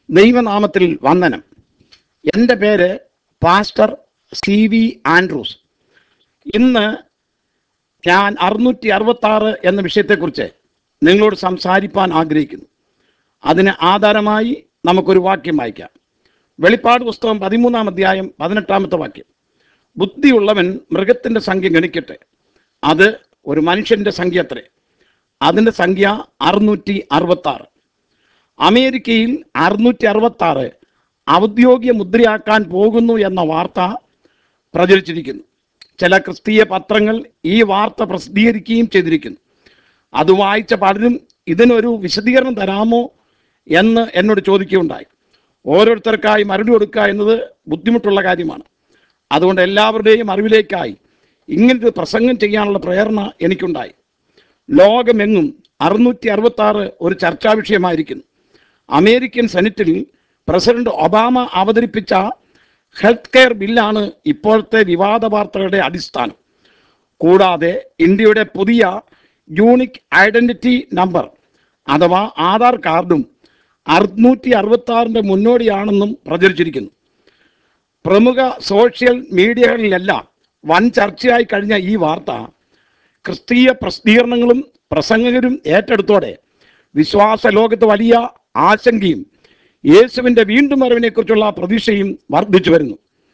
ദൈവനാമത്തിൽ വന്ദനം എൻ്റെ പേര് പാസ്റ്റർ സി വി ആൻഡ്രൂസ് ഇന്ന് ഞാൻ അറുന്നൂറ്റി അറുപത്തി ആറ് എന്ന വിഷയത്തെക്കുറിച്ച് നിങ്ങളോട് സംസാരിപ്പാൻ ആഗ്രഹിക്കുന്നു അതിന് ആധാരമായി നമുക്കൊരു വാക്യം വായിക്കാം വെളിപ്പാട് പുസ്തകം പതിമൂന്നാം അധ്യായം പതിനെട്ടാമത്തെ വാക്യം ബുദ്ധിയുള്ളവൻ മൃഗത്തിൻ്റെ സംഖ്യ ഗണിക്കട്ടെ അത് ഒരു മനുഷ്യൻ്റെ സംഖ്യ അത്രേ അതിൻ്റെ സംഖ്യ അറുന്നൂറ്റി അറുപത്തി ആറ് അമേരിക്കയിൽ അറുന്നൂറ്റി അറുപത്തി ആറ് ഔദ്യോഗിക മുദ്രയാക്കാൻ പോകുന്നു എന്ന വാർത്ത പ്രചരിച്ചിരിക്കുന്നു ചില ക്രിസ്തീയ പത്രങ്ങൾ ഈ വാർത്ത പ്രസിദ്ധീകരിക്കുകയും ചെയ്തിരിക്കുന്നു അത് വായിച്ച പലരും ഇതിനൊരു വിശദീകരണം തരാമോ എന്ന് എന്നോട് ചോദിക്കുകയുണ്ടായി ഓരോരുത്തർക്കായി മറുപടി കൊടുക്കുക എന്നത് ബുദ്ധിമുട്ടുള്ള കാര്യമാണ് അതുകൊണ്ട് എല്ലാവരുടെയും അറിവിലേക്കായി ഇങ്ങനൊരു പ്രസംഗം ചെയ്യാനുള്ള പ്രേരണ എനിക്കുണ്ടായി ലോകമെങ്ങും അറുന്നൂറ്റി അറുപത്തി ആറ് ഒരു ചർച്ചാ വിഷയമായിരിക്കുന്നു അമേരിക്കൻ സെനറ്റിൽ പ്രസിഡന്റ് ഒബാമ അവതരിപ്പിച്ച ഹെൽത്ത് കെയർ ബില്ലാണ് ഇപ്പോഴത്തെ വിവാദ വാർത്തകളുടെ അടിസ്ഥാനം കൂടാതെ ഇന്ത്യയുടെ പുതിയ യൂണിക് ഐഡന്റിറ്റി നമ്പർ അഥവാ ആധാർ കാർഡും അറുന്നൂറ്റി അറുപത്തി ആറിൻ്റെ മുന്നോടിയാണെന്നും പ്രചരിച്ചിരിക്കുന്നു പ്രമുഖ സോഷ്യൽ മീഡിയകളിലെല്ലാം വൻ ചർച്ചയായി കഴിഞ്ഞ ഈ വാർത്ത ക്രിസ്തീയ പ്രസിദ്ധീകരണങ്ങളും പ്രസംഗകരും ഏറ്റെടുത്തോടെ വിശ്വാസ ലോകത്ത് വലിയ ആശങ്കയും യേശുവിൻ്റെ വീണ്ടും വരവിനെക്കുറിച്ചുള്ള പ്രതീക്ഷയും വർദ്ധിച്ചു വരുന്നു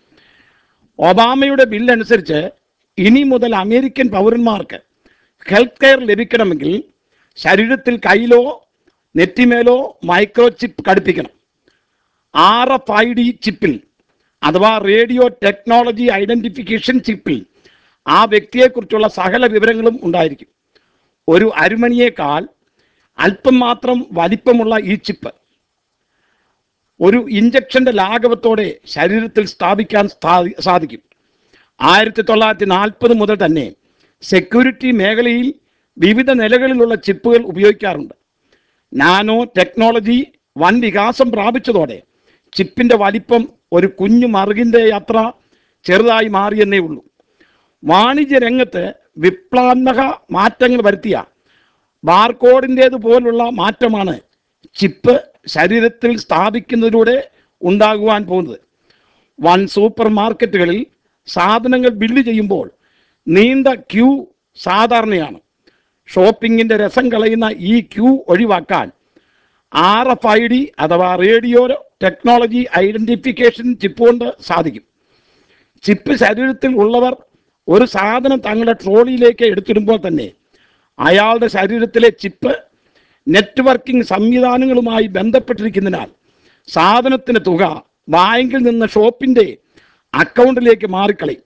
ഒബാമയുടെ ബില്ലനുസരിച്ച് ഇനി മുതൽ അമേരിക്കൻ പൗരന്മാർക്ക് ഹെൽത്ത് കെയർ ലഭിക്കണമെങ്കിൽ ശരീരത്തിൽ കയ്യിലോ നെറ്റിമേലോ മൈക്രോ ചിപ്പ് ഘടിപ്പിക്കണം ആർ എഫ് ഐ ഡി ചിപ്പിൽ അഥവാ റേഡിയോ ടെക്നോളജി ഐഡന്റിഫിക്കേഷൻ ചിപ്പിൽ ആ വ്യക്തിയെക്കുറിച്ചുള്ള സകല വിവരങ്ങളും ഉണ്ടായിരിക്കും ഒരു അരുമണിയേക്കാൾ അല്പം മാത്രം വലിപ്പമുള്ള ഈ ചിപ്പ് ഒരു ഇഞ്ചക്ഷന്റെ ലാഘവത്തോടെ ശരീരത്തിൽ സ്ഥാപിക്കാൻ സ്ഥാ- സാധിക്കും ആയിരത്തി തൊള്ളായിരത്തി നാൽപ്പത് മുതൽ തന്നെ സെക്യൂരിറ്റി മേഖലയിൽ വിവിധ നിലകളിലുള്ള ചിപ്പുകൾ ഉപയോഗിക്കാറുണ്ട് നാനോ ടെക്നോളജി വൻ വികാസം പ്രാപിച്ചതോടെ ചിപ്പിന്റെ വലിപ്പം ഒരു കുഞ്ഞു മറുകിൻ്റെ അത്ര ചെറുതായി മാറിയെന്നേ ഉള്ളൂ വാണിജ്യ രംഗത്ത് വിപ്ലവാത്മക മാറ്റങ്ങൾ വരുത്തിയ ബാർകോഡിൻ്റേത് പോലുള്ള മാറ്റമാണ് ചിപ്പ് ശരീരത്തിൽ സ്ഥാപിക്കുന്നതിലൂടെ ഉണ്ടാകുവാൻ പോകുന്നത് വൻ സൂപ്പർ മാർക്കറ്റുകളിൽ സാധനങ്ങൾ ബില്ല് ചെയ്യുമ്പോൾ നീണ്ട ക്യൂ സാധാരണയാണ് ഷോപ്പിങ്ങിൻ്റെ രസം കളയുന്ന ഈ ക്യൂ ഒഴിവാക്കാൻ ആർ എഫ് ഐ ഡി അഥവാ റേഡിയോ ടെക്നോളജി ഐഡന്റിഫിക്കേഷൻ ചിപ്പ് കൊണ്ട് സാധിക്കും ചിപ്പ് ശരീരത്തിൽ ഉള്ളവർ ഒരു സാധനം തങ്ങളുടെ ട്രോളിയിലേക്ക് എടുത്തിടുമ്പോൾ തന്നെ അയാളുടെ ശരീരത്തിലെ ചിപ്പ് നെറ്റ്വർക്കിംഗ് സംവിധാനങ്ങളുമായി ബന്ധപ്പെട്ടിരിക്കുന്നതിനാൽ സാധനത്തിന് തുക ബാങ്കിൽ നിന്ന് ഷോപ്പിൻ്റെ അക്കൗണ്ടിലേക്ക് മാറിക്കളയും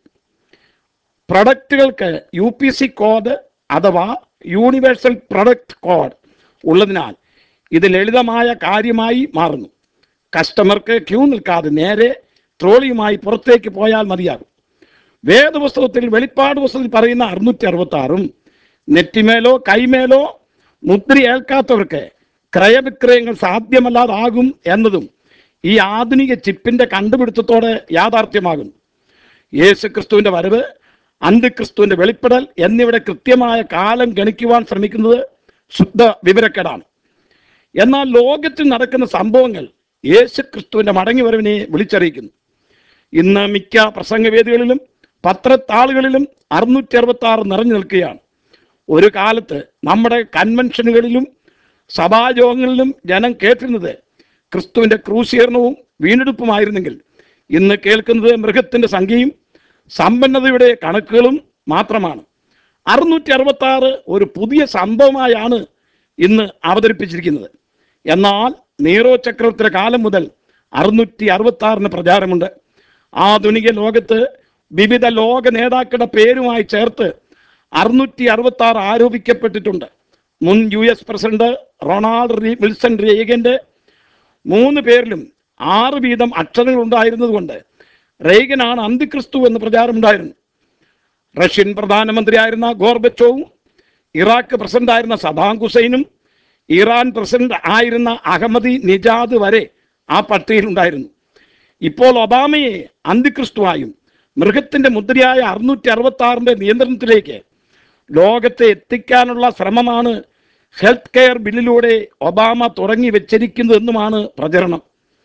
പ്രൊഡക്റ്റുകൾക്ക് യു പി സി കോഡ് അഥവാ യൂണിവേഴ്സൽ പ്രൊഡക്റ്റ് കോഡ് ഉള്ളതിനാൽ ഇത് ലളിതമായ കാര്യമായി മാറുന്നു കസ്റ്റമർക്ക് ക്യൂ നിൽക്കാതെ നേരെ ട്രോളിയുമായി പുറത്തേക്ക് പോയാൽ മതിയാകും വേദപുസ്തകത്തിൽ വെളിപ്പാട് പുസ്തകത്തിൽ പറയുന്ന അറുന്നൂറ്റി അറുപത്തി ആറും നെറ്റിമേലോ കൈമേലോ മുദ്ര ഏൽക്കാത്തവർക്ക് ക്രയവിക്രയങ്ങൾ സാധ്യമല്ലാതാകും എന്നതും ഈ ആധുനിക ചിപ്പിന്റെ കണ്ടുപിടുത്തത്തോടെ യാഥാർത്ഥ്യമാകുന്നു യേശു ക്രിസ്തുവിന്റെ വരവ് അന്ത്യക്രിസ്തുവിന്റെ വെളിപ്പെടൽ എന്നിവിടെ കൃത്യമായ കാലം ഗണിക്കുവാൻ ശ്രമിക്കുന്നത് ശുദ്ധ വിവരക്കേടാണ് എന്നാൽ ലോകത്തിൽ നടക്കുന്ന സംഭവങ്ങൾ യേശു ക്രിസ്തുവിന്റെ മടങ്ങിവരവിനെ വിളിച്ചറിയിക്കുന്നു ഇന്ന് മിക്ക പ്രസംഗവേദികളിലും പത്രത്താളുകളിലും അറുന്നൂറ്റി അറുപത്തി ആറ് നിറഞ്ഞു നിൽക്കുകയാണ് ഒരു കാലത്ത് നമ്മുടെ കൺവെൻഷനുകളിലും സഭായോഗങ്ങളിലും ജനം കേട്ടിരുന്നത് ക്രിസ്തുവിന്റെ ക്രൂശീകരണവും വീണ്ടെടുപ്പുമായിരുന്നെങ്കിൽ ഇന്ന് കേൾക്കുന്നത് മൃഗത്തിന്റെ സംഖ്യയും സമ്പന്നതയുടെ കണക്കുകളും മാത്രമാണ് അറുന്നൂറ്റി അറുപത്തി ആറ് ഒരു പുതിയ സംഭവമായാണ് ഇന്ന് അവതരിപ്പിച്ചിരിക്കുന്നത് എന്നാൽ നീറോ ചക്രവർത്തിയുടെ കാലം മുതൽ അറുന്നൂറ്റി അറുപത്തി ആറിന് പ്രചാരമുണ്ട് ആധുനിക ലോകത്ത് വിവിധ ലോക നേതാക്കളുടെ പേരുമായി ചേർത്ത് അറുന്നൂറ്റി അറുപത്തി ആറ് ആരോപിക്കപ്പെട്ടിട്ടുണ്ട് മുൻ യു എസ് പ്രസിഡന്റ് റൊണാൾഡ് റീ- വിൽസൺ റേഗന്റെ മൂന്ന് പേരിലും ആറ് വീതം അക്ഷരങ്ങൾ ഉണ്ടായിരുന്നതുകൊണ്ട് റേഗനാണ് അന്തിക്രിസ്തു എന്ന് പ്രചാരമുണ്ടായിരുന്നു റഷ്യൻ പ്രധാനമന്ത്രിയായിരുന്ന ഗോർബച്ചോവും ഇറാഖ് പ്രസിഡന്റായിരുന്ന സദാം ഹുസൈനും ഇറാൻ പ്രസിഡന്റ് ആയിരുന്ന അഹമ്മദി നിജാദ് വരെ ആ പട്ടികയിൽ ഉണ്ടായിരുന്നു ഇപ്പോൾ ഒബാമയെ അന്തിക്രിസ്തുവായും മൃഗത്തിന്റെ മുദ്രയായ അറുന്നൂറ്റി അറുപത്തി ആറിന്റെ നിയന്ത്രണത്തിലേക്ക് ലോകത്തെ എത്തിക്കാനുള്ള ശ്രമമാണ് ഹെൽത്ത് കെയർ ബില്ലിലൂടെ ഒബാമ തുടങ്ങി വെച്ചിരിക്കുന്നതെന്നുമാണ് പ്രചരണം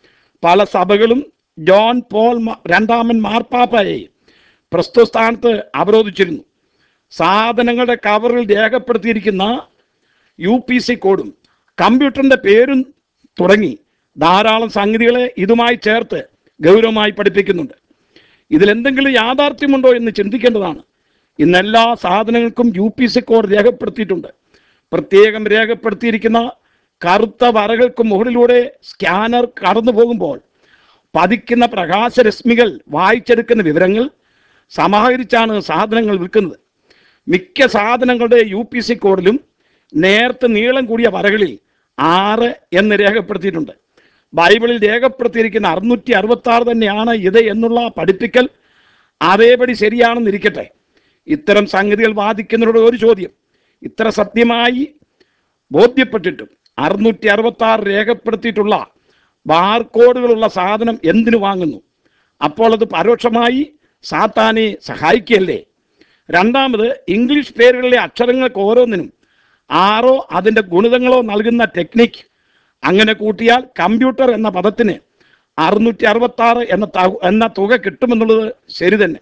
പല സഭകളും ജോൺ പോൾ മ- രണ്ടാമൻ മാർപ്പാപ്പയെ പ്രസ്തുത സ്ഥാനത്ത് അവരോധിച്ചിരുന്നു സാധനങ്ങളുടെ കവറിൽ രേഖപ്പെടുത്തിയിരിക്കുന്ന യു പി സി കോഡും കമ്പ്യൂട്ടറിന്റെ പേരും തുടങ്ങി ധാരാളം സംഗതികളെ ഇതുമായി ചേർത്ത് ഗൗരവമായി പഠിപ്പിക്കുന്നുണ്ട് ഇതിലെന്തെങ്കിലും യാഥാർത്ഥ്യമുണ്ടോ എന്ന് ചിന്തിക്കേണ്ടതാണ് ഇന്ന് എല്ലാ സാധനങ്ങൾക്കും യു പി സി കോഡ് രേഖപ്പെടുത്തിയിട്ടുണ്ട് പ്രത്യേകം രേഖപ്പെടുത്തിയിരിക്കുന്ന കറുത്ത വരകൾക്ക് മുകളിലൂടെ സ്കാനർ കടന്നു പോകുമ്പോൾ പതിക്കുന്ന പ്രകാശരശ്മികൾ വായിച്ചെടുക്കുന്ന വിവരങ്ങൾ സമാഹരിച്ചാണ് സാധനങ്ങൾ വിൽക്കുന്നത് മിക്ക സാധനങ്ങളുടെ യു പി സി കോഡിലും നേർത്ത നീളം കൂടിയ വരകളിൽ ആറ് എന്ന് രേഖപ്പെടുത്തിയിട്ടുണ്ട് ബൈബിളിൽ രേഖപ്പെടുത്തിയിരിക്കുന്ന അറുന്നൂറ്റി അറുപത്തി ആറ് തന്നെയാണ് ഇത് എന്നുള്ള പഠിപ്പിക്കൽ അതേപടി ശരിയാണെന്നിരിക്കട്ടെ ഇത്തരം സംഗതികൾ വാദിക്കുന്നവരുടെ ഒരു ചോദ്യം ഇത്ര സത്യമായി ബോധ്യപ്പെട്ടിട്ടും അറുന്നൂറ്റി അറുപത്തി ആറ് രേഖപ്പെടുത്തിയിട്ടുള്ള ബാർകോഡുകളുള്ള സാധനം എന്തിനു വാങ്ങുന്നു അപ്പോൾ അത് പരോക്ഷമായി സാത്താനെ സഹായിക്കുകയല്ലേ രണ്ടാമത് ഇംഗ്ലീഷ് പേരുകളിലെ അക്ഷരങ്ങൾക്ക് ഓരോന്നിനും ആറോ അതിൻ്റെ ഗുണിതങ്ങളോ നൽകുന്ന ടെക്നിക്ക് അങ്ങനെ കൂട്ടിയാൽ കമ്പ്യൂട്ടർ എന്ന പദത്തിന് അറുന്നൂറ്റി അറുപത്തി ആറ് എന്ന ത- എന്ന തുക കിട്ടുമെന്നുള്ളത് ശരി തന്നെ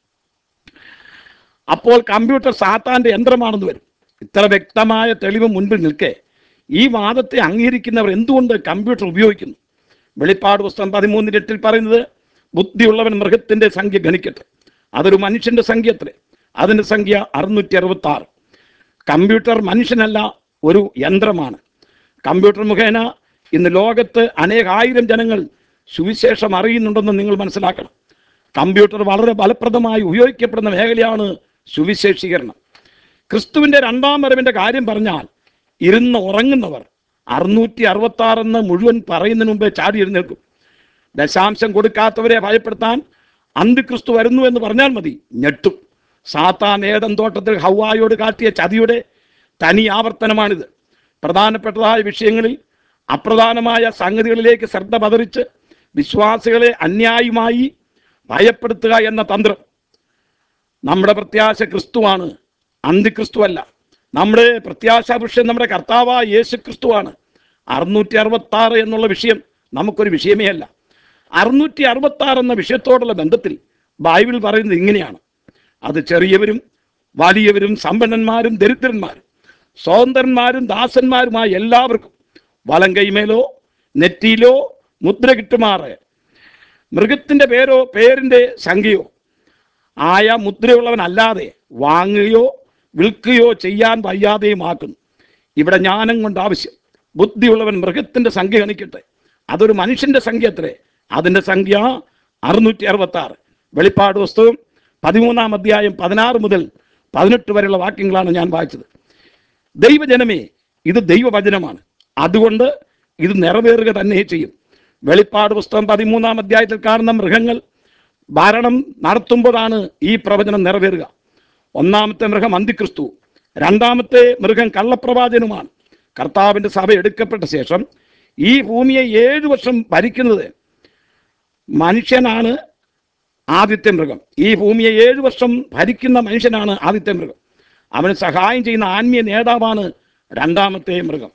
അപ്പോൾ കമ്പ്യൂട്ടർ സാത്താന്റെ യന്ത്രമാണെന്ന് വരും ഇത്ര വ്യക്തമായ തെളിവ് മുൻപിൽ നിൽക്കെ ഈ വാദത്തെ അംഗീകരിക്കുന്നവർ എന്തുകൊണ്ട് കമ്പ്യൂട്ടർ ഉപയോഗിക്കുന്നു വെളിപ്പാട് പുസ്തകം പതിമൂന്നിന് എട്ടിൽ പറയുന്നത് ബുദ്ധിയുള്ളവൻ മൃഗത്തിന്റെ സംഖ്യ ഗണിക്കട്ടെ അതൊരു മനുഷ്യന്റെ സംഖ്യ അത്രേ അതിന്റെ സംഖ്യ അറുന്നൂറ്റി അറുപത്തി ആറ് കമ്പ്യൂട്ടർ മനുഷ്യനല്ല ഒരു യന്ത്രമാണ് കമ്പ്യൂട്ടർ മുഖേന ഇന്ന് ലോകത്ത് അനേകായിരം ജനങ്ങൾ സുവിശേഷം അറിയുന്നുണ്ടെന്ന് നിങ്ങൾ മനസ്സിലാക്കണം കമ്പ്യൂട്ടർ വളരെ ഫലപ്രദമായി ഉപയോഗിക്കപ്പെടുന്ന മേഖലയാണ് സുവിശേഷീകരണം ക്രിസ്തുവിന്റെ രണ്ടാം വരവിന്റെ കാര്യം പറഞ്ഞാൽ ഇരുന്ന് ഉറങ്ങുന്നവർ അറുന്നൂറ്റി അറുപത്തി ആറെന്ന് മുഴുവൻ പറയുന്നതിന് മുമ്പേ ചാടി എഴുന്നേൽക്കും ദശാംശം കൊടുക്കാത്തവരെ ഭയപ്പെടുത്താൻ അന്തിക്രിസ്തു വരുന്നു എന്ന് പറഞ്ഞാൽ മതി ഞെട്ടും സാത്താൻ ഏതൻ തോട്ടത്തിൽ ഹൗവായോട് കാട്ടിയ ചതിയുടെ തനി ആവർത്തനമാണിത് പ്രധാനപ്പെട്ടതായ വിഷയങ്ങളിൽ അപ്രധാനമായ സംഗതികളിലേക്ക് ശ്രദ്ധ പതറിച്ച് വിശ്വാസികളെ അന്യായമായി ഭയപ്പെടുത്തുക എന്ന തന്ത്രം നമ്മുടെ പ്രത്യാശ ക്രിസ്തുവാണ് അന്തിക്രിസ്തുവല്ല നമ്മുടെ പ്രത്യാശാ വിഷയം നമ്മുടെ കർത്താവായ യേശു ക്രിസ്തുവാണ് അറുന്നൂറ്റി അറുപത്തി ആറ് എന്നുള്ള വിഷയം നമുക്കൊരു വിഷയമേ അല്ല അറുന്നൂറ്റി അറുപത്തി ആറ് എന്ന വിഷയത്തോടുള്ള ബന്ധത്തിൽ ബൈബിൾ പറയുന്നത് ഇങ്ങനെയാണ് അത് ചെറിയവരും വലിയവരും സമ്പന്നന്മാരും ദരിദ്രന്മാരും സ്വതന്ത്രന്മാരും ദാസന്മാരുമായ എല്ലാവർക്കും വലം കൈമേലോ നെറ്റിയിലോ മുദ്ര കിട്ടുമാറ് മൃഗത്തിന്റെ പേരോ പേരിന്റെ സംഖ്യയോ ആയ മുദ്രയുള്ളവനല്ലാതെ വാങ്ങുകയോ വിൽക്കുകയോ ചെയ്യാൻ വയ്യാതെയുമാക്കുന്നു ഇവിടെ ജ്ഞാനം കൊണ്ട് ആവശ്യം ബുദ്ധിയുള്ളവൻ മൃഗത്തിന്റെ സംഖ്യ ഗണിക്കട്ടെ അതൊരു മനുഷ്യന്റെ സംഖ്യ അത്രേ അതിന്റെ സംഖ്യ അറുന്നൂറ്റി അറുപത്തി ആറ് വെളിപ്പാട് പുസ്തകം പതിമൂന്നാം അധ്യായം പതിനാറ് മുതൽ പതിനെട്ട് വരെയുള്ള വാക്യങ്ങളാണ് ഞാൻ വായിച്ചത് ദൈവജനമേ ഇത് ദൈവവചനമാണ് അതുകൊണ്ട് ഇത് നിറവേറുക തന്നെ ചെയ്യും വെളിപ്പാട് പുസ്തകം പതിമൂന്നാം അധ്യായത്തിൽ കാണുന്ന മൃഗങ്ങൾ ഭരണം നടത്തുമ്പോഴാണ് ഈ പ്രവചനം നിറവേറുക ഒന്നാമത്തെ മൃഗം അന്തിക്രിസ്തു രണ്ടാമത്തെ മൃഗം കള്ളപ്രവാചനുമാണ് കർത്താവിന്റെ സഭ എടുക്കപ്പെട്ട ശേഷം ഈ ഭൂമിയെ ഏഴു വർഷം ഭരിക്കുന്നത് മനുഷ്യനാണ് ആദ്യത്തെ മൃഗം ഈ ഭൂമിയെ ഏഴു വർഷം ഭരിക്കുന്ന മനുഷ്യനാണ് ആദ്യത്തെ മൃഗം അവന് സഹായം ചെയ്യുന്ന ആത്മീയ നേതാവാണ് രണ്ടാമത്തെ മൃഗം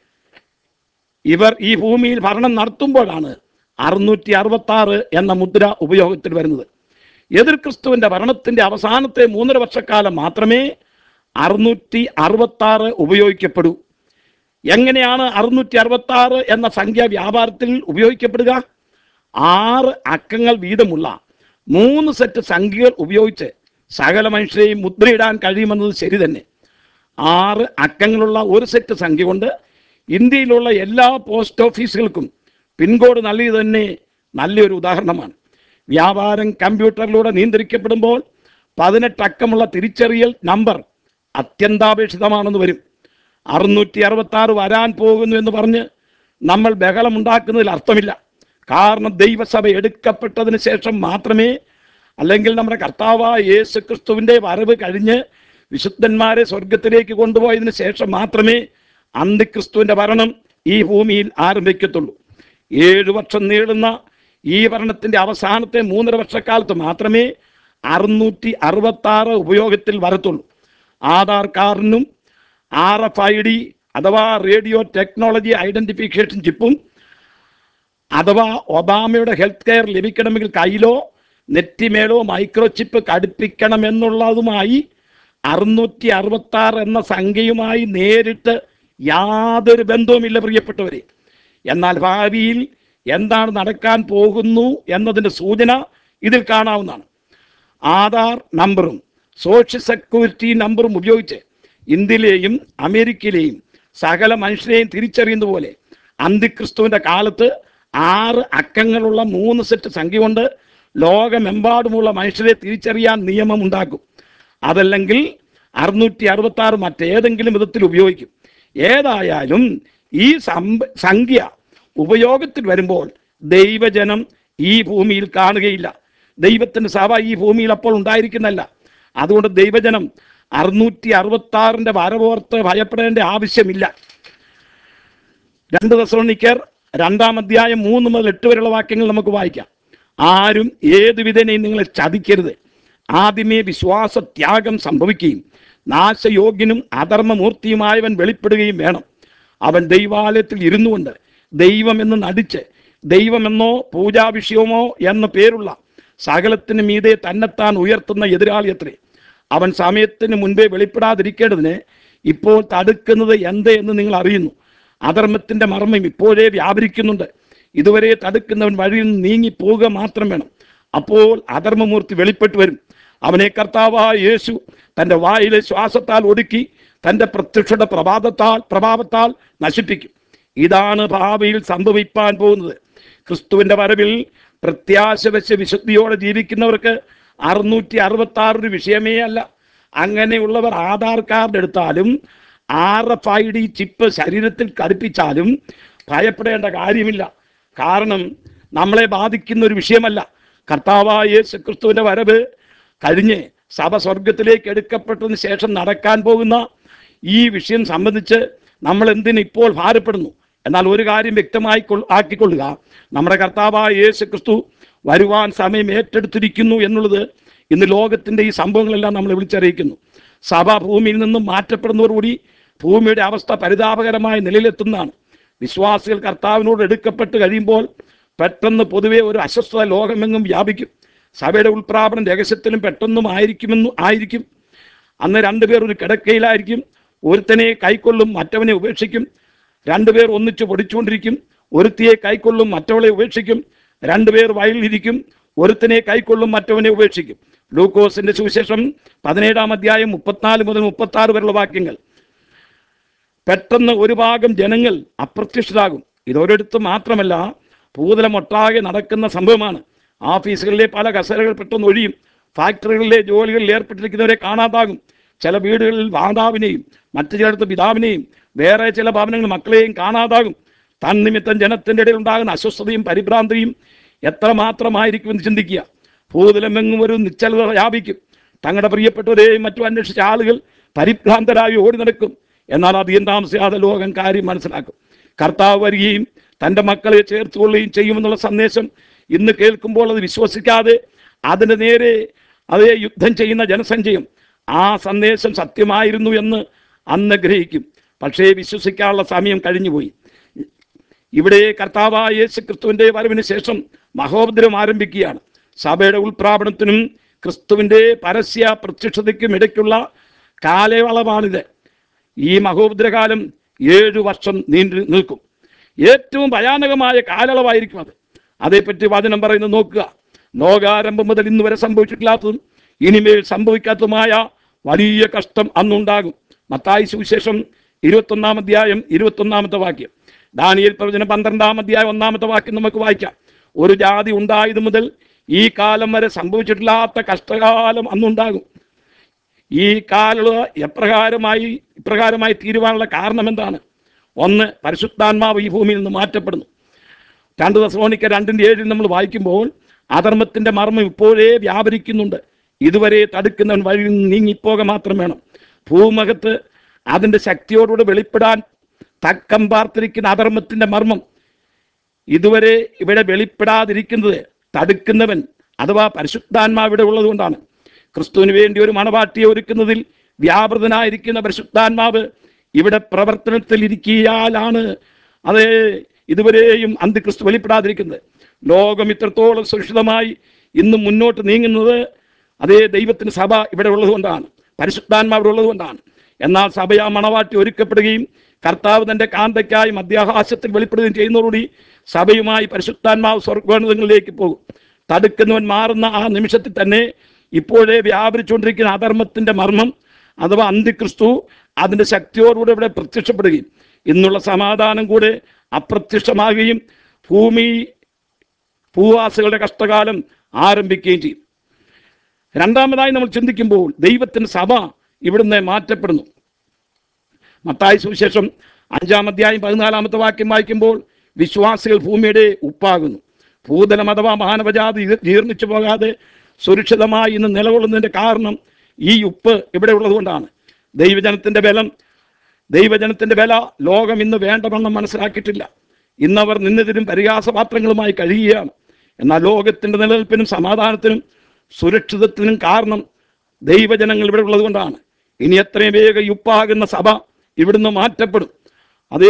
ഇവർ ഈ ഭൂമിയിൽ ഭരണം നടത്തുമ്പോഴാണ് അറുന്നൂറ്റി അറുപത്തി ആറ് എന്ന മുദ്ര ഉപയോഗത്തിൽ വരുന്നത് എതിർ ക്രിസ്തുവിന്റെ ഭരണത്തിന്റെ അവസാനത്തെ മൂന്നര വർഷക്കാലം മാത്രമേ അറുന്നൂറ്റി അറുപത്തി ആറ് ഉപയോഗിക്കപ്പെടൂ എങ്ങനെയാണ് അറുന്നൂറ്റി അറുപത്തി ആറ് എന്ന സംഖ്യ വ്യാപാരത്തിൽ ഉപയോഗിക്കപ്പെടുക ആറ് അക്കങ്ങൾ വീതമുള്ള മൂന്ന് സെറ്റ് സംഖ്യകൾ ഉപയോഗിച്ച് സകല മനുഷ്യരെയും മുദ്രയിടാൻ കഴിയുമെന്നത് ശരി തന്നെ ആറ് അക്കങ്ങളുള്ള ഒരു സെറ്റ് സംഖ്യ കൊണ്ട് ഇന്ത്യയിലുള്ള എല്ലാ പോസ്റ്റ് ഓഫീസുകൾക്കും പിൻകോഡ് നൽകിയത് തന്നെ നല്ലൊരു ഉദാഹരണമാണ് വ്യാപാരം കമ്പ്യൂട്ടറിലൂടെ നിയന്ത്രിക്കപ്പെടുമ്പോൾ പതിനെട്ട് അക്കമുള്ള തിരിച്ചറിയൽ നമ്പർ അത്യന്താപേക്ഷിതമാണെന്ന് വരും അറുന്നൂറ്റി അറുപത്തി ആറ് വരാൻ പോകുന്നു എന്ന് പറഞ്ഞ് നമ്മൾ ബഹളമുണ്ടാക്കുന്നതിൽ അർത്ഥമില്ല കാരണം ദൈവസഭ എടുക്കപ്പെട്ടതിന് ശേഷം മാത്രമേ അല്ലെങ്കിൽ നമ്മുടെ കർത്താവായ യേശു ക്രിസ്തുവിൻ്റെ വരവ് കഴിഞ്ഞ് വിശുദ്ധന്മാരെ സ്വർഗത്തിലേക്ക് കൊണ്ടുപോയതിനു ശേഷം മാത്രമേ അന്തിക്രിസ്തുവിൻ്റെ ഭരണം ഈ ഭൂമിയിൽ ആരംഭിക്കത്തുള്ളൂ ഏഴു വർഷം നീളുന്ന ഈ ഭരണത്തിൻ്റെ അവസാനത്തെ മൂന്നര വർഷക്കാലത്ത് മാത്രമേ അറുന്നൂറ്റി അറുപത്തി ആറ് ഉപയോഗത്തിൽ വരത്തുള്ളൂ ആധാർ കാർഡിനും ആർ എഫ് ഐ ഡി അഥവാ റേഡിയോ ടെക്നോളജി ഐഡന്റിഫിക്കേഷൻ ചിപ്പും അഥവാ ഒബാമയുടെ ഹെൽത്ത് കെയർ ലഭിക്കണമെങ്കിൽ കയ്യിലോ നെറ്റിമേലോ മൈക്രോ ചിപ്പ് ഘടിപ്പിക്കണമെന്നുള്ളതുമായി അറുന്നൂറ്റി അറുപത്തി ആറ് എന്ന സംഖ്യയുമായി നേരിട്ട് യാതൊരു ബന്ധവുമില്ല പ്രിയപ്പെട്ടവരെ എന്നാൽ ഭാവിയിൽ എന്താണ് നടക്കാൻ പോകുന്നു എന്നതിൻ്റെ സൂചന ഇതിൽ കാണാവുന്നതാണ് ആധാർ നമ്പറും സോഷ്യൽ സെക്യൂരിറ്റി നമ്പറും ഉപയോഗിച്ച് ഇന്ത്യയിലെയും അമേരിക്കയിലെയും സകല മനുഷ്യരെയും തിരിച്ചറിയുന്ന പോലെ അന്തിക്രിസ്തുവിൻ്റെ കാലത്ത് ആറ് അക്കങ്ങളുള്ള മൂന്ന് സെറ്റ് സംഖ്യ കൊണ്ട് ലോകമെമ്പാടുമുള്ള മനുഷ്യരെ തിരിച്ചറിയാൻ നിയമം ഉണ്ടാക്കും അതല്ലെങ്കിൽ അറുന്നൂറ്റി അറുപത്തി ആറ് മറ്റേതെങ്കിലും വിധത്തിൽ ഉപയോഗിക്കും ഏതായാലും ഈ സംഭ സംഖ്യ ഉപയോഗത്തിൽ വരുമ്പോൾ ദൈവജനം ഈ ഭൂമിയിൽ കാണുകയില്ല ദൈവത്തിൻ്റെ സഭ ഈ ഭൂമിയിൽ അപ്പോൾ ഉണ്ടായിരിക്കുന്നല്ല അതുകൊണ്ട് ദൈവജനം അറുന്നൂറ്റി അറുപത്തി ആറിൻ്റെ വരവോർത്ത് ഭയപ്പെടേണ്ട ആവശ്യമില്ല രണ്ട് ദശോണിക്കർ രണ്ടാം അധ്യായം മൂന്ന് മുതൽ എട്ട് വരെയുള്ള വാക്യങ്ങൾ നമുക്ക് വായിക്കാം ആരും ഏത് വിധേനയും നിങ്ങളെ ചതിക്കരുത് ആദ്യമേ വിശ്വാസ ത്യാഗം സംഭവിക്കുകയും നാശയോഗ്യനും അധർമ്മമൂർത്തിയുമായവൻ വെളിപ്പെടുകയും വേണം അവൻ ദൈവാലയത്തിൽ ഇരുന്നു കൊണ്ട് ദൈവമെന്ന് നടിച്ച് ദൈവമെന്നോ പൂജാവിഷയമോ എന്ന പേരുള്ള സകലത്തിന് മീതെ തന്നെത്താൻ ഉയർത്തുന്ന എതിരാളിയത്രേ അവൻ സമയത്തിന് മുൻപേ വെളിപ്പെടാതിരിക്കേണ്ടതിന് ഇപ്പോൾ തടുക്കുന്നത് എന്ത് എന്ന് നിങ്ങൾ അറിയുന്നു അധർമ്മത്തിന്റെ മർമ്മം ഇപ്പോഴേ വ്യാപരിക്കുന്നുണ്ട് ഇതുവരെ തടുക്കുന്നവൻ വഴിയിൽ നിന്ന് നീങ്ങിപ്പോവുക മാത്രം വേണം അപ്പോൾ അധർമ്മമൂർത്തി വെളിപ്പെട്ടു വരും അവനെ കർത്താവായ യേശു തൻ്റെ വായിലെ ശ്വാസത്താൽ ഒടുക്കി തൻ്റെ പ്രത്യക്ഷയുടെ പ്രഭാതത്താൽ പ്രഭാവത്താൽ നശിപ്പിക്കും ഇതാണ് ഭാവിയിൽ സംഭവിപ്പാൻ പോകുന്നത് ക്രിസ്തുവിൻ്റെ വരവിൽ പ്രത്യാശ വെച്ച് വിശുദ്ധിയോടെ ജീവിക്കുന്നവർക്ക് അറുന്നൂറ്റി അറുപത്തി ആറ് ഒരു വിഷയമേ അല്ല അങ്ങനെയുള്ളവർ ആധാർ കാർഡ് എടുത്താലും R F I D chip ശരീരത്തിൽ ഘടിപ്പിച്ചാലും ഭയപ്പെടേണ്ട കാര്യമില്ല കാരണം നമ്മളെ ബാധിക്കുന്ന ഒരു വിഷയമല്ല കർത്താവായ യേശു ക്രിസ്തുവിൻ്റെ വരവ് കഴിഞ്ഞ് സഭ സ്വർഗത്തിലേക്ക് എടുക്കപ്പെട്ടതിന് ശേഷം നടക്കാൻ പോകുന്ന ഈ വിഷയം സംബന്ധിച്ച് നമ്മൾ എന്തിന് ഇപ്പോൾ ഭാരപ്പെടുന്നു എന്നാൽ ഒരു കാര്യം വ്യക്തമായി കൊൾ- ആക്കിക്കൊള്ളുക നമ്മുടെ കർത്താവായ യേശു ക്രിസ്തു വരുവാൻ സമയം ഏറ്റെടുത്തിരിക്കുന്നു എന്നുള്ളത് ഇന്ന് ലോകത്തിൻ്റെ ഈ സംഭവങ്ങളെല്ലാം നമ്മൾ വിളിച്ചറിയിക്കുന്നു സഭ ഭൂമിയിൽ നിന്നും മാറ്റപ്പെടുന്നതോടുകൂടി ഭൂമിയുടെ അവസ്ഥ പരിതാപകരമായ നിലയിലെത്തുന്നതാണ് വിശ്വാസികൾ കർത്താവിനോട് എടുക്കപ്പെട്ട് കഴിയുമ്പോൾ പെട്ടെന്ന് പൊതുവെ ഒരു അസ്വസ്ഥത ലോകമെങ്ങും വ്യാപിക്കും സഭയുടെ ഉൾപ്രാപനം രഹസ്യത്തിലും പെട്ടെന്നും ആയിരിക്കുമെന്നും ആയിരിക്കും അന്ന് രണ്ടുപേർ ഒരു കിടക്കയിലായിരിക്കും ഒരുത്തനെ കൈക്കൊള്ളും മറ്റവനെ ഉപേക്ഷിക്കും രണ്ടുപേർ ഒന്നിച്ച് പൊടിച്ചുകൊണ്ടിരിക്കും ഒരുത്തിയെ കൈക്കൊള്ളും മറ്റവളെ ഉപേക്ഷിക്കും രണ്ടുപേർ വയലിലിരിക്കും ഒരുത്തനെ കൈക്കൊള്ളും മറ്റവനെ ഉപേക്ഷിക്കും ലൂക്കോസിന്റെ സുവിശേഷം പതിനേഴാം അധ്യായം മുപ്പത്തിനാല് മുതൽ മുപ്പത്തി ആറ് വരെയുള്ള വാക്യങ്ങൾ പെട്ടെന്ന് ഒരു ഭാഗം ജനങ്ങൾ അപ്രത്യക്ഷരാകും ഇതൊരിടത്ത് മാത്രമല്ല ഭൂതലമൊട്ടാകെ നടക്കുന്ന സംഭവമാണ് ഓഫീസുകളിലെ പല കസേരകൾ പെട്ടെന്ന് ഒഴിയും ഫാക്ടറികളിലെ ജോലികളിൽ ഏർപ്പെട്ടിരിക്കുന്നവരെ കാണാതാകും ചില വീടുകളിൽ മാതാവിനെയും മറ്റു ചിലയിടത്ത് പിതാവിനെയും വേറെ ചില ഭവനങ്ങൾ മക്കളെയും കാണാതാകും തന്നിമിത്തം ജനത്തിൻ്റെ ഇടയിൽ ഉണ്ടാകുന്ന അസ്വസ്ഥതയും പരിഭ്രാന്തിയും എത്രമാത്രമായിരിക്കുമെന്ന് ചിന്തിക്കുക ഭൂതലമെങ്ങും ഒരു നിശ്ചലത വ്യാപിക്കും തങ്ങളുടെ പ്രിയപ്പെട്ടവരെയും മറ്റും അന്വേഷിച്ച ആളുകൾ പരിഭ്രാന്തരായി ഓടി നടക്കും എന്നാൽ അധികം താമസിയാതെ ലോകം കാര്യം മനസ്സിലാക്കും കർത്താവ് വരികയും തൻ്റെ മക്കളെ ചേർത്തുകൊള്ളുകയും ചെയ്യുമെന്നുള്ള സന്ദേശം ഇന്ന് കേൾക്കുമ്പോൾ അത് വിശ്വസിക്കാതെ അതിന് നേരെ അതേ യുദ്ധം ചെയ്യുന്ന ജനസംഖ്യയും ആ സന്ദേശം സത്യമായിരുന്നു എന്ന് അന്ന് ഗ്രഹിക്കും പക്ഷേ വിശ്വസിക്കാനുള്ള സമയം കഴിഞ്ഞുപോയി ഇവിടെ കർത്താവായ യേശു ക്രിസ്തുവിൻ്റെ വരവിന് ശേഷം മഹോപദ്രം ആരംഭിക്കുകയാണ് സഭയുടെ ഉൾപ്രാപണത്തിനും ക്രിസ്തുവിൻ്റെ പരസ്യ പ്രത്യക്ഷതയ്ക്കും ഇടയ്ക്കുള്ള കാലയളവാണിത് ഈ മഹോപദ്രകാലം ഏഴു വർഷം നീണ്ടു നിൽക്കും ഏറ്റവും ഭയാനകമായ കാലയളവായിരിക്കും അത് അതേപ്പറ്റി വചനം പറയുന്നത് നോക്കുക ലോകാരംഭം മുതൽ ഇന്ന് വരെ സംഭവിച്ചിട്ടില്ലാത്തതും ഇനിമേൽ സംഭവിക്കാത്തതുമായ വലിയ കഷ്ടം അന്നുണ്ടാകും മത്തായി സുവിശേഷം ഇരുപത്തൊന്നാം അധ്യായം ഇരുപത്തൊന്നാമത്തെ വാക്യം ദാനിയേൽ പ്രവചനം പന്ത്രണ്ടാം അധ്യായം ഒന്നാമത്തെ വാക്യം നമുക്ക് വായിക്കാം ഒരു ജാതി ഉണ്ടായത് മുതൽ ഈ കാലം വരെ സംഭവിച്ചിട്ടില്ലാത്ത കഷ്ടകാലം അന്നുണ്ടാകും ഈ കാലള എപ്രകാരമായി ഇപ്രകാരമായി തീരുവാനുള്ള കാരണം എന്താണ് ഒന്ന് പരിശുദ്ധാത്മാവ് ഈ ഭൂമിയിൽ നിന്ന് മാറ്റപ്പെടുന്നു രണ്ട് ദശോണിക്ക രണ്ടിൻ്റെ ഏഴിൽ നമ്മൾ വായിക്കുമ്പോൾ അധർമ്മത്തിൻ്റെ മർമ്മം ഇപ്പോഴേ വ്യാപരിക്കുന്നുണ്ട് ഇതുവരെ തടുക്കുന്നവൻ വഴി നീങ്ങിപ്പോക മാത്രം വേണം ഭൂമുഖത്ത് അതിൻ്റെ ശക്തിയോടുകൂടി വെളിപ്പെടാൻ തക്കം പാർത്തിരിക്കുന്ന അധർമ്മത്തിൻ്റെ മർമ്മം ഇതുവരെ ഇവിടെ വെളിപ്പെടാതിരിക്കുന്നത് തടുക്കുന്നവൻ അഥവാ പരിശുദ്ധാത്മാവ് ഇവിടെ ഉള്ളതുകൊണ്ടാണ് ക്രിസ്തുവിന് വേണ്ടി ഒരു മണവാട്ടിയെ ഒരുക്കുന്നതിൽ വ്യാപൃതനായിരിക്കുന്ന പരിശുദ്ധാത്മാവ് ഇവിടെ പ്രവർത്തനത്തിൽ ഇരിക്കിയാലാണ് അത് ഇതുവരെയും അന്തിക്രിസ്തു വെളിപ്പെടാതിരിക്കുന്നത് ലോകം ഇത്രത്തോളം സുരക്ഷിതമായി ഇന്ന് മുന്നോട്ട് നീങ്ങുന്നത് അതേ ദൈവത്തിന് സഭ ഇവിടെ ഉള്ളതുകൊണ്ടാണ് പരിശുദ്ധാത്മാ ഇവിടെ ഉള്ളതുകൊണ്ടാണ് എന്നാൽ സഭ ആ മണവാട്ടി ഒരുക്കപ്പെടുകയും കർത്താവ് തന്റെ കാന്തയ്ക്കായി മധ്യാകാശത്തിൽ വെളിപ്പെടുകയും ചെയ്യുന്നതോടുകൂടി സഭയുമായി പരിശുദ്ധാത്മാവ് സ്വർഗോന്നതങ്ങളിലേക്ക് പോകും തടുക്കുന്നവൻ മാറുന്ന ആ നിമിഷത്തിൽ തന്നെ ഇപ്പോഴേ വ്യാപരിച്ചുകൊണ്ടിരിക്കുന്ന അധർമ്മത്തിന്റെ മർമ്മം അഥവാ അന്തിക്രിസ്തു അതിന്റെ ശക്തിയോടുകൂടെ ഇവിടെ പ്രത്യക്ഷപ്പെടുകയും ഇന്നുള്ള സമാധാനം കൂടെ അപ്രത്യക്ഷമാകുകയും ഭൂമി ഭൂവാസികളുടെ കഷ്ടകാലം ആരംഭിക്കുകയും ചെയ്യും രണ്ടാമതായി നമ്മൾ ചിന്തിക്കുമ്പോൾ ദൈവത്തിന് സഭ ഇവിടുന്ന് മാറ്റപ്പെടുന്നു മത്തായി സുവിശേഷം അഞ്ചാം അധ്യായം പതിനാലാമത്തെ വാക്യം വായിക്കുമ്പോൾ വിശ്വാസികൾ ഭൂമിയുടെ ഉപ്പാകുന്നു ഭൂതലം അഥവാ മാനവജാതി ജീ- ജീർണിച്ചു പോകാതെ സുരക്ഷിതമായി ഇന്ന് നിലകൊള്ളുന്നതിന്റെ കാരണം ഈ ഉപ്പ് ഇവിടെ ഉള്ളതുകൊണ്ടാണ് ദൈവജനത്തിന്റെ ബലം ദൈവജനത്തിന്റെ വില ലോകം ഇന്ന് വേണ്ടവണ്ണം മനസ്സിലാക്കിയിട്ടില്ല ഇന്നവർ നിന്നതിനും പരിഹാസപാത്രങ്ങളുമായി കഴിയുകയാണ് എന്നാൽ ലോകത്തിന്റെ നിലനിൽപ്പിനും സമാധാനത്തിനും സുരക്ഷിതത്തിനും കാരണം ദൈവജനങ്ങൾ ഇവിടെ ഉള്ളതുകൊണ്ടാണ് ഇനി എത്രയും വേഗം ഈ ഉപ്പാകുന്ന സഭ ഇവിടുന്ന് മാറ്റപ്പെടും അതേ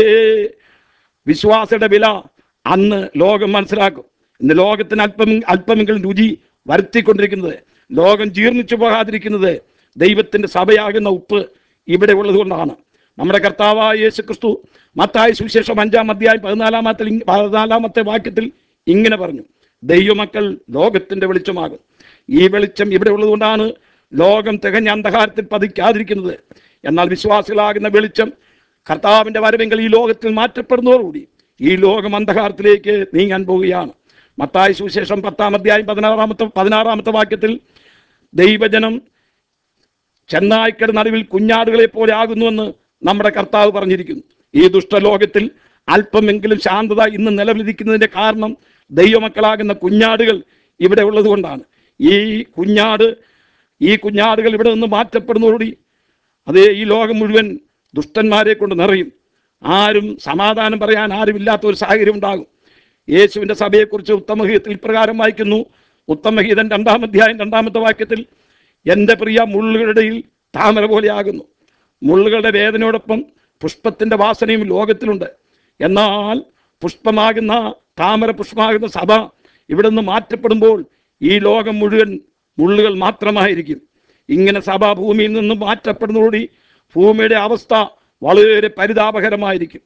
വിശ്വാസയുടെ വില അന്ന് ലോകം മനസ്സിലാക്കും ഇന്ന് ലോകത്തിന് അല്പം അല്പമെങ്കിലും രുചി വരുത്തിക്കൊണ്ടിരിക്കുന്നത് ലോകം ജീർണിച്ചു പോകാതിരിക്കുന്നത് ദൈവത്തിന്റെ സഭയാകുന്ന ഉപ്പ് ഇവിടെ ഉള്ളതുകൊണ്ടാണ് നമ്മുടെ കർത്താവായ യേശു ക്രിസ്തു മത്തായ സുവിശേഷം അഞ്ചാം അധ്യായം പതിനാലാമത്തെ പതിനാലാമത്തെ വാക്യത്തിൽ ഇങ്ങനെ പറഞ്ഞു ദൈവമക്കൾ ലോകത്തിന്റെ വെളിച്ചമാകും ഈ വെളിച്ചം ഇവിടെ ഉള്ളതുകൊണ്ടാണ് ലോകം തികഞ്ഞ അന്ധകാരത്തിൽ പതിക്കാതിരിക്കുന്നത് എന്നാൽ വിശ്വാസികളാകുന്ന വെളിച്ചം കർത്താവിന്റെ വരവെങ്കിൽ ഈ ലോകത്തിൽ മാറ്റപ്പെടുന്നതോടുകൂടി ഈ ലോകം അന്ധകാരത്തിലേക്ക് നീങ്ങാൻ പോവുകയാണ് മത്തായ സുവിശേഷം പത്താം അധ്യായം പതിനാറാമത്തെ പതിനാറാമത്തെ വാക്യത്തിൽ ദൈവജനം ചെന്നായ്ക്കയുടെ നടുവിൽ കുഞ്ഞാടുകളെ പോലെ ആകുന്നുവെന്ന് നമ്മുടെ കർത്താവ് പറഞ്ഞിരിക്കുന്നു ഈ ദുഷ്ടലോകത്തിൽ അല്പമെങ്കിലും ശാന്തത ഇന്ന് നിലവിലിരിക്കുന്നതിന്റെ കാരണം ദൈവമക്കളാകുന്ന കുഞ്ഞാടുകൾ ഇവിടെ ഉള്ളതുകൊണ്ടാണ് ഈ കുഞ്ഞാട് ഈ കുഞ്ഞാടുകൾ ഇവിടെ നിന്ന് മാറ്റപ്പെടുന്നതോടുകൂടി അതേ ഈ ലോകം മുഴുവൻ ദുഷ്ടന്മാരെ കൊണ്ട് നിറയും ആരും സമാധാനം പറയാൻ ആരുമില്ലാത്ത ഒരു സാഹചര്യം ഉണ്ടാകും യേശുവിന്റെ സഭയെക്കുറിച്ച് ഉത്തമഗീതത്തിൽ ഇപ്രകാരം വായിക്കുന്നു ഉത്തമഗീതൻ രണ്ടാം അധ്യായം രണ്ടാമത്തെ വാക്യത്തിൽ എൻ്റെ പ്രിയ മുള്ളുകളുടെ ഇടയിൽ താമര പോലെയാകുന്നു മുള്ളുകളുടെ വേദനയോടൊപ്പം പുഷ്പത്തിന്റെ വാസനയും ലോകത്തിലുണ്ട് എന്നാൽ പുഷ്പമാകുന്ന താമര പുഷ്പമാകുന്ന സഭ ഇവിടെ നിന്ന് മാറ്റപ്പെടുമ്പോൾ ഈ ലോകം മുഴുവൻ മുള്ളുകൾ മാത്രമായിരിക്കും ഇങ്ങനെ സഭ ഭൂമിയിൽ നിന്ന് മാറ്റപ്പെടുന്നതോടുകൂടി ഭൂമിയുടെ അവസ്ഥ വളരെ പരിതാപകരമായിരിക്കും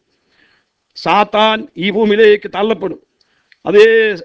സാത്താൻ ഈ ഭൂമിയിലേക്ക് തള്ളപ്പെടും അതേ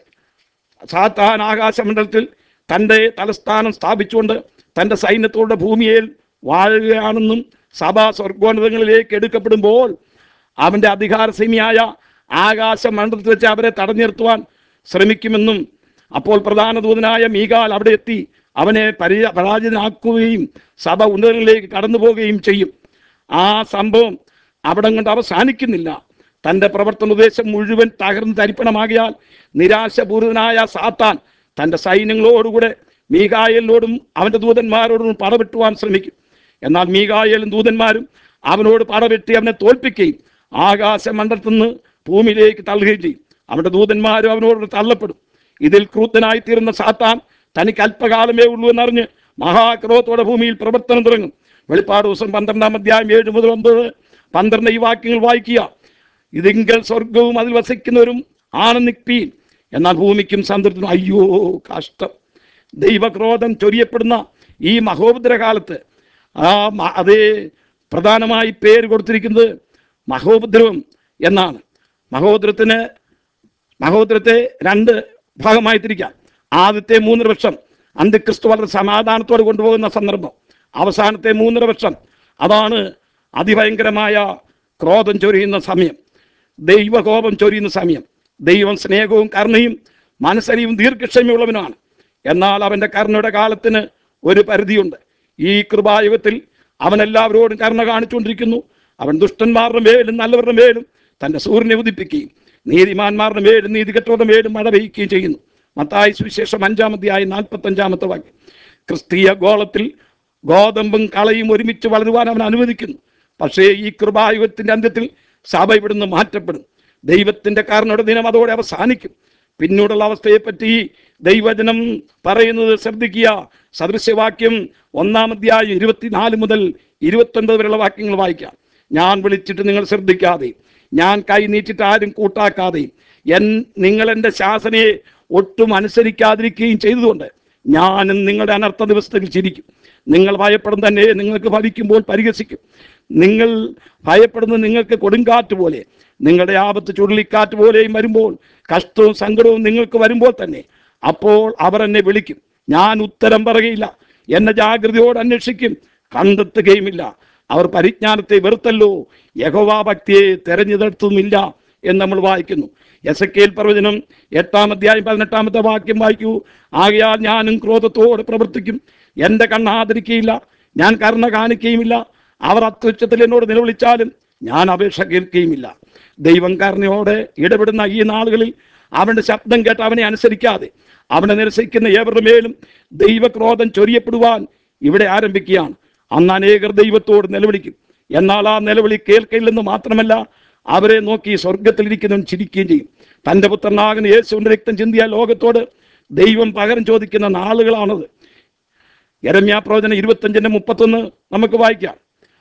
സാത്താൻ ആകാശമണ്ഡലത്തിൽ തൻ്റെ തലസ്ഥാനം സ്ഥാപിച്ചുകൊണ്ട് തൻ്റെ സൈന്യത്തോടെ ഭൂമിയിൽ വാഴുകയാണെന്നും സഭ സ്വർഗോന്നതങ്ങളിലേക്ക് എടുക്കപ്പെടുമ്പോൾ അവൻ്റെ അധികാരസീമിയായ ആകാശമണ്ഡലത്തിൽ വെച്ച് അവരെ തടഞ്ഞു നിർത്തുവാൻ ശ്രമിക്കുമെന്നും അപ്പോൾ പ്രധാന ദൂതനായ മീകാൽ അവിടെ എത്തി അവനെ പരി പരാജിതനാക്കുകയും സഭ ഉന്നതങ്ങളിലേക്ക് കടന്നു പോവുകയും ചെയ്യും ആ സംഭവം അവിടെ കൊണ്ട് അവസാനിക്കുന്നില്ല തന്റെ പ്രവർത്തന ഉദ്ദേശം മുഴുവൻ തകർന്ന് തരിപ്പണമാകിയാൽ നിരാശപൂരിതനായ സാത്താൻ തന്റെ സൈന്യങ്ങളോടുകൂടെ മീകായലിനോടും അവന്റെ ദൂതന്മാരോടും പടവെട്ടുവാൻ ശ്രമിക്കും എന്നാൽ മീകായലും ദൂതന്മാരും അവനോട് പടവെട്ടി അവനെ തോൽപ്പിക്കുകയും ആകാശമണ്ഡലത്തിൽ നിന്ന് ഭൂമിയിലേക്ക് തള്ളുകയും ചെയ്യും അവന്റെ ദൂതന്മാരും അവനോട് തള്ളപ്പെടും ഇതിൽ ക്രൂത്തനായി തീർന്ന സാത്താൻ തനിക്ക് അല്പകാലമേ ഉള്ളൂ എന്നറിഞ്ഞ് മഹാക്രോധത്തോടെ ഭൂമിയിൽ പ്രവർത്തനം തുടങ്ങും വെളിപ്പാട് ദിവസം പന്ത്രണ്ടാം അധ്യായം ഏഴ് മുതൽ ഒമ്പത് പന്ത്രണ്ട് ഈ വാക്യങ്ങൾ വായിക്കുക ഇതിങ്കൽ സ്വർഗവും അതിൽ വസിക്കുന്നവരും ആനന്ദിപ്പീൻ എന്നാൽ ഭൂമിക്കും സന്തൃപ്തിനും അയ്യോ കഷ്ടം ദൈവക്രോധം ചൊരിയപ്പെടുന്ന ഈ മഹോപദ്ര കാലത്ത് ആ മ- അതേ പ്രധാനമായി പേര് കൊടുത്തിരിക്കുന്നത് മഹോപദ്രവം എന്നാണ് മഹോദരത്തിന് മഹോദരത്തെ രണ്ട് ഭാഗമായി തിരിക്കാം ആദ്യത്തെ മൂന്നര വർഷം അന്ത്യക്രിസ്തു വളരെ സമാധാനത്തോടെ കൊണ്ടുപോകുന്ന സന്ദർഭം അവസാനത്തെ മൂന്നര വർഷം അതാണ് അതിഭയങ്കരമായ ക്രോധം ചൊരിയുന്ന സമയം ദൈവകോപം ചൊരിയുന്ന സമയം ദൈവം സ്നേഹവും കരുണയും മനസ്സരിയും ദീർഘക്ഷമയുള്ളവനാണ് എന്നാൽ അവന്റെ കരുണയുടെ കാലത്തിന് ഒരു പരിധിയുണ്ട് ഈ കൃപായുഗത്തിൽ അവൻ എല്ലാവരോടും കരുണ കാണിച്ചുകൊണ്ടിരിക്കുന്നു അവൻ ദുഷ്ടന്മാരുടെ മേലും നല്ലവരുടെ മേലും തന്റെ സൂര്യനെ ഉദിപ്പിക്കുകയും നീതിമാന്മാരുടെ മേലും നീതികെട്ടവരുടെ മേലും മഴ പെയ്യുകയും ചെയ്യുന്നു മത്തായി സുവിശേഷം അഞ്ചാമത്തെയായി നാൽപ്പത്തി അഞ്ചാമത്തെ വാക്യം ക്രിസ്തീയ ഗോളത്തിൽ ഗോതമ്പും കളയും ഒരുമിച്ച് വളരുവാൻ അവൻ അനുവദിക്കുന്നു പക്ഷേ ഈ കൃപായുഗത്തിന്റെ അന്ത്യത്തിൽ സഭ ഇവിടുന്ന് മാറ്റപ്പെടും ദൈവത്തിന്റെ കാരണയുടെ ദിനം അതോടെ അവസാനിക്കും പിന്നീടുള്ള അവസ്ഥയെപ്പറ്റി ദൈവജനം പറയുന്നത് ശ്രദ്ധിക്കുക സദൃശ്യവാക്യം ഒന്നാമധ്യായം ഇരുപത്തിനാല് മുതൽ ഇരുപത്തൊൻപത് വരെയുള്ള വാക്യങ്ങൾ വായിക്കാം ഞാൻ വിളിച്ചിട്ട് നിങ്ങൾ ശ്രദ്ധിക്കാതെ ഞാൻ കൈ നീട്ടിട്ട് ആരും കൂട്ടാക്കാതെയും എൻ നിങ്ങൾ എൻ്റെ ശാസനയെ ഒട്ടും അനുസരിക്കാതിരിക്കുകയും ചെയ്തതുകൊണ്ട് ഞാനും നിങ്ങളുടെ അനർത്ഥ ദിവസത്തിൽ ചിരിക്കും നിങ്ങൾ ഭയപ്പെടും തന്നെ നിങ്ങൾക്ക് ഭവിക്കുമ്പോൾ പരിഹസിക്കും നിങ്ങൾ ഭയപ്പെടുന്നത് നിങ്ങൾക്ക് കൊടുങ്കാറ്റ് പോലെ നിങ്ങളുടെ ആപത്ത് ചുഴലിക്കാറ്റ് പോലെയും വരുമ്പോൾ കഷ്ടവും സങ്കടവും നിങ്ങൾക്ക് വരുമ്പോൾ തന്നെ അപ്പോൾ അവർ എന്നെ വിളിക്കും ഞാൻ ഉത്തരം പറയുകയില്ല എന്നെ ജാഗ്രതയോട് അന്വേഷിക്കും കണ്ടെത്തുകയുമില്ല അവർ പരിജ്ഞാനത്തെ വെറുത്തല്ലോ യഹോവാ ഭക്തിയെ തെരഞ്ഞെടുത്തുമില്ല എന്ന് നമ്മൾ വായിക്കുന്നു എസ് കെ പ്രവചനം എട്ടാം അധ്യായം പതിനെട്ടാമത്തെ വാക്യം വായിക്കൂ ആകയാൽ ഞാനും ക്രോധത്തോടെ പ്രവർത്തിക്കും എൻ്റെ കണ്ണ് ആദരിക്കുകയില്ല ഞാൻ കരുണ കാണിക്കുകയുമില്ല അവർ അത്യുച്ചത്തിൽ എന്നോട് നിലവിളിച്ചാലും ഞാൻ അപേക്ഷ കേൾക്കുകയുമില്ല ദൈവം കരുണയോടെ ഇടപെടുന്ന ഈ നാളുകളിൽ അവന്റെ ശബ്ദം കേട്ട് അവനെ അനുസരിക്കാതെ അവനെ നിരസിക്കുന്ന ഏവരുടെ മേലും ദൈവക്രോധം ചൊരിയപ്പെടുവാൻ ഇവിടെ ആരംഭിക്കുകയാണ് അന്ന് അനേകർ ദൈവത്തോട് നിലവിളിക്കും എന്നാൽ ആ നിലവിളി കേൾക്കയില്ലെന്ന് മാത്രമല്ല അവരെ നോക്കി സ്വർഗത്തിലിരിക്കുന്നവൻ ചിരിക്കുകയും ചെയ്യും തന്റെ പുത്രനാകുന്ന യേശുവിന്റെ രക്തം ചിന്തിയ ലോകത്തോട് ദൈവം പകരം ചോദിക്കുന്ന നാളുകളാണത് യരമ്യാ പ്രവചനം ഇരുപത്തഞ്ചിന്റെ മുപ്പത്തൊന്ന് നമുക്ക് വായിക്കാം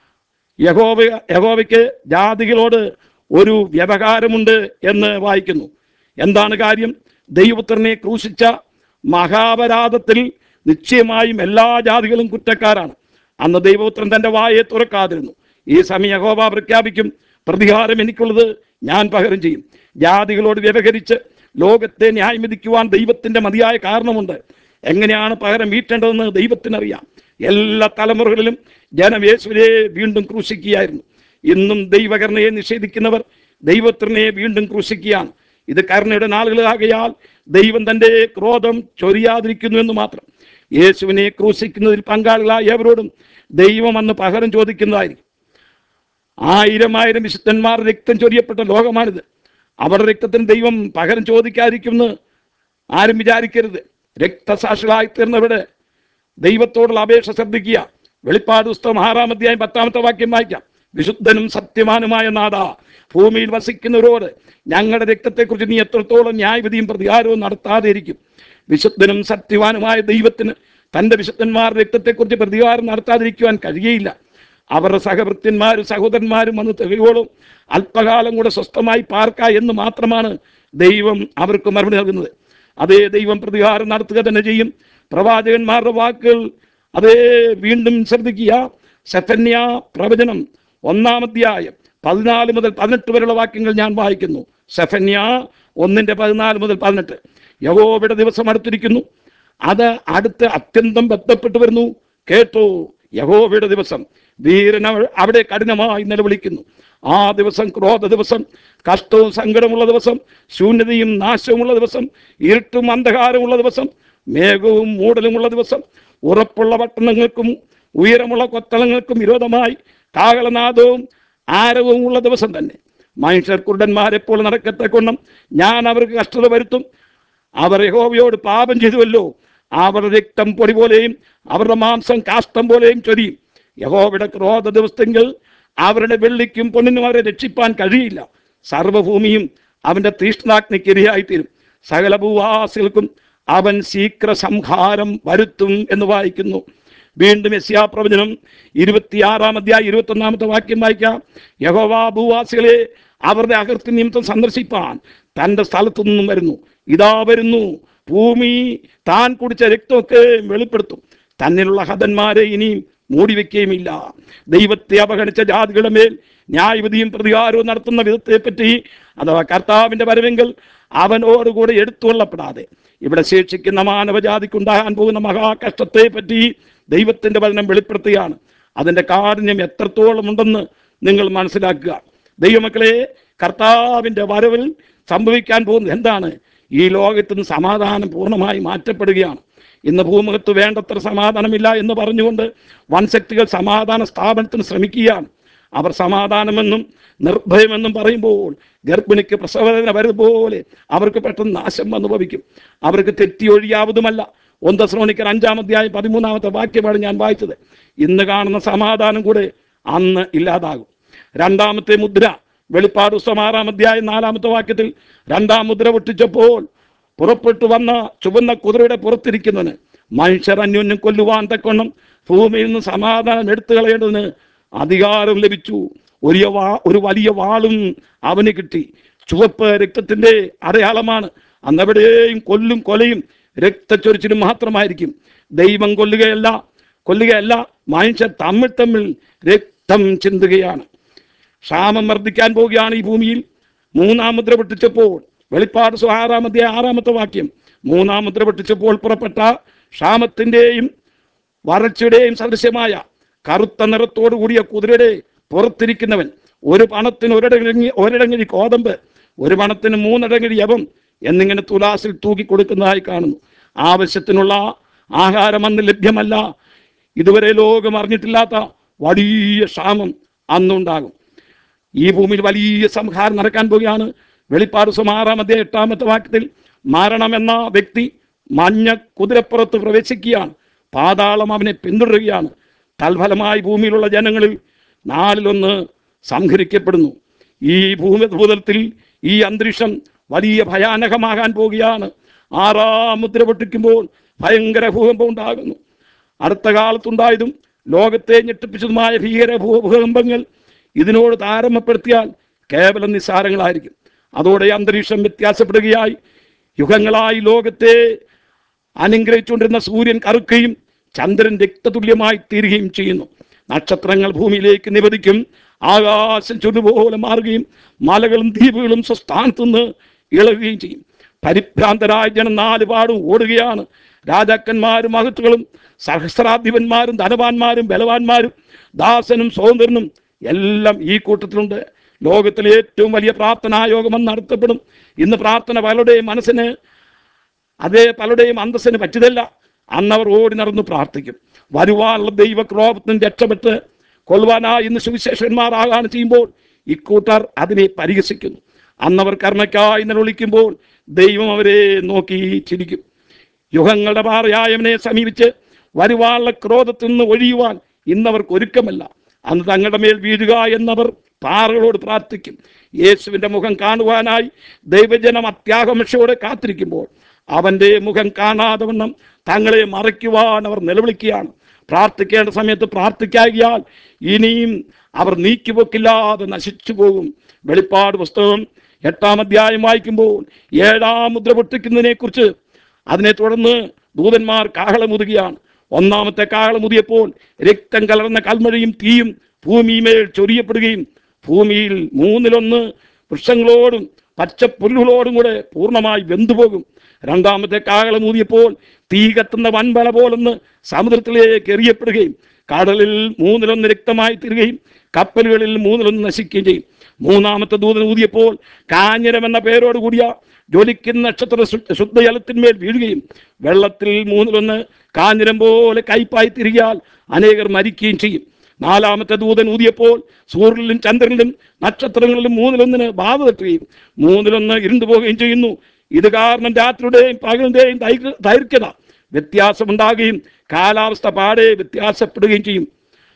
യഹോവ യഹോവയ്ക്ക് ജാതികളോട് ഒരു വ്യവഹാരമുണ്ട് എന്ന് വായിക്കുന്നു എന്താണ് കാര്യം ദൈവപുത്രനെ ക്രൂശിച്ച മഹാപരാധത്തിൽ നിശ്ചയമായും എല്ലാ ജാതികളും കുറ്റക്കാരാണ് അന്ന് ദൈവപുത്രൻ തന്റെ വായെ തുറക്കാതിരുന്നു ഈ സമയം യഹോവ പ്രഖ്യാപിക്കും പ്രതികാരം എനിക്കുള്ളത് ഞാൻ പകരം ചെയ്യും ജാതികളോട് വ്യവഹരിച്ച് ലോകത്തെ ന്യായം വിധിക്കുവാൻ ദൈവത്തിന്റെ മതിയായ കാരണമുണ്ട് എങ്ങനെയാണ് പകരം വീട്ടേണ്ടതെന്ന് ദൈവത്തിനറിയാം എല്ലാ തലമുറകളിലും ജനം യേശുവിനെ വീണ്ടും ക്രൂശിക്കുകയായിരുന്നു ഇന്നും ദൈവകരുണയെ നിഷേധിക്കുന്നവർ ദൈവത്തിനെ വീണ്ടും ക്രൂശിക്കുകയാണ് ഇത് കരുണയുടെ നാളുകളാകയാൽ ദൈവം തന്റെ ക്രോധം ചൊരിയാതിരിക്കുന്നു എന്ന് മാത്രം യേശുവിനെ ക്രൂശിക്കുന്നതിൽ പങ്കാളികളായ ഏവരോടും ദൈവം അന്ന് പകരം ചോദിക്കുന്നതായിരിക്കും ആയിരം ആയിരം വിശുദ്ധന്മാർ രക്തം ചൊരിയപ്പെട്ട ലോകമാണിത് അവരുടെ രക്തത്തിന് ദൈവം പകരം ചോദിക്കാതിരിക്കുമെന്ന് ആരും വിചാരിക്കരുത് രക്തസാക്ഷികളായി തീർന്നവിടെ ദൈവത്തോടുള്ള അപേക്ഷ ശ്രദ്ധിക്കുക വെളിപ്പാട് പുസ്തകം ആറാം അധ്യായം പത്താമത്തെ വാക്യം വായിക്കാം വിശുദ്ധനും സത്യവാനുമായ നാഥ ഭൂമിയിൽ വസിക്കുന്നവരോട് ഞങ്ങളുടെ രക്തത്തെക്കുറിച്ച് നീ എത്രത്തോളം ന്യായവിധിയും പ്രതികാരവും നടത്താതെ ഇരിക്കും വിശുദ്ധനും സത്യവാനുമായ ദൈവത്തിന് തന്റെ വിശുദ്ധന്മാരുടെ രക്തത്തെക്കുറിച്ച് പ്രതികാരം നടത്താതിരിക്കുവാൻ കഴിയുകയില്ല അവരുടെ സഹവൃത്യന്മാരും സഹോദരന്മാരും വന്ന് തെളിവോളും അല്പകാലം കൂടെ സ്വസ്ഥമായി പാർക്ക എന്ന് മാത്രമാണ് ദൈവം അവർക്ക് മറുപടി നൽകുന്നത് അതേ ദൈവം പ്രതികാരം നടത്തുക തന്നെ ചെയ്യും പ്രവാചകന്മാരുടെ വാക്കുകൾ അതേ വീണ്ടും ശ്രദ്ധിക്കുക സെഫന്യ പ്രവചനം ഒന്നാം അധ്യായം പതിനാല് മുതൽ പതിനെട്ട് വരെയുള്ള വാക്യങ്ങൾ ഞാൻ വായിക്കുന്നു സെഫന്യ ഒന്നിന്റെ പതിനാല് മുതൽ പതിനെട്ട് യഹോവയുടെ ദിവസം അടുത്തിരിക്കുന്നു അത് അടുത്ത് അത്യന്തം ബന്ധപ്പെട്ട് വരുന്നു കേട്ടോ യഹോവയുടെ ദിവസം വീരൻ അവ- അവിടെ കഠിനമായി നിലവിളിക്കുന്നു ആ ദിവസം ക്രോധ ദിവസം കഷ്ടവും സങ്കടമുള്ള ദിവസം ശൂന്യതയും നാശവുമുള്ള ദിവസം ഇരുട്ടും അന്ധകാരമുള്ള ദിവസം മേഘവും മൂടലുമുള്ള ദിവസം ഉറപ്പുള്ള പട്ടണങ്ങൾക്കും ഉയരമുള്ള കൊത്തളങ്ങൾക്കും വിരോധമായി കാഹളനാദവും ആരവവും ഉള്ള ദിവസം തന്നെ മനുഷ്യർ കുരുടന്മാരെപ്പോൾ നടക്കത്തക്കൊണ്ണം ഞാൻ അവർക്ക് കഷ്ടത വരുത്തും അവർ യഹോവയോട് പാപം ചെയ്തുവല്ലോ അവരുടെ രക്തം പൊടി പോലെയും അവരുടെ മാംസം കാഷ്ടം പോലെയും ചൊരിയും യഹോവയുടെ ക്രോധ ദിവസത്തെങ്കിൽ അവരുടെ വെള്ളിക്കും പൊന്നിനും അവരെ രക്ഷിപ്പാൻ കഴിയില്ല സർവഭൂമിയും അവന്റെ തീഷ്ണാഗ്നിക്ക് ഇരയായിത്തീരും സകല ഭൂവാസികൾക്കും അവൻ ശീഘ്ര സംഹാരം വരുത്തും എന്ന് വായിക്കുന്നു വീണ്ടും യസ്യാ പ്രവചനം ഇരുപത്തിയാറാം അധ്യായം ഇരുപത്തൊന്നാമത്തെ വാക്യം വായിക്കാം യഹോവ ഭൂവാസികളെ അവരുടെ അകൃത്യ നിമിത്തം സന്ദർശിപ്പാൻ തന്റെ സ്ഥലത്തു നിന്നും വരുന്നു ഇതാ വരുന്നു ഭൂമി താൻ കുടിച്ച രക്തമൊക്കെ വെളിപ്പെടുത്തും തന്നിലുള്ള ഹതന്മാരെ ഇനിയും മൂടിവെക്കുകയുമില്ല ദൈവത്തെ അവഗണിച്ച ജാതികളുടെ മേൽ ന്യായവിധിയും പ്രതികാരവും നടത്തുന്ന വിധത്തെപ്പറ്റി അഥവാ കർത്താവിന്റെ വരവെങ്കിൽ അവനോടുകൂടെ എടുത്തുകൊള്ളപ്പെടാതെ ഇവിടെ ശേഷിക്കുന്ന മാനവജാതിക്കുണ്ടാകാൻ പോകുന്ന മഹാകഷ്ടത്തെ പറ്റി ദൈവത്തിന്റെ വചനം വെളിപ്പെടുത്തുകയാണ് അതിന്റെ കാഠിന്യം എത്രത്തോളം ഉണ്ടെന്ന് നിങ്ങൾ മനസ്സിലാക്കുക ദൈവമക്കളെ കർത്താവിന്റെ വരവിൽ സംഭവിക്കാൻ പോകുന്നത് എന്താണ് ഈ ലോകത്ത് നിന്ന് സമാധാനം പൂർണ്ണമായി മാറ്റപ്പെടുകയാണ് ഇന്ന് ഭൂമുഖത്ത് വേണ്ടത്ര സമാധാനമില്ല എന്ന് പറഞ്ഞുകൊണ്ട് വൻശക്തികൾ സമാധാന സ്ഥാപനത്തിന് ശ്രമിക്കുകയാണ് അവർ സമാധാനമെന്നും നിർഭയമെന്നും പറയുമ്പോൾ ഗർഭിണിക്ക് പ്രസവവേദന വരുപോലെ അവർക്ക് പെട്ടെന്ന് നാശം വന്നു ഭവിക്കും അവർക്ക് തെറ്റിയൊഴിയാവതുമല്ല ഒന്ന് ശ്രോണിക്കർ അഞ്ചാം അധ്യായം പതിമൂന്നാമത്തെ വാക്യമാണ് ഞാൻ വായിച്ചത് ഇന്ന് കാണുന്ന സമാധാനം കൂടെ അന്ന് ഇല്ലാതാകും രണ്ടാമത്തെ മുദ്ര വെളിപ്പാട് പുസ്തകം ആറാം അധ്യായം നാലാമത്തെ വാക്യത്തിൽ രണ്ടാം മുദ്ര പൊട്ടിച്ചപ്പോൾ പുറപ്പെട്ടു വന്ന ചുവന്ന കുതിരയുടെ പുറത്തിരിക്കുന്നവന് മനുഷ്യർ അന്യോന്യം കൊല്ലുവാൻ തക്കൊണ്ണം ഭൂമിയിൽ നിന്ന് സമാധാനം എടുത്തു കളയേണ്ടതിന് അധികാരം ലഭിച്ചു ഒരു വാ ഒരു വലിയ വാളും അവന് കിട്ടി ചുവപ്പ് രക്തത്തിന്റെ അടയാളമാണ് അന്നെവിടെയും കൊല്ലും കൊലയും രക്തച്ചൊരിച്ചിലും മാത്രമായിരിക്കും ദൈവം കൊല്ലുകയല്ല കൊല്ലുകയല്ല മനുഷ്യർ തമ്മിൽ തമ്മിൽ രക്തം ചിന്തുകയാണ് ക്ഷാമം വർദ്ധിക്കാൻ പോവുകയാണ് ഈ ഭൂമിയിൽ മൂന്നാം മുദ്ര പൊട്ടിച്ചപ്പോൾ വെളിപ്പാട് സ്വ- ആറാമത്തെ ആറാമത്തെ വാക്യം മൂന്നാം മുദ്ര പൊട്ടിച്ചപ്പോൾ പുറപ്പെട്ട ക്ഷാമത്തിന്റെയും വരൾച്ചയുടെയും സദൃശ്യമായ കറുത്ത നിറത്തോടു കൂടിയ കുതിരയുടെ പുറത്തിരിക്കുന്നവൻ ഒരു പണത്തിന് ഒരിടങ്ങി ഒരിടങ്ങഴി കോതമ്പ് ഒരു പണത്തിന് മൂന്നിടങ്ങഴി യവം എന്നിങ്ങനെ തുലാസിൽ തൂക്കി കൊടുക്കുന്നതായി കാണുന്നു ആവശ്യത്തിനുള്ള ആഹാരം അന്ന് ലഭ്യമല്ല ഇതുവരെ ലോകം അറിഞ്ഞിട്ടില്ലാത്ത വലിയ ക്ഷാമം അന്നുണ്ടാകും ഈ ഭൂമിയിൽ വലിയ സംഹാരം നടക്കാൻ പോവുകയാണ് വെളിപ്പാട് സുമാറാമത്തെ എട്ടാമത്തെ വാക്യത്തിൽ മരണം എന്ന വ്യക്തി മഞ്ഞ കുതിരപ്പുറത്ത് പ്രവേശിക്കുകയാണ് പാതാളം അവനെ പിന്തുടരുകയാണ് തൽഫലമായി ഭൂമിയിലുള്ള ജനങ്ങളിൽ നാലിലൊന്ന് സംഹരിക്കപ്പെടുന്നു ഈ ഭൂമി ഭൂതലത്തിൽ ഈ അന്തരീക്ഷം വലിയ ഭയാനകമാകാൻ പോവുകയാണ് ആറാം മുദ്ര പൊട്ടിക്കുമ്പോൾ ഭയങ്കര ഭൂകമ്പം ഉണ്ടാകുന്നു അടുത്ത കാലത്തുണ്ടായതും ലോകത്തെ ഞെട്ടിപ്പിച്ചതുമായ ഭീകര ഭൂ- ഭൂകമ്പങ്ങൾ ഇതിനോട് താരതമ്യപ്പെടുത്തിയാൽ കേവലം നിസ്സാരങ്ങളായിരിക്കും അതോടെ അന്തരീക്ഷം വ്യത്യാസപ്പെടുകയായി യുഗങ്ങളായി ലോകത്തെ അനുഗ്രഹിച്ചുകൊണ്ടിരുന്ന സൂര്യൻ കറുക്കുകയും ചന്ദ്രൻ രക്തതുല്യമായി തീരുകയും ചെയ്യുന്നു നക്ഷത്രങ്ങൾ ഭൂമിയിലേക്ക് നിവദിക്കും ആകാശം ചുടുപോലെ മാറുകയും മലകളും ദ്വീപുകളും സ്വസ്ഥാനത്തുനിന്ന് ഇളകുകയും ചെയ്യും പരിഭ്രാന്തരായ ജനം നാല് പാടും ഓടുകയാണ് രാജാക്കന്മാരും മഹത്തുക്കളും സഹസ്രാധിപന്മാരും ധനവാന്മാരും ബലവാന്മാരും ദാസനും സ്വതന്ത്രനും എല്ലാം ഈ കൂട്ടത്തിലുണ്ട് ലോകത്തിലെ ഏറ്റവും വലിയ പ്രാർത്ഥനാ യോഗം നടത്തപ്പെടും ഇന്ന് പ്രാർത്ഥന പലരുടെയും മനസ്സിന് അതേ പലരുടെയും അന്തസ്സിന് പറ്റിയതല്ല അന്നവർ ഓടി നടന്ന് പ്രാർത്ഥിക്കും വരുവാനുള്ള ദൈവക്രോപത്തിന് രക്ഷപ്പെട്ട് കൊല്ലുവാനായി ഇന്ന് സുവിശേഷന്മാരാകാണ് ചെയ്യുമ്പോൾ ഇക്കൂട്ടർ അതിനെ പരിഹസിക്കുന്നു അന്നവർ കർമ്മയ്ക്കായി നിലവിളിക്കുമ്പോൾ ദൈവം അവരെ നോക്കി ചിരിക്കും യുഗങ്ങളുടെ പാറയായവനെ സമീപിച്ച് വരുവാനുള്ള ക്രോധത്തിൽ നിന്ന് ഒഴിയുവാൻ ഇന്നവർക്ക് ഒരുക്കമല്ല അന്ന് തങ്ങളുടെ മേൽ വീഴുക എന്നവർ പാറകളോട് പ്രാർത്ഥിക്കും യേശുവിൻ്റെ മുഖം കാണുവാനായി ദൈവജനം അത്യാകമക്ഷയോടെ കാത്തിരിക്കുമ്പോൾ അവൻ്റെ മുഖം കാണാതെ വണ്ണം തങ്ങളെ മറയ്ക്കുവാൻ അവർ നിലവിളിക്കുകയാണ് പ്രാർത്ഥിക്കേണ്ട സമയത്ത് പ്രാർത്ഥിക്കാകിയാൽ ഇനിയും അവർ നീക്കിവെക്കില്ലാതെ നശിച്ചു പോകും വെളിപ്പാട് പുസ്തകം എട്ടാം അധ്യായം വായിക്കുമ്പോൾ ഏഴാം മുദ്ര പൊട്ടിക്കുന്നതിനെ കുറിച്ച് അതിനെ തുടർന്ന് ദൂതന്മാർ കാഹളമുതുകയാണ് ഒന്നാമത്തെ കാഹളമുതിയപ്പോൾ രക്തം കലർന്ന കൽമഴയും തീയും ഭൂമിമേൽ ചൊരിയപ്പെടുകയും ഭൂമിയിൽ മൂന്നിലൊന്ന് വൃക്ഷങ്ങളോടും പച്ചപ്പുല്ലുകളോടും കൂടെ പൂർണ്ണമായി വെന്തുപോകും രണ്ടാമത്തെ കാഹളമൂതിയപ്പോൾ തീ കത്തുന്ന വൻപല പോലൊന്ന് സമുദ്രത്തിലേക്ക് എറിയപ്പെടുകയും കടലിൽ മൂന്നിലൊന്ന് രക്തമായി തീരുകയും കപ്പലുകളിൽ മൂന്നിലൊന്ന് നശിക്കുകയും ചെയ്യും മൂന്നാമത്തെ ദൂതൻ ഊതിയപ്പോൾ കാഞ്ഞിരം എന്ന പേരോട് കൂടിയ ജ്വലിക്കുന്ന നക്ഷത്ര ശു- ശുദ്ധജലത്തിന്മേൽ വീഴുകയും വെള്ളത്തിൽ മൂന്നിലൊന്ന് കാഞ്ഞിരം പോലെ കയ്പായി തിരികിയാൽ അനേകർ മരിക്കുകയും ചെയ്യും നാലാമത്തെ ദൂതൻ ഊതിയപ്പോൾ സൂര്യനിലും ചന്ദ്രനിലും നക്ഷത്രങ്ങളിലും മൂന്നിലൊന്നിന് ബാധ തട്ടുകയും മൂന്നിലൊന്ന് ഇരുണ്ടു പോവുകയും ചെയ്യുന്നു ഇത് കാരണം രാത്രിയുടെയും പകലിന്റെയും ദൈർഘ്യ- ദൈർഘ്യത വ്യത്യാസമുണ്ടാകുകയും കാലാവസ്ഥ പാടെ വ്യത്യാസപ്പെടുകയും ചെയ്യും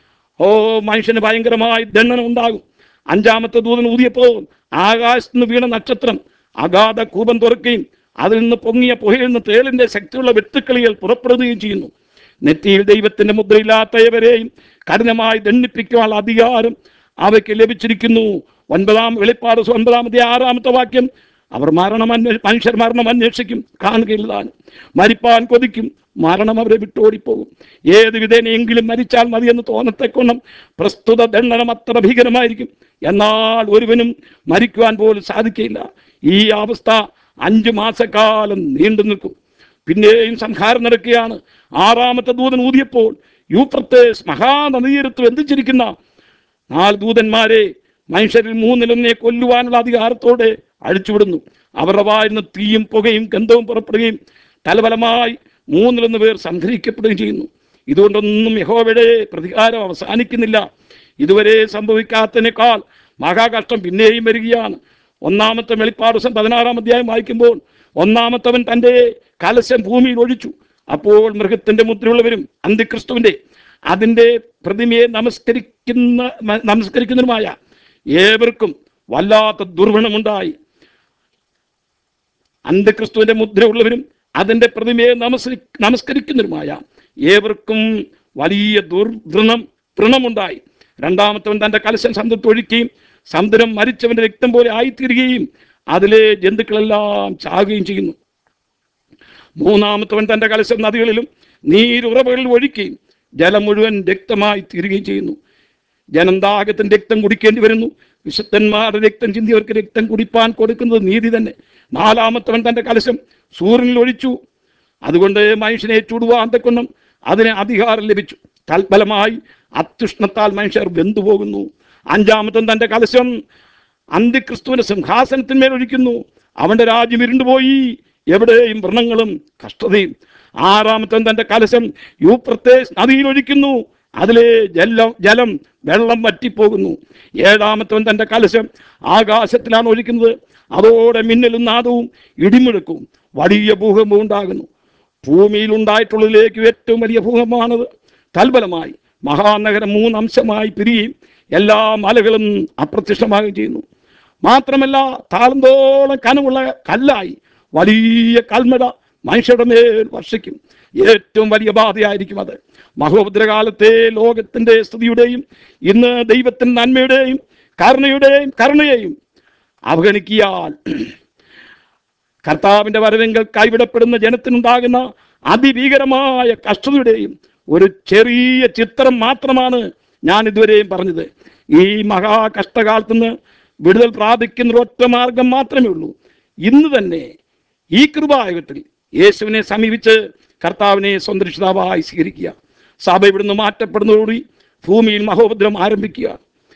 ഓ മനുഷ്യന് ഭയങ്കരമായി ദണ്ഡനം ഉണ്ടാകും അഞ്ചാമത്തെ ദൂതൻ ഊതിയപ്പോൾ ആകാശത്ത് നിന്ന് വീണ നക്ഷത്രം അഗാധ കൂപം തുറക്കുകയും അതിൽ നിന്ന് പൊങ്ങിയ പുകയിൽ നിന്ന് തേളിന്റെ ശക്തിയുള്ള വെട്ടുക്കളികൾ പുറപ്പെടുകയും ചെയ്യുന്നു നെറ്റിയിൽ ദൈവത്തിന്റെ മുദ്രയില്ലാത്തവരെയും കഠിനമായി ദണ്ഡിപ്പിക്കുവാനുള്ള അധികാരം അവയ്ക്ക് ലഭിച്ചിരിക്കുന്നു ഒൻപതാം വെളിപ്പാട് ഒൻപതാമത്തെ ആറാമത്തെ വാക്യം അവർ മരണം അന്വേ മനുഷ്യർ മരണം അന്വേഷിക്കും കാണുകയില്ലതാണ് മരിപ്പാൻ കൊതിക്കും മരണം അവരെ വിട്ടോടിപ്പോകും ഏത് വിധേനയെങ്കിലും മരിച്ചാൽ മതിയെന്ന് തോന്നത്തെക്കൊണ്ണം പ്രസ്തുത ദണ്ഡനം അത്ര ഭീകരമായിരിക്കും എന്നാൽ ഒരുവനും മരിക്കുവാൻ പോലും സാധിക്കില്ല ഈ അവസ്ഥ അഞ്ചു മാസക്കാലം നീണ്ടു നിൽക്കും പിന്നെയും സംഹാരം നടക്കുകയാണ് ആറാമത്തെ ദൂതൻ ഊതിയപ്പോൾ യൂപ്രത്തേസ് മഹാനദീരത്ത് ബന്ധിച്ചിരിക്കുന്ന നാല് ദൂതന്മാരെ മനുഷ്യരിൽ മൂന്നിലൊന്നെ കൊല്ലുവാനുള്ള അധികാരത്തോടെ അഴിച്ചുവിടുന്നു അവരുടെ വായിന്ന് തീയും പുകയും ഗന്ധവും പുറപ്പെടുകയും തലഫലമായി മൂന്നിലൊന്ന് പേർ സംഹരിക്കപ്പെടുകയും ചെയ്യുന്നു ഇതുകൊണ്ടൊന്നും യഹോവയുടെ പ്രതികാരം അവസാനിക്കുന്നില്ല ഇതുവരെ സംഭവിക്കാത്തതിനേക്കാൾ മഹാകഷ്ടം പിന്നെയും വരികയാണ് ഒന്നാമത്തെ വെളിപ്പാട് ദിവസം പതിനാറാം അധ്യായം വായിക്കുമ്പോൾ ഒന്നാമത്തവൻ തൻ്റെ കലശം ഭൂമിയിൽ ഒഴിച്ചു അപ്പോൾ മൃഗത്തിന്റെ മുദ്രയുള്ളവരും അന്തിക്രിസ്തുവിന്റെ അതിൻ്റെ പ്രതിമയെ നമസ്കരിക്കുന്ന മ- നമസ്കരിക്കുന്നതിനുമായ ഏവർക്കും വല്ലാത്ത ദുർഗുണമുണ്ടായി അന്ധക്രിസ്തുവിന്റെ മുദ്രയുള്ളവരും അതിന്റെ പ്രതിമയെ നമസ്കരി നമസ്കരിക്കുന്നവരുമായ ഏവർക്കും വലിയ ദുർവൃണം വൃണമുണ്ടായി രണ്ടാമത്തവൻ തന്റെ കലശം സമുദ്രത്തൊഴുക്കുകയും സമുദ്രം മരിച്ചവന്റെ രക്തം പോലെ ആയിത്തീരുകയും അതിലെ ജന്തുക്കളെല്ലാം ചാകുകയും ചെയ്യുന്നു മൂന്നാമത്തവൻ തന്റെ കലശം നദികളിലും നീരുറവകളിൽ ഒഴുക്കുകയും ജലം മുഴുവൻ രക്തമായി തീരുകയും ചെയ്യുന്നു ജനം ദാഹത്തിന് രക്തം കുടിക്കേണ്ടി വരുന്നു വിശുദ്ധന്മാരുടെ രക്തം ചിന്തിയവർക്ക് രക്തം കുടിപ്പാൻ കൊടുക്കുന്നത് നീതി തന്നെ നാലാമത്തവൻ തന്റെ കലശം സൂര്യനിൽ ഒഴിച്ചു അതുകൊണ്ട് മനുഷ്യനെ ചുടുവാൻ തക്കൊന്നും അതിന് അധികാരം ലഭിച്ചു തൽഫലമായി അത്യുഷ്ണത്താൽ മനുഷ്യർ വെന്തുപോകുന്നു അഞ്ചാമത്തൻ തന്റെ കലശം അന്ത്യക്രിസ്തുവിന്റെ സിംഹാസനത്തിന്മേൽ ഒഴിക്കുന്നു അവന്റെ രാജ്യം ഇരുണ്ടുപോയി എവിടെയും വ്രണങ്ങളും കഷ്ടതയും ആറാമത്തൻ തന്റെ കലശം യൂപ്രത്തെ നദിയിൽ ഒഴിക്കുന്നു അതിലെ ജലം ജലം വെള്ളം വറ്റിപ്പോകുന്നു ഏഴാമത്തവൻ തന്റെ കലശം ആകാശത്തിലാണ് ഒഴിക്കുന്നത് അതോടെ മിന്നലും നാദവും ഇടിമുഴക്കും വലിയ ഭൂകമ്പം ഉണ്ടാകുന്നു ഭൂമിയിൽ ഉണ്ടായിട്ടുള്ളതിലേക്ക് ഏറ്റവും വലിയ ഭൂകമ്പമാണത് തൽഫലമായി മഹാനഗരം മൂന്നംശമായി പിരിയുകയും എല്ലാ മലകളും അപ്രത്യക്ഷമാകുകയും ചെയ്യുന്നു മാത്രമല്ല താളന്തോളം കനമുള്ള കല്ലായി വലിയ കൽമഴ മനുഷ്യരുടെ മേൽ വർഷിക്കും ഏറ്റവും വലിയ ബാധയായിരിക്കും അത് മഹോപദ്രകാലത്തെ ലോകത്തിന്റെ സ്ഥിതിയുടെയും ഇന്ന് ദൈവത്തിന്റെ നന്മയുടെയും കരുണയുടെയും കരുണയെയും അവഗണിക്കിയാൽ കർത്താവിന്റെ വരവെങ്കിൽ കൈവിടപ്പെടുന്ന ജനത്തിനുണ്ടാകുന്ന അതിഭീകരമായ കഷ്ടതയുടെയും ഒരു ചെറിയ ചിത്രം മാത്രമാണ് ഞാൻ ഇതുവരെയും പറഞ്ഞത് ഈ മഹാ കഷ്ടകാലത്ത് നിന്ന് വിടുതൽ പ്രാപിക്കുന്ന ഒറ്റ മാർഗം മാത്രമേ ഉള്ളൂ ഇന്ന് തന്നെ ഈ കൃപായുഗത്തിൽ യേശുവിനെ സമീപിച്ച് കർത്താവിനെ സ്വന്തം രക്ഷിതാവായി സ്വീകരിക്കുക സഭ ഇവിടുന്ന് മാറ്റപ്പെടുന്നതോടുകൂടി ഭൂമിയിൽ മഹോപദ്രം ആരംഭിക്കുക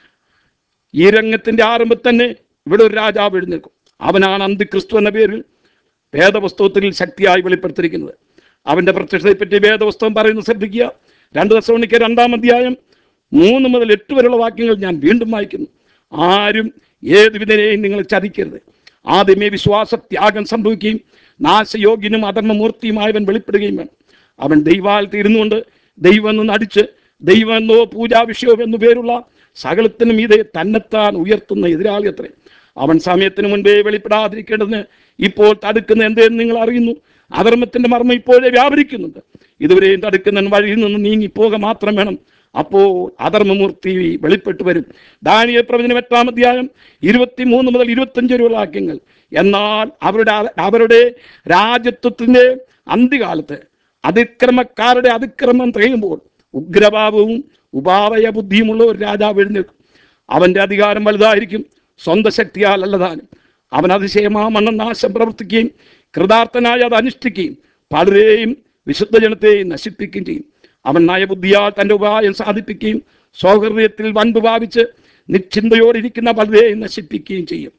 ഈ രംഗത്തിന്റെ ആരംഭത്തിൽ തന്നെ ഇവിടെ ഒരു രാജാവ് എഴുന്നേൽക്കും അവനാണ് അന്തിക്രിസ്തു എന്ന പേരിൽ വേദപുസ്തകത്തിൽ ശക്തിയായി വെളിപ്പെടുത്തിയിരിക്കുന്നത് അവന്റെ പ്രത്യക്ഷതയെപ്പറ്റി വേദപുസ്തകം പറയുന്നത് ശ്രദ്ധിക്കുക രണ്ട് ദശമണിക്ക് രണ്ടാം അധ്യായം മൂന്ന് മുതൽ എട്ട് വരെയുള്ള വാക്യങ്ങൾ ഞാൻ വീണ്ടും വായിക്കുന്നു ആരും ഏത് വിധനെയും നിങ്ങൾ ചതിക്കരുത് ആദ്യമേ വിശ്വാസ ത്യാഗം സംഭവിക്കുകയും നാശയോഗ്യനും അധർമ്മമൂർത്തിയുമായവൻ വെളിപ്പെടുകയും വേണം അവൻ ദൈവാലത്ത് ഇരുന്നുകൊണ്ട് ദൈവം എന്ന് നടിച്ച് ദൈവം എന്നോ പൂജാ വിഷയോ എന്നു പേരുള്ള സകലത്തിനും ഇതേ തന്നെത്താൻ ഉയർത്തുന്ന എതിരാളി അത്രേ അവൻ സമയത്തിന് മുൻപേ വെളിപ്പെടാതിരിക്കേണ്ടതിന് ഇപ്പോൾ തടുക്കുന്ന എന്തേന്ന് നിങ്ങൾ അറിയുന്നു അധർമ്മത്തിന്റെ മർമ്മം ഇപ്പോഴേ വ്യാപരിക്കുന്നുണ്ട് ഇതുവരെയും തടുക്കുന്ന വഴിയിൽ നിന്ന് നീങ്ങിപ്പോക മാത്രം വേണം അപ്പോൾ അധർമ്മമൂർത്തി വെളിപ്പെട്ടു വരും ദാനിയ പ്രവചനം എട്ടാം അധ്യായം ഇരുപത്തിമൂന്ന് മുതൽ ഇരുപത്തഞ്ച് വരെയുള്ള വാക്യങ്ങൾ എന്നാൽ അവരുടെ അവരുടെ രാജ്യത്വത്തിന്റെ അന്ത്യകാലത്ത് അതിക്രമക്കാരുടെ അതിക്രമം തികയുമ്പോൾ ഉഗ്രഭാവവും ഉപാവയ ബുദ്ധിയുമുള്ള ഒരു രാജാവ് എഴുന്നേൽക്കും അവന്റെ അധികാരം വലുതായിരിക്കും സ്വന്തം ശക്തിയാൽ അല്ലതാനും അവൻ അതിശയമാ മണ്ണം നാശം പ്രവർത്തിക്കുകയും കൃതാർത്ഥനായി അത് അനുഷ്ഠിക്കുകയും പലരെയും വിശുദ്ധ ജനത്തെയും നശിപ്പിക്കുകയും ചെയ്യും അവൻ നയബുദ്ധിയാൽ തന്റെ ഉപായം സാധിപ്പിക്കുകയും സൗഹൃദയത്തിൽ വൻപ് ഭാവിച്ച് നിശ്ചിന്തയോടിരിക്കുന്ന പലരെയും നശിപ്പിക്കുകയും ചെയ്യും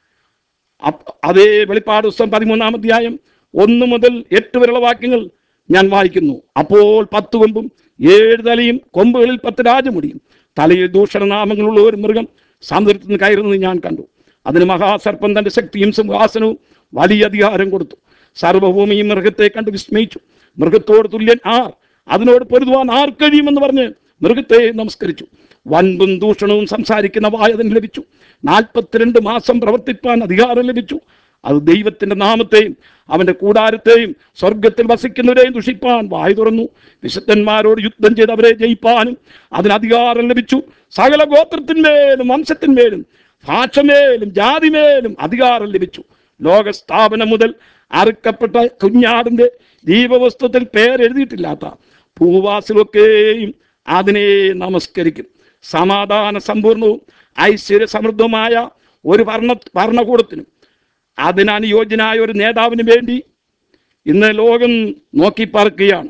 അപ്പ- അതേ വെളിപ്പാട് പുസ്തകം പതിമൂന്നാം അധ്യായം ഒന്ന് മുതൽ എട്ട് വരെയുള്ള വാക്യങ്ങൾ ഞാൻ വായിക്കുന്നു അപ്പോൾ പത്ത് കൊമ്പും ഏഴ് തലയും കൊമ്പുകളിൽ പത്ത് രാജമുടിയും തലയിൽ ദൂഷണനാമങ്ങളുള്ള ഒരു മൃഗം സമുദ്രത്തിൽ നിന്ന് കയറുന്നത് ഞാൻ കണ്ടു അതിന് മഹാസർപ്പം തന്റെ ശക്തിയും സിംഹാസനവും വലിയ അധികാരം കൊടുത്തു സർവഭൂമിയും മൃഗത്തെ കണ്ട് വിസ്മയിച്ചു മൃഗത്തോട് തുല്യൻ ആർ അതിനോട് പൊരുതുവാൻ ആർ കഴിയുമെന്ന് പറഞ്ഞ് മൃഗത്തെ നമസ്കരിച്ചു വൻപും ദൂഷണവും സംസാരിക്കുന്ന വായതിന് ലഭിച്ചു നാൽപ്പത്തിരണ്ട് മാസം പ്രവർത്തിപ്പാൻ അധികാരം ലഭിച്ചു അത് ദൈവത്തിന്റെ നാമത്തെയും അവന്റെ കൂടാരത്തെയും സ്വർഗത്തിൽ വസിക്കുന്നവരെയും ദുഷിപ്പാൻ വായു തുറന്നു വിശുദ്ധന്മാരോട് യുദ്ധം ചെയ്ത് അവരെ ജയിപ്പാനും അതിന് അധികാരം ലഭിച്ചു സകല ഗോത്രത്തിന്മേലും വംശത്തിന്മേലും ഭാഷമേലും ജാതിമേലും അധികാരം ലഭിച്ചു ലോകസ്ഥാപനം മുതൽ അറുക്കപ്പെട്ട കുഞ്ഞാടിന്റെ ദീപവസ്തുത്തിൽ പേരെഴുതിയിട്ടില്ലാത്ത ഭൂവാസിലൊക്കെയും അതിനെ നമസ്കരിക്കും സമാധാന സമ്പൂർണവും ഐശ്വര്യ സമൃദ്ധവുമായ ഒരു ഭരണ ഭരണകൂടത്തിനും അതിനനുയോജ്യനായ ഒരു നേതാവിന് വേണ്ടി ഇന്ന് ലോകം നോക്കി പാർക്കുകയാണ്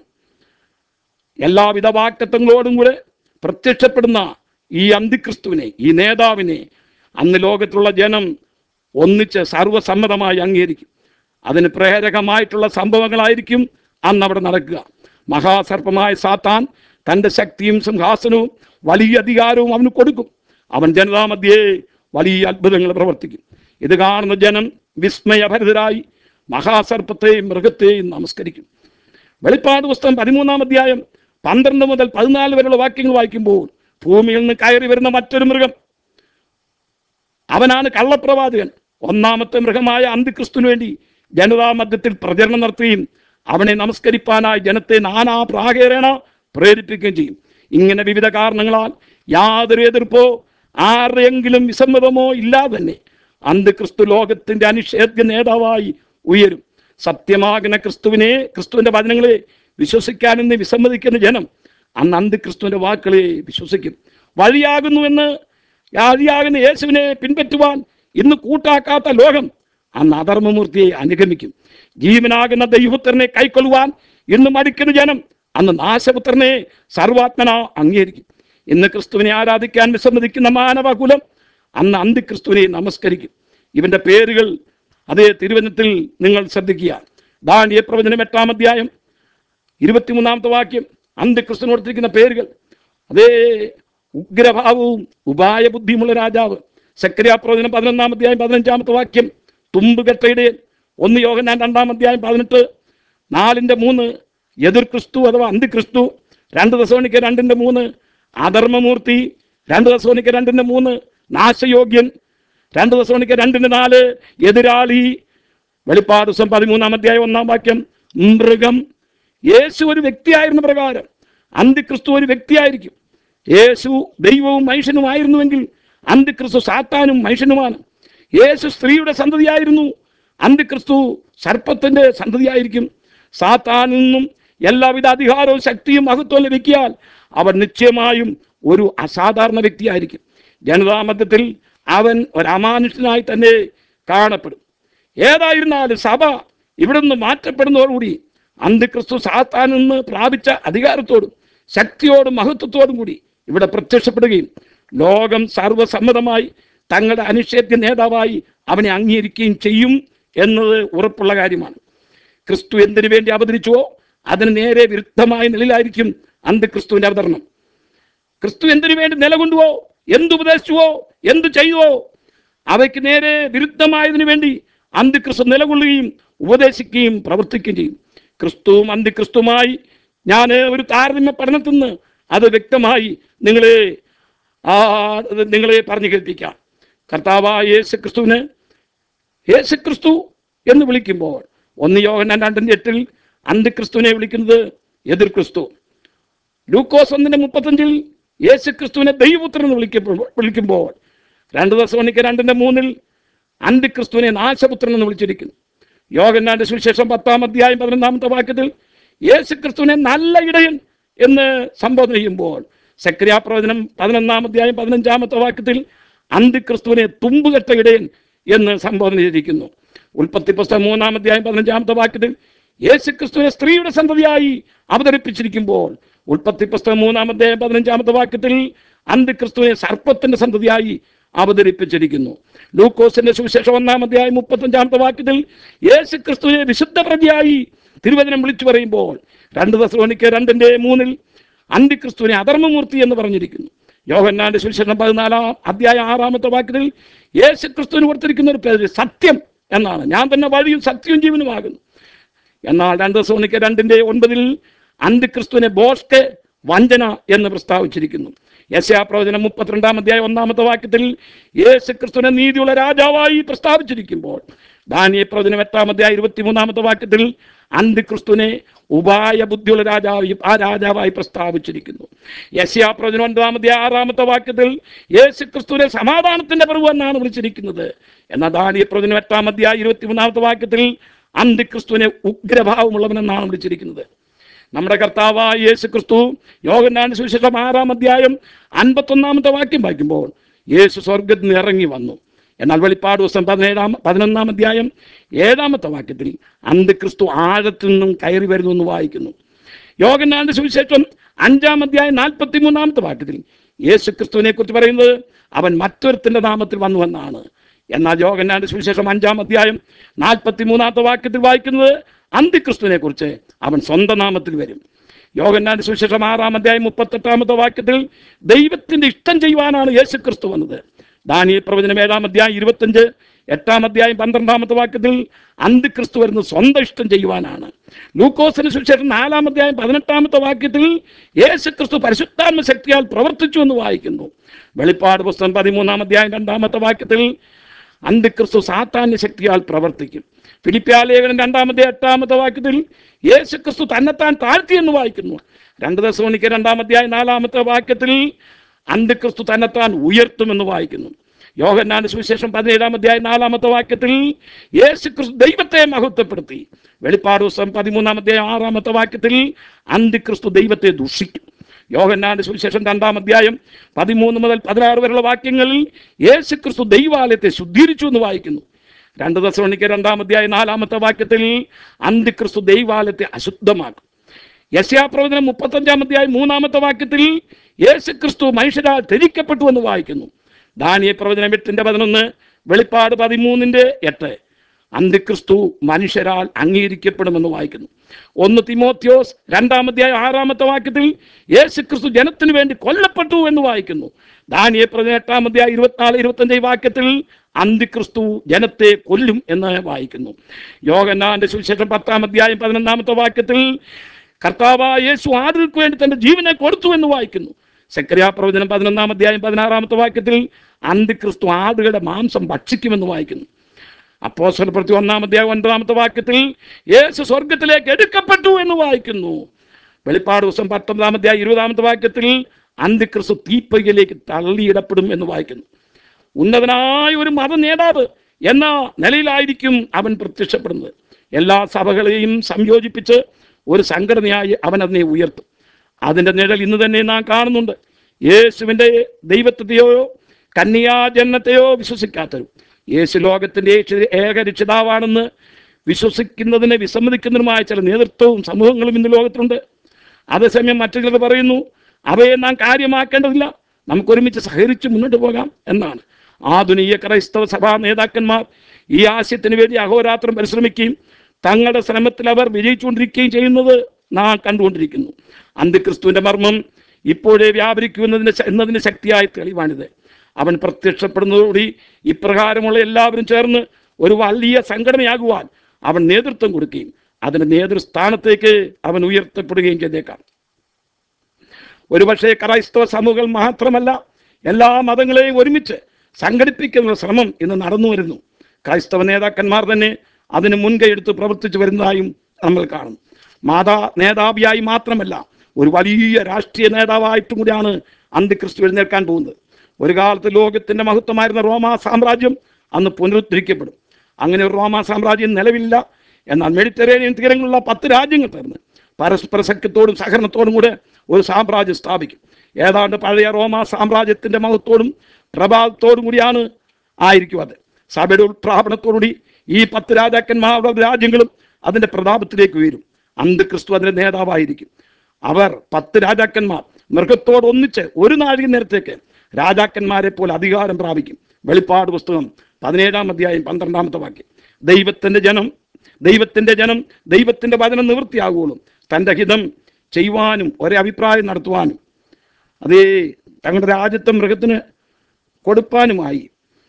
എല്ലാവിധ വാക്തത്വങ്ങളോടും കൂടെ പ്രത്യക്ഷപ്പെടുന്ന ഈ അന്തിക്രിസ്തുവിനെ ഈ നേതാവിനെ അന്ന് ലോകത്തിലുള്ള ജനം ഒന്നിച്ച് സർവസമ്മതമായി അംഗീകരിക്കും അതിന് പ്രേരകമായിട്ടുള്ള സംഭവങ്ങളായിരിക്കും അന്ന് അവിടെ നടക്കുക മഹാസർപ്പമായ സാത്താൻ തൻ്റെ ശക്തിയും സിംഹാസനവും വലിയ അധികാരവും അവന് കൊടുക്കും അവൻ ജനതാമധ്യേ വലിയ അത്ഭുതങ്ങൾ പ്രവർത്തിക്കും ഇത് കാണുന്ന ജനം വിസ്മയഭരിതരായി മഹാസർപ്പത്തെയും മൃഗത്തെയും നമസ്കരിക്കും വെളിപ്പാട് പുസ്തകം പതിമൂന്നാം അധ്യായം പന്ത്രണ്ട് മുതൽ പതിനാല് വരെയുള്ള വാക്യങ്ങൾ വായിക്കുമ്പോൾ ഭൂമിയിൽ നിന്ന് കയറി വരുന്ന മറ്റൊരു മൃഗം അവനാണ് കള്ളപ്രവാചകൻ ഒന്നാമത്തെ മൃഗമായ അന്തിക്രിസ്തുവിന് വേണ്ടി ജനതാ മധ്യത്തിൽ പ്രചരണം നടത്തുകയും അവനെ നമസ്കരിപ്പാനായി ജനത്തെ നാനാ പ്രാകേരണ പ്രേരിപ്പിക്കുകയും ചെയ്യും ഇങ്ങനെ വിവിധ കാരണങ്ങളാൽ യാതൊരു എതിർപ്പോ ആരെങ്കിലും വിസമ്മതമോ ഇല്ലാതെ തന്നെ അന്ത്യക്രിസ്തു ലോകത്തിന്റെ അനിഷേധ്യ നേതാവായി ഉയരും സത്യമാകുന്ന ക്രിസ്തുവിനെ ക്രിസ്തുവിന്റെ വചനങ്ങളെ വിശ്വസിക്കാനെന്ന് വിസമ്മതിക്കുന്ന ജനം അന്ന് അന്ത്യക്രിസ്തുവിന്റെ വാക്കുകളെ വിശ്വസിക്കും വഴിയാകുന്നുവെന്ന് വഴിയാകുന്ന യേശുവിനെ പിൻപറ്റുവാൻ ഇന്ന് കൂട്ടാക്കാത്ത ലോകം അന്ന് അധർമ്മമൂർത്തിയെ അനുഗമിക്കും ജീവനാകുന്ന ദൈവപുത്രനെ കൈക്കൊള്ളുവാൻ ഇന്ന് മടിക്കുന്ന ജനം അന്ന് നാശപുത്രനെ സർവാത്മന അംഗീകരിക്കും ഇന്ന് ക്രിസ്തുവിനെ ആരാധിക്കാൻ വിസമ്മതിക്കുന്ന മാനവകുലം അന്ന് അന്തിക്രിസ്തുവിനെ നമസ്കരിക്കും ഇവന്റെ പേരുകൾ അതേ തിരുവനന്തത്തിൽ നിങ്ങൾ ശ്രദ്ധിക്കുക ദാനിയ പ്രവചനം എട്ടാം അധ്യായം ഇരുപത്തിമൂന്നാമത്തെ വാക്യം അന്ത്യക്രിസ്തുവിന് കൊടുത്തിരിക്കുന്ന പേരുകൾ അതേ ഉഗ്രഭാവവും ഉപായബുദ്ധിയുമുള്ള രാജാവ് സക്രിയ പ്രവചനം പതിനൊന്നാം അധ്യായം പതിനഞ്ചാമത്തെ വാക്യം തുമ്പുകെട്ടയുടെ ഒന്ന് യോഹനാൻ രണ്ടാം അധ്യായം പതിനെട്ട് നാലിൻ്റെ മൂന്ന് എതിർ ക്രിസ്തു അഥവാ അന്തിക്രിസ്തു രണ്ട് ദശോണിക്ക് രണ്ടിൻ്റെ മൂന്ന് അധർമ്മമൂർത്തി രണ്ട് ദശോണിക്ക് രണ്ടിൻ്റെ മൂന്ന് നാശയോഗ്യൻ രണ്ട് ദശോണിക്ക് രണ്ടിൻ്റെ നാല് എതിരാളി വെളിപ്പാട് ദിവസം പതിമൂന്നാം അധ്യായം ഒന്നാം വാക്യം മൃഗം യേശു ഒരു വ്യക്തിയായിരുന്ന പ്രകാരം അന്തിക്രിസ്തു ഒരു വ്യക്തിയായിരിക്കും യേശു ദൈവവും മനുഷ്യനുമായിരുന്നുവെങ്കിൽ അന്തിക്രിസ്തു സാത്താനും മനുഷ്യനുമാണ് യേശു സ്ത്രീയുടെ സന്തതിയായിരുന്നു അന്തിക്രിസ്തു സർപ്പത്തിന്റെ സന്തതിയായിരിക്കും സാത്താനിൽ നിന്നും എല്ലാവിധ അധികാരവും ശക്തിയും മഹത്വവും ലഭിക്കിയാൽ അവൻ നിശ്ചയമായും ഒരു അസാധാരണ വ്യക്തിയായിരിക്കും ജനതാമധ്യത്തിൽ അവൻ ഒരു അമാനുഷ്യനായി തന്നെ കാണപ്പെടും ഏതായിരുന്നാലും സഭ ഇവിടെ നിന്ന് മാറ്റപ്പെടുന്നതോടുകൂടി അന്ത്യക്രിസ്തു സാത്താനിൽ നിന്ന് പ്രാപിച്ച അധികാരത്തോടും ശക്തിയോടും മഹത്വത്തോടും കൂടി ഇവിടെ പ്രത്യക്ഷപ്പെടുകയും ലോകം സർവസമ്മതമായി തങ്ങളുടെ അനിഷേധ്യ നേതാവായി അവനെ അംഗീകരിക്കുകയും ചെയ്യും എന്നത് ഉറപ്പുള്ള കാര്യമാണ് ക്രിസ്തു എന്തിനു വേണ്ടി അവതരിച്ചുവോ അതിന് നേരെ വിരുദ്ധമായ നിലയിലായിരിക്കും അന്ത്യക്രിസ്തുവിന്റെ അവതരണം ക്രിസ്തു എന്തിനു വേണ്ടി നിലകൊണ്ടുവോ എന്തുപദേശിച്ചുവോ എന്തു ചെയ്യുവോ അവയ്ക്ക് നേരെ വിരുദ്ധമായതിനു വേണ്ടി അന്ത്യക്രിസ്തു നിലകൊള്ളുകയും ഉപദേശിക്കുകയും പ്രവർത്തിക്കുകയും ചെയ്യും ക്രിസ്തുവും അന്ത്യക്രിസ്തുമായി ഞാൻ ഒരു താരതമ്യ പഠനത്തിൽ നിന്ന് അത് വ്യക്തമായി നിങ്ങളെ ആ അത് നിങ്ങളെ പറഞ്ഞു കേൾപ്പിക്കാം കർത്താവായ യേശു ക്രിസ്തുവിന് യേശു ക്രിസ്തു എന്ന് വിളിക്കുമ്പോൾ ഒന്ന് യോഹന്നാൻ രണ്ടിൻ്റെ എട്ടിൽ അന്ത്യക്രിസ്തുവിനെ വിളിക്കുന്നത് എതിർ ക്രിസ്തു ലൂക്കോസ് ഒന്നിന്റെ മുപ്പത്തഞ്ചിൽ യേശു ക്രിസ്തുവിനെ ദൈവപുത്രൻ എന്ന് വിളിക്കപ്പോൾ വിളിക്കുമ്പോൾ രണ്ട് ദിവസം രണ്ടിന്റെ മൂന്നിൽ അന്ത്യക്രിസ്തുവിനെ നാശപുത്രൻ എന്ന് വിളിച്ചിരിക്കുന്നു യോഗന്നാന്റെ സുവിശേഷം പത്താം അധ്യായം പതിനൊന്നാമത്തെ വാക്യത്തിൽ യേശു ക്രിസ്തുവിനെ നല്ല ഇടയൻ എന്ന് സംബോധന ചെയ്യുമ്പോൾ സക്രിയ പ്രവചനം പതിനൊന്നാം അധ്യായം പതിനഞ്ചാമത്തെ വാക്യത്തിൽ അന്ത്യക്രിസ്തുവിനെ തുമ്പുകെട്ട ഇടയൻ എന്ന് സംബോധന ചെയ്തിരിക്കുന്നു ഉൽപ്പത്തി പുസ്തകം മൂന്നാം അധ്യായം പതിനഞ്ചാമത്തെ വാക്യത്തിൽ യേശു ക്രിസ്തുവിനെ സ്ത്രീയുടെ സന്തതിയായി അവതരിപ്പിച്ചിരിക്കുമ്പോൾ ഉൽപ്പത്തി പുസ്തകം മൂന്നാം അധ്യായം പതിനഞ്ചാമത്തെ വാക്യത്തിൽ അന്ത്യക്രിസ്തുവിനെ സർപ്പത്തിന്റെ സന്തതിയായി അവതരിപ്പിച്ചിരിക്കുന്നു ലൂക്കോസിന്റെ സുവിശേഷം ഒന്നാം അധ്യായം മുപ്പത്തഞ്ചാമത്തെ വാക്യത്തിൽ യേശു ക്രിസ്തുവിനെ വിശുദ്ധ പ്രതിയായി തിരുവചനം വിളിച്ചു പറയുമ്പോൾ രണ്ട് ദശലോണിക്ക് രണ്ടിന്റെ മൂന്നിൽ അന്തിക്രിസ്തുവിനെ അധർമ്മമൂർത്തി എന്ന് പറഞ്ഞിരിക്കുന്നു യോഹന്നാന്റെ സുവിശേഷം പതിനാലാം അധ്യായം ആറാമത്തെ വാക്യത്തിൽ യേശു ക്രിസ്തുവിന് കൊടുത്തിരിക്കുന്ന ഒരു പേര് സത്യം എന്നാണ് ഞാൻ തന്നെ വഴിയും സത്യവും ജീവനുമാകുന്നു എന്നാൽ രണ്ട് സോണിക്ക് രണ്ടിന്റെ ഒൻപതിൽ അന്തിക്രിസ്തുവിനെ ബോഷ്കെ വഞ്ചന എന്ന് പ്രസ്താവിച്ചിരിക്കുന്നു യശയാ പ്രവചനം മുപ്പത്തിരണ്ടാം അധ്യായം ഒന്നാമത്തെ വാക്യത്തിൽ യേശു ക്രിസ്തുവിനെ നീതിയുള്ള രാജാവായി പ്രസ്താവിച്ചിരിക്കുമ്പോൾ ദാനിയ പ്രവചനം എട്ടാം അധ്യായം ഇരുപത്തിമൂന്നാമത്തെ വാക്യത്തിൽ അന്തിക്രിസ്തുവിനെ ഉപായ ബുദ്ധിയുള്ള രാജാവ് ആ രാജാവായി പ്രസ്താവിച്ചിരിക്കുന്നു യശയാ പ്രവചനം ഒൻപതാം അധ്യായം ആറാമത്തെ വാക്യത്തിൽ യേശു ക്രിസ്തുവിനെ സമാധാനത്തിന്റെ പ്രഭു എന്നാണ് വിളിച്ചിരിക്കുന്നത് എന്നാൽ ദാനിയ പ്രവചനം എട്ടാം അധ്യായം ഇരുപത്തിമൂന്നാമത്തെ വാക്യത്തിൽ അന്തിക്രിസ്തുവിനെ ഉഗ്രഭാവമുള്ളവനെന്നാണ് വിളിച്ചിരിക്കുന്നത് നമ്മുടെ കർത്താവായ യേശു ക്രിസ്തു യോഗനാന്റെ സുവിശേഷം ആറാം അധ്യായം അൻപത്തൊന്നാമത്തെ വാക്യം വായിക്കുമ്പോൾ യേശു സ്വർഗത്തിൽ നിന്ന് ഇറങ്ങി വന്നു എന്നാൽ വെളിപ്പാട് ദിവസം പതിനേഴാം പതിനൊന്നാം അധ്യായം ഏഴാമത്തെ വാക്യത്തിൽ അന്ത്യക്രിസ്തു ആഴത്തിൽ നിന്നും കയറി വരുന്നു എന്ന് വായിക്കുന്നു യോഗനാന്റെ സുവിശേഷം അഞ്ചാം അധ്യായം നാൽപ്പത്തി മൂന്നാമത്തെ വാക്യത്തിൽ യേശു ക്രിസ്തുവിനെ കുറിച്ച് പറയുന്നത് അവൻ മറ്റൊരുത്തിന്റെ നാമത്തിൽ വന്നുവെന്നാണ് എന്നാൽ യോഗനാന്റെ സുവിശേഷം അഞ്ചാം അധ്യായം നാൽപ്പത്തി മൂന്നാമത്തെ വാക്യത്തിൽ വായിക്കുന്നത് അന്തിക്രിസ്തുവിനെ കുറിച്ച് അവൻ സ്വന്തം നാമത്തിൽ വരും യോഗന്നാന്റെ സുവിശേഷം ആറാം അധ്യായം മുപ്പത്തെട്ടാമത്തെ വാക്യത്തിൽ ദൈവത്തിന്റെ ഇഷ്ടം ചെയ്യുവാനാണ് യേശു ക്രിസ്തു വന്നത് ദാനിയ പ്രവചനം ഏഴാം അധ്യായം ഇരുപത്തഞ്ച് എട്ടാം അധ്യായം പന്ത്രണ്ടാമത്തെ വാക്യത്തിൽ അന്തിക്രിസ്തു വരുന്നത് സ്വന്തം ഇഷ്ടം ചെയ്യുവാനാണ് ലൂക്കോസിന് സുവിശേഷം നാലാം അധ്യായം പതിനെട്ടാമത്തെ വാക്യത്തിൽ യേശു ക്രിസ്തു പരിശുദ്ധാത്മ ശക്തിയാൽ പ്രവർത്തിച്ചു എന്ന് വായിക്കുന്നു വെളിപ്പാട് പുസ്തകം പതിമൂന്നാം അധ്യായം രണ്ടാമത്തെ വാക്യത്തിൽ അന്തിക്രിസ്തു സാത്താന്യ ശക്തിയാൽ പ്രവർത്തിക്കും ഫിലിപ്പ്യാലേഖനം രണ്ടാമത്തെ എട്ടാമത്തെ വാക്യത്തിൽ യേശു ക്രിസ്തു തന്നെത്താൻ താഴ്ത്തി എന്ന് വായിക്കുന്നു രണ്ട് ദിവസം മണിക്ക് രണ്ടാമധ്യായ നാലാമത്തെ വാക്യത്തിൽ അന്ത്യക്രിസ്തു തന്നെത്താൻ ഉയർത്തുമെന്ന് വായിക്കുന്നു യോഹന്നാന്റെ സുവിശേഷം പതിനേഴാം അധ്യായം നാലാമത്തെ വാക്യത്തിൽ യേശു ക്രിസ്തു ദൈവത്തെ മഹത്വപ്പെടുത്തി വെളിപ്പാട് ദിവസം പതിമൂന്നാം അധ്യായം ആറാമത്തെ വാക്യത്തിൽ അന്ത്യക്രിസ്തു ദൈവത്തെ ദുഷിക്കും യോഹന്നാന്റെ സുവിശേഷം രണ്ടാം അധ്യായം പതിമൂന്ന് മുതൽ പതിനാറ് വരെയുള്ള വാക്യങ്ങളിൽ യേശു ക്രിസ്തു ദൈവാലയത്തെ ശുദ്ധീകരിച്ചു എന്ന് വായിക്കുന്നു രണ്ട് ദശമണിക്ക് രണ്ടാം അധ്യായം നാലാമത്തെ വാക്യത്തിൽ അന്ത്യക്രിസ്തു ദൈവാലയത്തെ അശുദ്ധമാക്കും യശയാപ്രവചനം മുപ്പത്തഞ്ചാം അധ്യായം മൂന്നാമത്തെ വാക്യത്തിൽ യേശു ക്രിസ്തു മനുഷ്യരാൽ ധരിക്കപ്പെട്ടു എന്ന് വായിക്കുന്നു ദാനിയ പ്രവചനം എട്ടിന്റെ പതിനൊന്ന് വെളിപ്പാട് പതിമൂന്നിന്റെ എട്ട് അന്ത്യക്രിസ്തു മനുഷ്യരാൽ അംഗീകരിക്കപ്പെടുമെന്ന് വായിക്കുന്നു ഒന്ന് തിമോത്യോസ് രണ്ടാമധ്യായ ആറാമത്തെ വാക്യത്തിൽ യേശു ക്രിസ്തു ജനത്തിനു വേണ്ടി കൊല്ലപ്പെട്ടു എന്ന് വായിക്കുന്നു ദാനിയ പ്രവചനം എട്ടാമധ്യായ ഇരുപത്തിനാല് ഇരുപത്തഞ്ച് വാക്യത്തിൽ അന്ത്യക്രിസ്തു ജനത്തെ കൊല്ലും എന്ന് വായിക്കുന്നു യോഗന്നാന്റെ സുവിശേഷം പത്താം അധ്യായം പതിനൊന്നാമത്തെ വാക്യത്തിൽ കർത്താവായ യേശു ആടുകൾക്ക് വേണ്ടി തന്റെ ജീവനെ കൊടുത്തു എന്ന് വായിക്കുന്നു സെക്രിയ പ്രവചനം പതിനൊന്നാം അധ്യായം പതിനാറാമത്തെ വാക്യത്തിൽ അന്തിക്രിസ്തു ആടുകളുടെ മാംസം ഭക്ഷിക്കുമെന്ന് വായിക്കുന്നു അപ്പോസ്തല പ്രതി ഒന്നാം അധ്യായം ഒൻപതാമത്തെ വാക്യത്തിൽ യേശു സ്വർഗത്തിലേക്ക് എടുക്കപ്പെട്ടു എന്ന് വായിക്കുന്നു വെളിപ്പാട് ദിവസം പത്തൊമ്പതാം അധ്യായം ഇരുപതാമത്തെ വാക്യത്തിൽ അന്തിക്രിസ്തു തീപ്പയ്യയിലേക്ക് തള്ളിയിടപ്പെടും എന്ന് വായിക്കുന്നു ഉന്നതനായ ഒരു മത നേതാവ് എന്ന നിലയിലായിരിക്കും അവൻ പ്രത്യക്ഷപ്പെടുന്നത് എല്ലാ സഭകളെയും സംയോജിപ്പിച്ച് ഒരു സംഘടനയായി അവൻ അതിനെ ഉയർത്തും അതിൻ്റെ നിഴൽ ഇന്ന് തന്നെ നാം കാണുന്നുണ്ട് യേശുവിൻ്റെ ദൈവത്വത്തെയോ കന്യാജന്മത്തെയോ വിശ്വസിക്കാത്തവരും യേശു ലോകത്തിൻ്റെ ഏക- ഏക രക്ഷിതാവാണെന്ന് വിശ്വസിക്കുന്നതിനെ വിസമ്മതിക്കുന്നതിനുമായ ചില നേതൃത്വവും സമൂഹങ്ങളും ഇന്ന് ലോകത്തുണ്ട് അതേസമയം മറ്റു ചിലർ പറയുന്നു അവയെ നാം കാര്യമാക്കേണ്ടതില്ല നമുക്ക് ഒരുമിച്ച് സഹകരിച്ച് മുന്നോട്ട് പോകാം എന്നാണ് ആധുനിക ക്രൈസ്തവ സഭാ നേതാക്കന്മാർ ഈ ആശയത്തിന് വേണ്ടി അഹോരാത്രം പരിശ്രമിക്കുകയും തങ്ങളുടെ ശ്രമത്തിൽ അവർ വിജയിച്ചുകൊണ്ടിരിക്കുകയും ചെയ്യുന്നത് നാം കണ്ടുകൊണ്ടിരിക്കുന്നു അന്ത്യക്രിസ്തുവിന്റെ മർമ്മം ഇപ്പോഴേ വ്യാപരിക്കുമെന്നതിന് ശ- എന്നതിന് ശക്തിയായ തെളിവാണിത് അവൻ പ്രത്യക്ഷപ്പെടുന്നതോടുകൂടി ഇപ്രകാരമുള്ള എല്ലാവരും ചേർന്ന് ഒരു വലിയ സംഘടനയാകുവാൻ അവൻ നേതൃത്വം കൊടുക്കുകയും അതിന്റെ നേതൃസ്ഥാനത്തേക്ക് അവൻ ഉയർത്തപ്പെടുകയും ചെയ്തേക്കാം ഒരുപക്ഷെ ക്രൈസ്തവ സമൂഹം മാത്രമല്ല എല്ലാ മതങ്ങളെയും ഒരുമിച്ച് സംഘടിപ്പിക്കുന്ന ശ്രമം ഇന്ന് നടന്നു വരുന്നു ക്രൈസ്തവ നേതാക്കന്മാർ തന്നെ അതിന് മുൻകൈ എടുത്ത് പ്രവർത്തിച്ചു വരുന്നതായും നമ്മൾ കാണുന്നു മാതാ നേതാവിയായി മാത്രമല്ല ഒരു വലിയ രാഷ്ട്രീയ നേതാവായിട്ടും കൂടിയാണ് അന്ത്യക്രിസ്തു എഴുന്നേൽക്കാൻ പോകുന്നത് ഒരു കാലത്ത് ലോകത്തിന്റെ മഹത്വമായിരുന്ന റോമാ സാമ്രാജ്യം അന്ന് പുനരുദ്ധരിക്കപ്പെടും അങ്ങനെ ഒരു റോമാ സാമ്രാജ്യം നിലവില്ല എന്നാൽ മെഡിറ്ററേനിയൻ തീരങ്ങളിലുള്ള പത്ത് രാജ്യങ്ങൾ ചേർന്ന് പരസ്പര സഖ്യത്തോടും സഹകരണത്തോടും കൂടെ ഒരു സാമ്രാജ്യം സ്ഥാപിക്കും ഏതാണ്ട് പഴയ റോമാ സാമ്രാജ്യത്തിന്റെ മഹത്വത്തോടും പ്രഭാവത്തോടും കൂടിയാണ് ആയിരിക്കും അത് സഭയുടെ ഉത്പ്രാപണത്തോടുകൂടി ഈ പത്ത് രാജാക്കന്മാരുടെ രാജ്യങ്ങളും അതിന്റെ പ്രതാപത്തിലേക്ക് ഉയരും അന്ത്യക്രിസ്തു അതിന്റെ നേതാവായിരിക്കും അവർ പത്ത് രാജാക്കന്മാർ മൃഗത്തോട് ഒന്നിച്ച് ഒരു നാഴിക നേരത്തേക്ക് രാജാക്കന്മാരെ പോലെ അധികാരം പ്രാപിക്കും വെളിപ്പാട് പുസ്തകം പതിനേഴാം അധ്യായം പന്ത്രണ്ടാമത്തെ വാക്യം ദൈവത്തിന്റെ ജനം ദൈവത്തിന്റെ ജനം ദൈവത്തിന്റെ വചനം നിവൃത്തിയാകുകയുള്ളൂ തന്റെ ഹിതം ചെയ്യുവാനും ഒരേ അഭിപ്രായം നടത്തുവാനും അതേ തങ്ങളുടെ രാജ്യത്തെ മൃഗത്തിന് കൊടുപ്പാനുമായി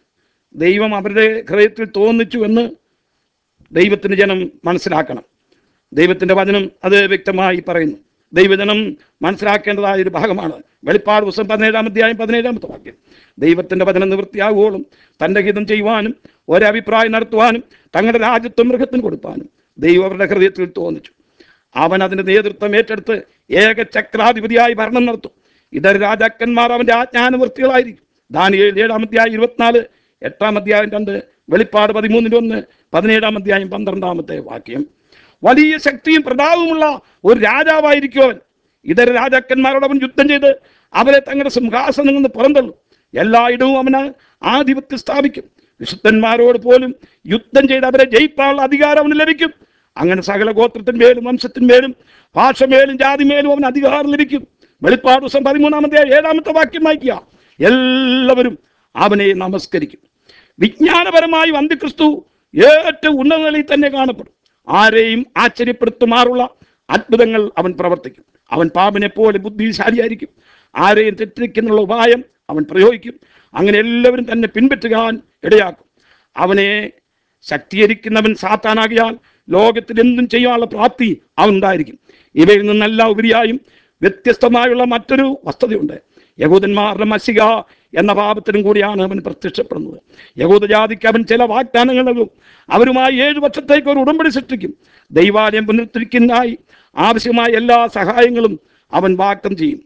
ദൈവം അവരുടെ ഹൃദയത്തിൽ തോന്നിച്ചു എന്ന് ദൈവത്തിന്റെ ജനം മനസ്സിലാക്കണം ദൈവത്തിന്റെ വചനം അത് വ്യക്തമായി പറയുന്നു ദൈവജനം മനസ്സിലാക്കേണ്ടതായ ഒരു ഭാഗമാണ് വെളിപ്പാട് പുസ്തകം പതിനേഴാം അധ്യായം പതിനേഴാമത്തെ വാക്യം ദൈവത്തിന്റെ വചനം നിവൃത്തിയാകുവോളും തന്റെ ഹിതം ചെയ്യുവാനും ഒരഭിപ്രായം നടത്തുവാനും തങ്ങളുടെ രാജ്യത്വം മൃഗത്തിന് കൊടുപ്പാനും ദൈവം അവരുടെ ഹൃദയത്തിൽ തോന്നിച്ചു അവൻ അതിന്റെ നേതൃത്വം ഏറ്റെടുത്ത് ഏക ചക്രാധിപതിയായി ഭരണം നടത്തും ഇതര രാജാക്കന്മാർ അവന്റെ ആജ്ഞാനവൃത്തികളായിരിക്കും ദാനിയേൽ ഏഴാം അധ്യായം ഇരുപത്തിനാല് എട്ടാം അധ്യായം രണ്ട് വെളിപ്പാട് പതിമൂന്നിന്റെ ഒന്ന് പതിനേഴാം അധ്യായം പന്ത്രണ്ടാമത്തെ വാക്യം വലിയ ശക്തിയും പ്രതാപവുമുള്ള ഒരു രാജാവായിരിക്കും അവൻ ഇതര രാജാക്കന്മാരോട് അവൻ യുദ്ധം ചെയ്ത് അവരെ തങ്ങളുടെ സിംഹാസനം നിന്ന് പുറന്തള്ളും എല്ലായിടവും അവന് ആധിപത്യം സ്ഥാപിക്കും വിശുദ്ധന്മാരോട് പോലും യുദ്ധം ചെയ്ത് അവരെ ജയിക്കാനുള്ള അധികാരം അവന് ലഭിക്കും അങ്ങനെ സകല ഗോത്രത്തിന്മേലും വംശത്തിന്മേലും ഭാഷമേലും ജാതിമേലും അവന് അധികാരം ലഭിക്കും വെളിപ്പാട് ദിവസം പതിമൂന്നാമത്തെ ഏഴാമത്തെ വാക്യം വായിക്കുക എല്ലാവരും അവനെ നമസ്കരിക്കും വിജ്ഞാനപരമായി അന്ത്യക്രിസ്തു ഏറ്റവും ഉന്നത നിലയിൽ തന്നെ കാണപ്പെടും ആരെയും ആശ്ചര്യപ്പെടുത്തുമാറുള്ള അത്ഭുതങ്ങൾ അവൻ പ്രവർത്തിക്കും അവൻ പാമ്പിനെ പോലെ ബുദ്ധിശാലിയായിരിക്കും ആരെയും തെറ്റിദ്ധരിക്കുന്നുള്ള ഉപായം അവൻ പ്രയോഗിക്കും അങ്ങനെ എല്ലാവരും തന്നെ പിൻപറ്റുവാൻ ഇടയാക്കും അവനെ ശക്തീകരിക്കുന്നവൻ സാത്താനാകിയാൽ ലോകത്തിൽ എന്തും ചെയ്യാനുള്ള പ്രാപ്തി അവനുണ്ടായിരിക്കും ഇവയിൽ നിന്നെല്ലാം ഉപരിയായും വ്യത്യസ്തമായുള്ള മറ്റൊരു വസ്തുതയുണ്ട് യഹൂദന്മാരുടെ മസിക എന്ന പാപത്തിനും കൂടിയാണ് അവൻ പ്രത്യക്ഷപ്പെടുന്നത് യഹൂദജാതിക്ക് അവൻ ചില വാഗ്ദാനങ്ങൾ നൽകും അവരുമായി ഏഴു വർഷത്തേക്ക് ഒരു ഉടമ്പടി സൃഷ്ടിക്കും ദൈവാലയം പുനരുദ്ധരിക്കുന്നതിനായി ആവശ്യമായ എല്ലാ സഹായങ്ങളും അവൻ വാഗ്ദം ചെയ്യും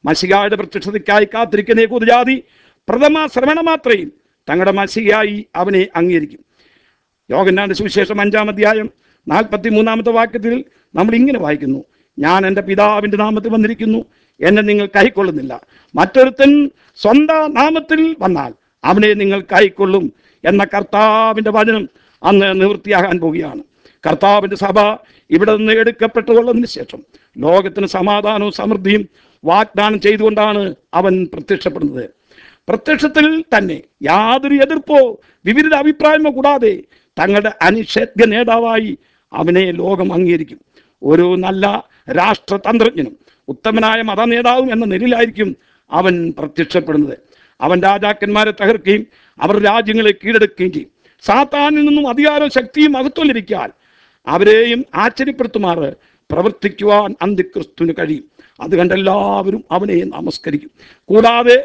മഷികായുടെ പ്രത്യക്ഷതയ്ക്കായി കാത്തിരിക്കുന്ന യഹൂദജാതി പ്രഥമ ശ്രവണ മാത്രയിൽ തങ്ങളുടെ മഷികയായി അവനെ അംഗീകരിക്കും യോഗന്നാന്റെ സുവിശേഷം അഞ്ചാം അധ്യായം നാൽപ്പത്തി മൂന്നാമത്തെ വാക്യത്തിൽ നമ്മൾ ഇങ്ങനെ വായിക്കുന്നു ഞാൻ എൻ്റെ പിതാവിൻ്റെ നാമത്തിൽ വന്നിരിക്കുന്നു എന്നെ നിങ്ങൾ കൈക്കൊള്ളുന്നില്ല മറ്റൊരുത്തൻ സ്വന്തം നാമത്തിൽ വന്നാൽ അവനെ നിങ്ങൾ കൈക്കൊള്ളും എന്ന കർത്താവിൻ്റെ വചനം അന്ന് നിവൃത്തിയാകാൻ പോവുകയാണ് കർത്താവിൻ്റെ സഭ ഇവിടെ നിന്ന് എടുക്കപ്പെട്ടുകൊള്ളതിന് ശേഷം ലോകത്തിന് സമാധാനവും സമൃദ്ധിയും വാഗ്ദാനം ചെയ്തുകൊണ്ടാണ് അവൻ പ്രത്യക്ഷപ്പെടുന്നത് പ്രത്യക്ഷത്തിൽ തന്നെ യാതൊരു എതിർപ്പോ വിപരീത അഭിപ്രായമോ കൂടാതെ തങ്ങളുടെ അനിഷേധ്യ നേതാവായി അവനെ ലോകം അംഗീകരിക്കും ഒരു നല്ല രാഷ്ട്രതന്ത്രജ്ഞനും ഉത്തമനായ മതനേതാവും എന്ന നിലയിലായിരിക്കും അവൻ പ്രത്യക്ഷപ്പെടുന്നത് അവൻ രാജാക്കന്മാരെ തകർക്കുകയും അവർ രാജ്യങ്ങളെ കീഴടക്കുകയും ചെയ്യും സാത്താനിൽ നിന്നും അധികാരവും ശക്തിയും മഹത്വം ലഭിക്കാൻ അവരെയും ആശ്ചര്യപ്പെടുത്തുമാറ് പ്രവർത്തിക്കുവാൻ അന്തിക്രിസ്തുവിന് കഴിയും അത് കണ്ട് എല്ലാവരും അവനെ നമസ്കരിക്കും കൂടാതെ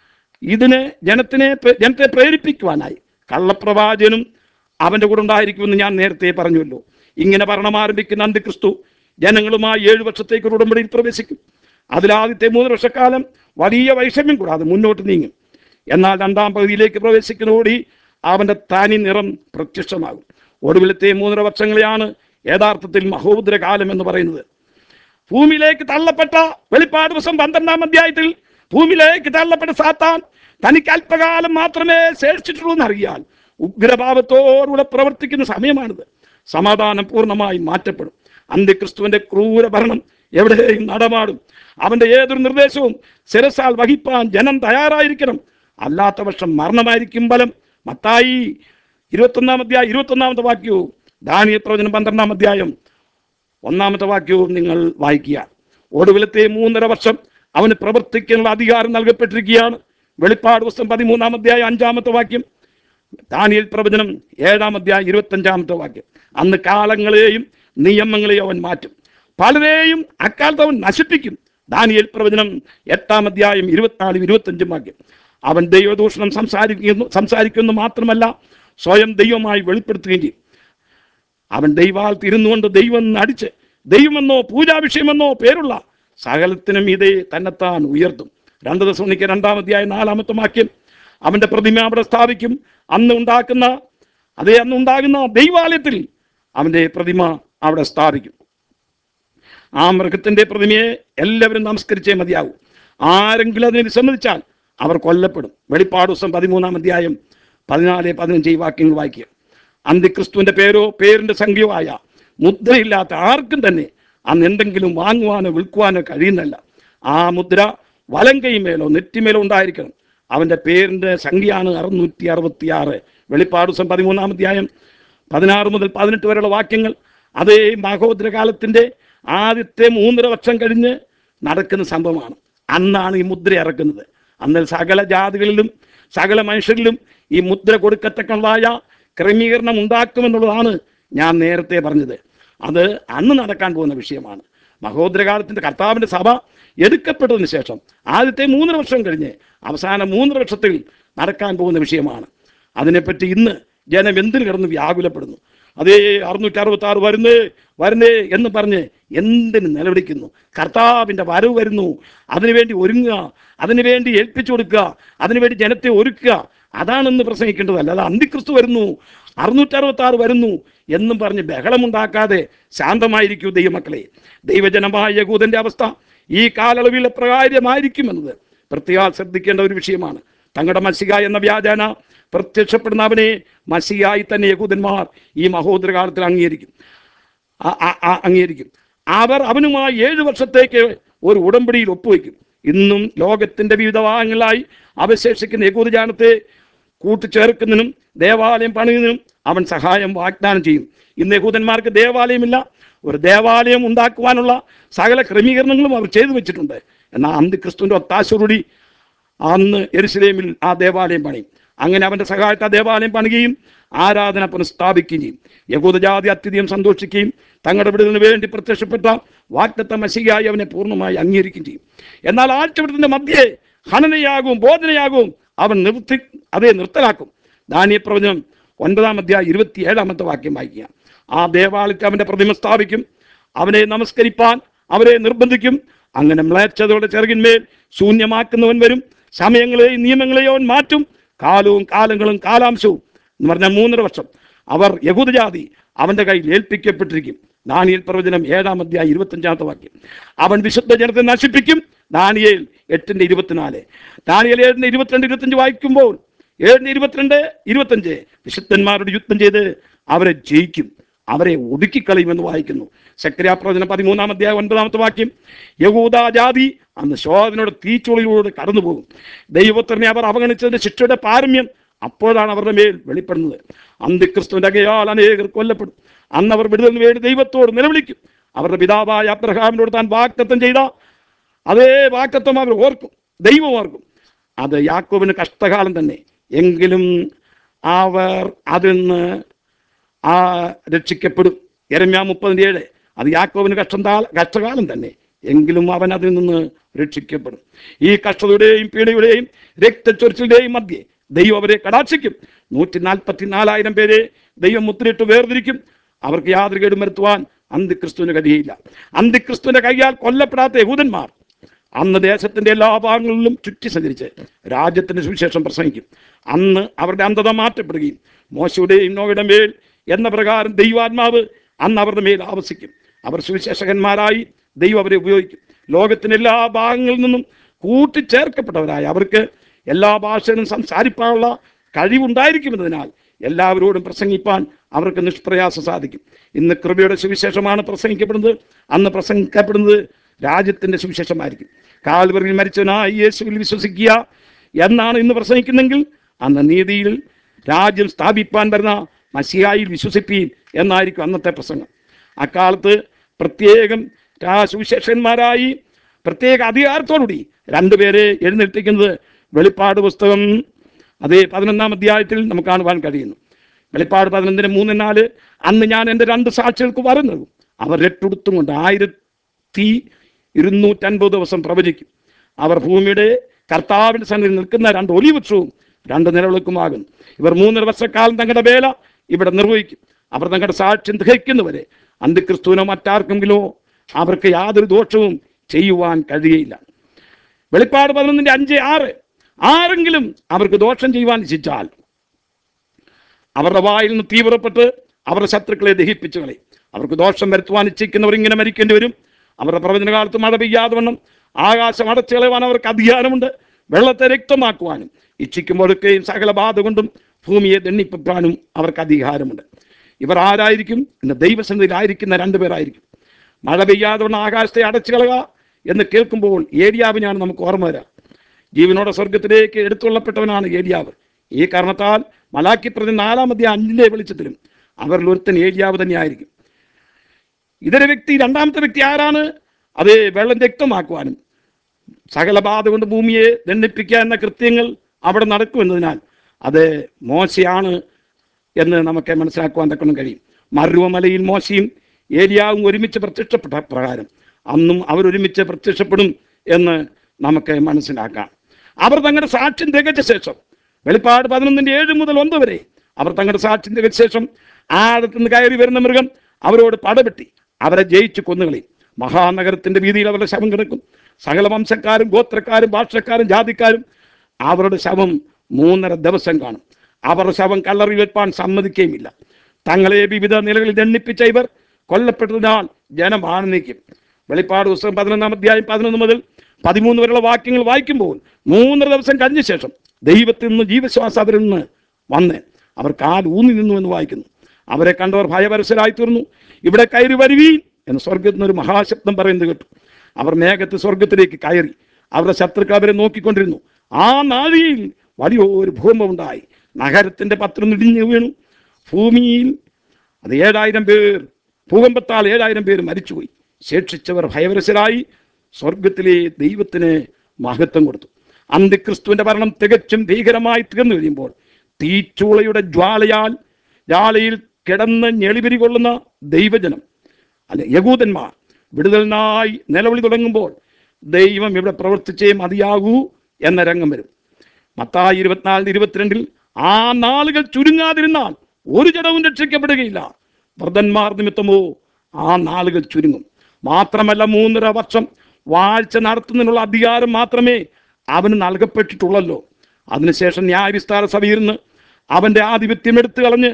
ഇതിന് ജനത്തിനെ പ്ര- ജനത്തെ പ്രേരിപ്പിക്കുവാനായി കള്ളപ്രവാചനും അവൻ്റെ കൂടെ ഉണ്ടായിരിക്കുമെന്ന് ഞാൻ നേരത്തെ പറഞ്ഞുവല്ലോ ഇങ്ങനെ ഭരണം ആരംഭിക്കുന്ന അന്തിക്രിസ്തു ജനങ്ങളുമായി ഏഴു വർഷത്തേക്ക് ഒരു ഉടമ്പടിയിൽ പ്രവേശിക്കും അതിലാദ്യത്തെ മൂന്ന് വർഷക്കാലം വലിയ വൈഷമ്യം കൂടാതെ മുന്നോട്ട് നീങ്ങും എന്നാൽ രണ്ടാം പകുതിയിലേക്ക് പ്രവേശിക്കുന്നതോടെ അവൻ്റെ തനി നിറം പ്രത്യക്ഷമാകും ഒടുവിലത്തെ മൂന്നര വർഷങ്ങളെയാണ് യഥാർത്ഥത്തിൽ മഹോദര കാലം എന്ന് പറയുന്നത് ഭൂമിയിലേക്ക് തള്ളപ്പെട്ട വെളിപ്പാട് ദിവസം പന്ത്രണ്ടാം അധ്യായത്തിൽ ഭൂമിയിലേക്ക് തള്ളപ്പെട്ട സാത്താൻ തനിക്ക് അല്പകാലം മാത്രമേ ശേഷിച്ചിട്ടുള്ളൂ എന്നറിയാൻ ഉഗ്രഭാവത്തോടുകൂടെ പ്രവർത്തിക്കുന്ന സമയമാണിത് സമാധാനം പൂർണ്ണമായി മാറ്റപ്പെടും അന്ത്യക്രിസ്തുവിന്റെ ക്രൂര ഭരണം എവിടെയും നടമാടും അവന്റെ ഏതൊരു നിർദ്ദേശവും ശിരസാൽ വഹിപ്പാൻ ജനം തയ്യാറായിരിക്കണം അല്ലാത്ത പക്ഷം മരണമായിരിക്കും ബലം മത്തായി ഇരുപത്തൊന്നാം അധ്യായം ഇരുപത്തൊന്നാമത്തെ വാക്യവും ദാനിയ പ്രവചനം പന്ത്രണ്ടാം അധ്യായം ഒന്നാമത്തെ വാക്യവും നിങ്ങൾ വായിക്കുക ഒടുവിലത്തെ മൂന്നര വർഷം അവന് പ്രവർത്തിക്കാനുള്ള അധികാരം നൽകപ്പെട്ടിരിക്കുകയാണ് വെളിപ്പാട് പുസ്തകം പതിമൂന്നാം അധ്യായം അഞ്ചാമത്തെ വാക്യം ദാനിയൽ പ്രവചനം ഏഴാം അധ്യായം ഇരുപത്തഞ്ചാമത്തെ വാക്യം അന്ന് കാലങ്ങളെയും നിയമങ്ങളെയും അവൻ മാറ്റും പലരെയും അക്കാലത്ത് അവൻ നശിപ്പിക്കും ദാനിയൽ പ്രവചനം എട്ടാം അധ്യായം ഇരുപത്തിനാലും ഇരുപത്തഞ്ചും വാക്യം അവൻ ദൈവദൂഷണം സംസാരിക്കുന്നു സംസാരിക്കുന്നു മാത്രമല്ല സ്വയം ദൈവമായി വെളിപ്പെടുത്തുകയും ചെയ്യും അവൻ ദൈവാൽ തിരുന്നുകൊണ്ട് ദൈവം അടിച്ച് ദൈവമെന്നോ പൂജാവിഷയമെന്നോ പേരുള്ള സകലത്തിനും ഇതേ തന്നെത്താൻ ഉയർത്തും രണ്ട് ദിവസം എനിക്ക് രണ്ടാം അധ്യായം നാലാമത്തെ വാക്യം അവന്റെ പ്രതിമ അവിടെ സ്ഥാപിക്കും അന്ന് ഉണ്ടാക്കുന്ന അതേ അന്ന് ഉണ്ടാകുന്ന ദൈവാലയത്തിൽ അവന്റെ പ്രതിമ അവിടെ സ്ഥാപിക്കും ആ മൃഗത്തിന്റെ പ്രതിമയെ എല്ലാവരും നമസ്കരിച്ചേ മതിയാവും ആരെങ്കിലും അതിനെ വിസമ്മതിച്ചാൽ അവർ കൊല്ലപ്പെടും വെളിപ്പാട് ദിവസം പതിമൂന്നാം അധ്യായം പതിനാല് പതിനഞ്ച് ഈ വാക്യങ്ങൾ വായിക്കുക അന്തിക്രിസ്തുവിന്റെ പേരോ പേരിന്റെ സംഖ്യയോ ആയ മുദ്രയില്ലാത്ത ആർക്കും തന്നെ അന്ന് എന്തെങ്കിലും വാങ്ങുവാനോ വിൽക്കുവാനോ കഴിയുന്നല്ല ആ മുദ്ര വലം കൈമേലോ നെറ്റിമേലോ ഉണ്ടായിരിക്കണം അവന്റെ പേരിന്റെ സംഖ്യയാണ് അറുന്നൂറ്റി അറുപത്തി ആറ് വെളിപ്പാട് ദിവസം പതിമൂന്നാം അധ്യായം പതിനാറ് മുതൽ പതിനെട്ട് വരെയുള്ള വാക്യങ്ങൾ അതേ മഹോദര കാലത്തിന്റെ ആദ്യത്തെ മൂന്നര വർഷം കഴിഞ്ഞ് നടക്കുന്ന സംഭവമാണ് അന്നാണ് ഈ മുദ്ര ഇറക്കുന്നത് അന്ന് സകല ജാതികളിലും സകല മനുഷ്യരിലും ഈ മുദ്ര കൊടുക്കത്തക്കതായ ക്രമീകരണം ഉണ്ടാക്കുമെന്നുള്ളതാണ് ഞാൻ നേരത്തെ പറഞ്ഞത് അത് അന്ന് നടക്കാൻ പോകുന്ന വിഷയമാണ് മഹോദരകാലത്തിന്റെ കർത്താവിന്റെ സഭ എടുക്കപ്പെട്ടതിന് ശേഷം ആദ്യത്തെ മൂന്നര വർഷം കഴിഞ്ഞ് അവസാന മൂന്നര വർഷത്തിൽ നടക്കാൻ പോകുന്ന വിഷയമാണ് അതിനെപ്പറ്റി ഇന്ന് ജനം എന്തിനു കിടന്ന് വ്യാകുലപ്പെടുന്നു അതേ അറുന്നൂറ്റി അറുപത്തി ആറ് വരുന്നേ വരുന്നേ എന്ന് പറഞ്ഞ് എന്തിന് നിലവിളിക്കുന്നു കർത്താവിൻ്റെ വരവ് വരുന്നു അതിനുവേണ്ടി ഒരുങ്ങുക അതിനുവേണ്ടി ഏൽപ്പിച്ചു കൊടുക്കുക അതിനുവേണ്ടി ജനത്തെ ഒരുക്കുക അതാണെന്ന് പ്രസംഗിക്കേണ്ടതല്ല അത് അന്തിക്രിസ്തു വരുന്നു അറുന്നൂറ്റി അറുപത്തി ആറ് വരുന്നു എന്നും പറഞ്ഞ് ബഹളമുണ്ടാക്കാതെ ശാന്തമായിരിക്കൂ ദൈവമക്കളെ ദൈവജനമായ യഹൂദന്റെ അവസ്ഥ ഈ കാലയളവിൽ പ്രകാര്യമായിരിക്കുമെന്നത് പ്രത്യേകം ശ്രദ്ധിക്കേണ്ട ഒരു വിഷയമാണ് തങ്ങളുടെ മസിക എന്ന വ്യാജാന പ്രത്യക്ഷപ്പെടുന്ന അവനെ മസിയായി തന്നെ യഹൂദന്മാർ ഈ മഹോദരകാലത്തിൽ അംഗീകരിക്കും ആ- ആ- ആ- അംഗീകരിക്കും അവർ അവനുമായി ഏഴു വർഷത്തേക്ക് ഒരു ഉടമ്പടിയിൽ ഒപ്പുവെക്കും ഇന്നും ലോകത്തിന്റെ വിവിധ ഭാഗങ്ങളിലായി അവശേഷിക്കുന്ന യഹൂദജാനത്തെ കൂട്ടിച്ചേർക്കുന്നതിനും ദേവാലയം പണിയുന്നതിനും അവൻ സഹായം വാഗ്ദാനം ചെയ്യും ഇന്ന് യഹൂദന്മാർക്ക് ദേവാലയമില്ല ഒരു ദേവാലയം ഉണ്ടാക്കുവാനുള്ള സകല ക്രമീകരണങ്ങളും അവർ ചെയ്തു വെച്ചിട്ടുണ്ട് എന്നാൽ അന്തിക്രിസ്തുവിന്റെ ഒത്താശയോടുകൂടി അന്ന് എരുസലേമിൽ ആ ദേവാലയം പണിയും അങ്ങനെ അവന്റെ സഹായത്തെ ആ ദേവാലയം പണിയുകയും ആരാധന പുനഃസ്ഥാപിക്കുകയും ചെയ്യും യഹൂദജാതി അത്യധികം സന്തോഷിക്കുകയും തങ്ങളുടെ വിടുതലിന് വേണ്ടി പ്രത്യക്ഷപ്പെട്ട വാക്തത്വ മസികയായി അവനെ പൂർണ്ണമായി അംഗീകരിക്കുകയും ചെയ്യും എന്നാൽ ആഴ്ചവിടത്തിന്റെ മധ്യേ ഹനനയാകും ബോധനയാകും അവൻ നിർത്തി അതേ നിർത്തലാക്കും ദാനിയ പ്രവചനം ഒൻപതാം അധ്യായം ഇരുപത്തിയേഴാമത്തെ വാക്യം വായിക്കുക ആ ദേവാലയത്തിൽ അവന്റെ പ്രതിമ സ്ഥാപിക്കും അവനെ നമസ്കരിപ്പാൻ അവരെ നിർബന്ധിക്കും അങ്ങനെ മ്ലേച്ഛതയുടെ ചെറുകിന്മേൽ ശൂന്യമാക്കുന്നവൻ വരും സമയങ്ങളെയും നിയമങ്ങളെയോ അവൻ മാറ്റും കാലവും കാലങ്ങളും കാലാംശവും എന്ന് പറഞ്ഞാൽ മൂന്നര വർഷം അവർ യഹൂദജാതി അവന്റെ കയ്യിൽ ഏൽപ്പിക്കപ്പെട്ടിരിക്കും ദാനിയേൽ പ്രവചനം ഏഴാം അധ്യായം ഇരുപത്തഞ്ചാമത്തെ വാക്യം അവൻ വിശുദ്ധ ജനത്തെ നശിപ്പിക്കും ദാനിയേൽ എട്ടിന്റെ ഇരുപത്തിനാല് ദാനിയേൽ ഏഴിന്റെ ഇരുപത്തിരണ്ട് ഇരുപത്തഞ്ച് വായിക്കുമ്പോൾ ഏഴിന്റെ ഇരുപത്തിരണ്ട് ഇരുപത്തഞ്ച് വിശുദ്ധന്മാരോട് യുദ്ധം ചെയ്ത് അവരെ ജയിക്കും അവരെ ഒടുക്കിക്കളയുമെന്ന് വായിക്കുന്നു സക്രിയ പ്രവചനം പതിമൂന്നാം അധ്യായം ഒൻപതാമത്തെ വാക്യം യഹൂദ ജാതി അന്ന് ശോധനയുടെ തീച്ചുളിലൂടെ കടന്നുപോകും ദൈവത്തിനെ അവർ അവഗണിച്ചതിന്റെ ശിക്ഷയുടെ പാരമ്യം അപ്പോഴാണ് അവരുടെ മേൽ വെളിപ്പെടുന്നത് അന്തിക്രിസ്തുവിന്റെ അകയാൽ അനേകർ കൊല്ലപ്പെടും അന്ന് അവർ വിടുതലിന് വേണ്ടി ദൈവത്തോട് നിലവിളിക്കും അവരുടെ പിതാവായ അബ്രഹാമിനോട് താൻ വാക്തത്വം ചെയ്ത അതേ വാക്തത്വം അവർ ഓർക്കും ദൈവം ഓർക്കും അത് യാക്കോബിന് കഷ്ടകാലം തന്നെ എങ്കിലും അവർ അതിൽ നിന്ന് ആ രക്ഷിക്കപ്പെടും എരമ്യ മുപ്പതിൻ്റെ ഏഴ് അത് യാക്കോബിന് കഷ്ടം കഷ്ടകാലം തന്നെ എങ്കിലും അവൻ അതിൽ നിന്ന് രക്ഷിക്കപ്പെടും ഈ കഷ്ടതയുടെയും പീഡയുടെയും രക്തച്ചൊരിച്ചിലുടെയും മധ്യേ ദൈവം അവരെ കടാക്ഷിക്കും നൂറ്റി നാൽപ്പത്തി നാലായിരം പേരെ ദൈവം മുദ്രയിട്ട് വേർതിരിക്കും അവർക്ക് യാതൊരു കേടും വരുത്തുവാൻ അന്തിക്രിസ്തുവിന് കഴിയില്ല അന്തിക്രിസ്തുവിന്റെ കൈയാൽ കൊല്ലപ്പെടാത്ത യഹൂദന്മാർ അന്ന് ദേശത്തിന്റെ എല്ലാ ഭാഗങ്ങളിലും ചുറ്റി സഞ്ചരിച്ച് രാജ്യത്തിന്റെ സുവിശേഷം പ്രസംഗിക്കും അന്ന് അവരുടെ അന്ധത മാറ്റപ്പെടുകയും മോശയുടെയും നോയുടെ മേൽ എന്ന പ്രകാരം ദൈവാത്മാവ് അന്ന് അവരുടെ മേൽ ആവസിക്കും അവർ സുവിശേഷകന്മാരായി ദൈവം അവരെ ഉപയോഗിക്കും ലോകത്തിന്റെ എല്ലാ ഭാഗങ്ങളിൽ നിന്നും കൂട്ടിച്ചേർക്കപ്പെട്ടവരായ അവർക്ക് എല്ലാ ഭാഷയിലും സംസാരിക്കാനുള്ള കഴിവുണ്ടായിരിക്കുമെന്നതിനാൽ എല്ലാവരോടും പ്രസംഗിപ്പാൻ അവർക്ക് നിഷ്പ്രയാസം സാധിക്കും ഇന്ന് കൃപയുടെ സുവിശേഷമാണ് പ്രസംഗിക്കപ്പെടുന്നത് അന്ന് പ്രസംഗിക്കപ്പെടുന്നത് രാജ്യത്തിന്റെ സുവിശേഷമായിരിക്കും കാൽവറിൽ മരിച്ചവനായി യേശുവിൽ വിശ്വസിക്കുക എന്നാണ് ഇന്ന് പ്രസംഗിക്കുന്നെങ്കിൽ അന്ന് നീതിയിൽ രാജ്യം സ്ഥാപിപ്പാൻ വരുന്ന മസിയായിൽ വിശ്വസിപ്പീൻ എന്നായിരിക്കും അന്നത്തെ പ്രസംഗം അക്കാലത്ത് പ്രത്യേകം രാ- സുവിശേഷന്മാരായി പ്രത്യേക അധികാരത്തോടുകൂടി രണ്ടുപേരെ എഴുന്നേൽപ്പിക്കുന്നത് വെളിപ്പാട് പുസ്തകം അതേ പതിനൊന്നാം അധ്യായത്തിൽ നമുക്ക് കാണുവാൻ കഴിയുന്നു വെളിപ്പാട് പതിനൊന്നിന് മൂന്ന് നാല് അന്ന് ഞാൻ എൻ്റെ രണ്ട് സാക്ഷികൾക്ക് വരം നൽകും അവർ രട്ടുടുത്തും കൊണ്ട് ആയിരത്തി ഇരുന്നൂറ്റൻപത് ദിവസം പ്രവചിക്കും അവർ ഭൂമിയുടെ കർത്താവിന്റെ സന്നിധിയിൽ നിൽക്കുന്ന രണ്ട് ഒലിവൃക്ഷവും രണ്ട് നിലവിളക്കുമാകും ഇവർ മൂന്നര വർഷക്കാലം തങ്ങളുടെ വേല ഇവിടെ നിർവഹിക്കും അവർ തങ്ങളുടെ സാക്ഷ്യം ദഹിക്കുന്നവരെ അന്തിക്രിസ്തുവിനോ മറ്റാർക്കെങ്കിലോ അവർക്ക് യാതൊരു ദോഷവും ചെയ്യുവാൻ കഴിയയില്ല വെളിപ്പാട് പതിനൊന്നിന്റെ അഞ്ച് ആറ് ആരെങ്കിലും അവർക്ക് ദോഷം ചെയ്യുവാൻ ഇച്ഛിച്ചാൽ അവരുടെ വായിൽ നിന്ന് തീവ്രപ്പെട്ട് അവരുടെ ശത്രുക്കളെ ദഹിപ്പിച്ചു കളയും അവർക്ക് ദോഷം വരുത്തുവാൻ ഇച്ഛിക്കുന്നവർ ഇങ്ങനെ മരിക്കേണ്ടി വരും അവരുടെ പ്രവചനകാലത്ത് മഴ പെയ്യാതെ വണ്ണം ആകാശം അടച്ചു കളയുവാൻ അവർക്ക് അധികാരമുണ്ട് വെള്ളത്തെ രക്തമാക്കുവാനും ഇച്ഛിക്കുമ്പോഴൊക്കെയും സകല ബാധ കൊണ്ടും ഭൂമിയെ ദണ്ണിപ്പിക്കാനും അവർക്ക് അധികാരമുണ്ട് ഇവർ ആരായിരിക്കും ഇന്ന് ദൈവസന്നിധിയിലായിരിക്കുന്ന രണ്ടുപേരായിരിക്കും മഴ പെയ്യാതെ വണ്ണം ആകാശത്തെ അടച്ചു കളയുക എന്ന് കേൾക്കുമ്പോൾ ഏരിയാവിനാണ് നമുക്ക് ഓർമ്മ വരാം ജീവനോടെ സ്വർഗത്തിലേക്ക് എടുത്തുകൊള്ളപ്പെട്ടവനാണ് ഏലിയാവ് ഈ കാരണത്താൽ മലാക്കി പ്രതി നാലാമത്തെ അഞ്ചിലെ വെളിച്ചത്തിലും അവരിൽ ഒരുത്തൻ ഏലിയാവ് തന്നെയായിരിക്കും ഇതര വ്യക്തി രണ്ടാമത്തെ വ്യക്തി ആരാണ് അത് വെള്ളം രക്തമാക്കുവാനും സകല ബാധ കൊണ്ട് ഭൂമിയെ ദണ്ഡിപ്പിക്കുക എന്ന കൃത്യങ്ങൾ അവിടെ നടക്കുമെന്നതിനാൽ അത് മോശയാണ് എന്ന് നമുക്ക് മനസ്സിലാക്കുവാൻ തക്കണം കഴിയും മരുവമലയിൽ മോശയും ഏലിയാവും ഒരുമിച്ച് പ്രത്യക്ഷപ്പെട്ട പ്രകാരം അന്നും അവരൊരുമിച്ച് പ്രത്യക്ഷപ്പെടും എന്ന് നമുക്ക് മനസ്സിലാക്കാം അവർ തങ്ങളുടെ സാക്ഷ്യം തികച്ച ശേഷം വെളിപ്പാട് പതിനൊന്നിന്റെ ഏഴ് മുതൽ ഒന്ന് വരെ അവർ തങ്ങളുടെ സാക്ഷ്യം തികച്ച ശേഷം ആഴത്തു നിന്ന് കയറി വരുന്ന മൃഗം അവരോട് പടവെട്ടി അവരെ ജയിച്ച് കൊന്നുകളി മഹാനഗരത്തിന്റെ വീതിയിൽ അവരുടെ ശവം കിടക്കും സകല വംശക്കാരും ഗോത്രക്കാരും ഭാഷക്കാരും ജാതിക്കാരും അവരുടെ ശവം മൂന്നര ദിവസം കാണും അവരുടെ ശവം കല്ലറി വെപ്പാൻ സമ്മതിക്കുകയുമില്ല തങ്ങളെ വിവിധ നിലകളിൽ ദണ്ണിപ്പിച്ച ഇവർ കൊല്ലപ്പെട്ടതിനാൽ ജനം ആനന്ദിക്കും വെളിപ്പാട് പുസ്തകം പതിനൊന്നാം അധ്യായം പതിനൊന്ന് മുതൽ പതിമൂന്ന് വരെയുള്ള വാക്യങ്ങൾ വായിക്കുമ്പോൾ മൂന്നര ദിവസം കഴിഞ്ഞ ശേഷം ദൈവത്തിൽ നിന്ന് ജീവശ്വാസം അവരിൽ നിന്ന് വന്ന് അവർ കാൽ ഊന്നി നിന്നു എന്ന് വായിക്കുന്നു അവരെ കണ്ടവർ ഭയപരസരായി തീർന്നു ഇവിടെ കയറി വരുവീൻ എന്ന് സ്വർഗത്തിൽ നിന്ന് ഒരു മഹാശബ്ദം പറയുന്നത് കേട്ടു അവർ മേഘത്ത് സ്വർഗത്തിലേക്ക് കയറി അവരുടെ ശത്രുക്കൾ അവരെ നോക്കിക്കൊണ്ടിരുന്നു ആ നാഴിയിൽ വലിയൊരു ഭൂകമ്പം ഉണ്ടായി നഗരത്തിന്റെ പത്രം ഇടിഞ്ഞു വീണു ഭൂമിയിൽ അത് ഏഴായിരം പേർ ഭൂകമ്പത്താൽ ഏഴായിരം പേർ മരിച്ചുപോയി ശേഷിച്ചവർ ഭയവരസരായി സ്വർഗത്തിലെ ദൈവത്തിന് മഹത്വം കൊടുത്തു അന്തിക്രിസ്തുവിന്റെ ഭരണം തികച്ചും ഭീകരമായി തീർന്നു കഴിയുമ്പോൾ തീച്ചൂളയുടെ ജ്വാലയാൽ ജ്വാലയിൽ കിടന്ന് ഞെളിപിരി കൊള്ളുന്ന ദൈവജനം അല്ലെ യകൂദന്മാർ വിടുതലിനായി നിലവിളി തുടങ്ങുമ്പോൾ ദൈവം ഇവിടെ പ്രവർത്തിച്ചേ മതിയാകൂ എന്ന രംഗം വരും മത്തായി ഇരുപത്തിനാലിന് ഇരുപത്തിരണ്ടിൽ ആ നാളുകൾ ചുരുങ്ങാതിരുന്നാൽ ഒരു ജഡവും രക്ഷിക്കപ്പെടുകയില്ല വൃദ്ധന്മാർ നിമിത്തമോ ആ നാളുകൾ ചുരുങ്ങും മാത്രമല്ല മൂന്നര വർഷം വാഴ്ച നടത്തുന്നതിനുള്ള അധികാരം മാത്രമേ അവന് നൽകപ്പെട്ടിട്ടുള്ളല്ലോ അതിനുശേഷം ന്യായവിസ്താര സഭയിൽ നിന്ന് അവൻ്റെ ആധിപത്യം എടുത്തു കളഞ്ഞ്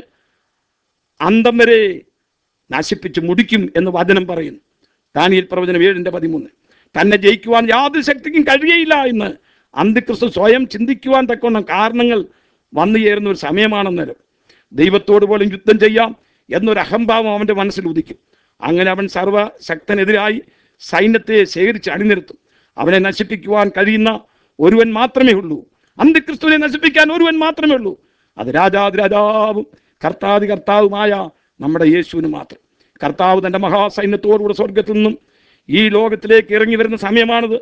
അന്തം വരെ നശിപ്പിച്ച് മുടിക്കും എന്ന് വചനം പറയുന്നു ദാനിയേൽ പ്രവചനം ഏഴിൻ്റെ പതിമൂന്ന് തന്നെ ജയിക്കുവാൻ യാതൊരു ശക്തിക്കും കഴിയയില്ല എന്ന് അന്തിക്രിസ്തു സ്വയം ചിന്തിക്കുവാൻ തക്കവണ്ണം കാരണങ്ങൾ വന്നു ചേരുന്ന ഒരു സമയമാണെന്നേരം ദൈവത്തോട് പോലും യുദ്ധം ചെയ്യാം എന്നൊരു അഹംഭാവം അവൻ്റെ മനസ്സിൽ ഉദിക്കും അങ്ങനെ അവൻ സർവശക്തനെതിരായി സൈന്യത്തെ ശേഖരിച്ച് അണിനിരത്തും അവനെ നശിപ്പിക്കുവാൻ കഴിയുന്ന ഒരുവൻ മാത്രമേ ഉള്ളൂ അന്തിക്രിസ്തുവിനെ നശിപ്പിക്കാൻ ഒരുവൻ മാത്രമേ ഉള്ളൂ അത് രാജാതി രാജാവും കർത്താതി കർത്താവുമായ നമ്മുടെ യേശുവിന് മാത്രം കർത്താവ് തൻ്റെ മഹാസൈന്യത്തോടുകൂടെ സ്വർഗത്തിൽ നിന്നും ഈ ലോകത്തിലേക്ക് ഇറങ്ങി വരുന്ന സമയമാണിത്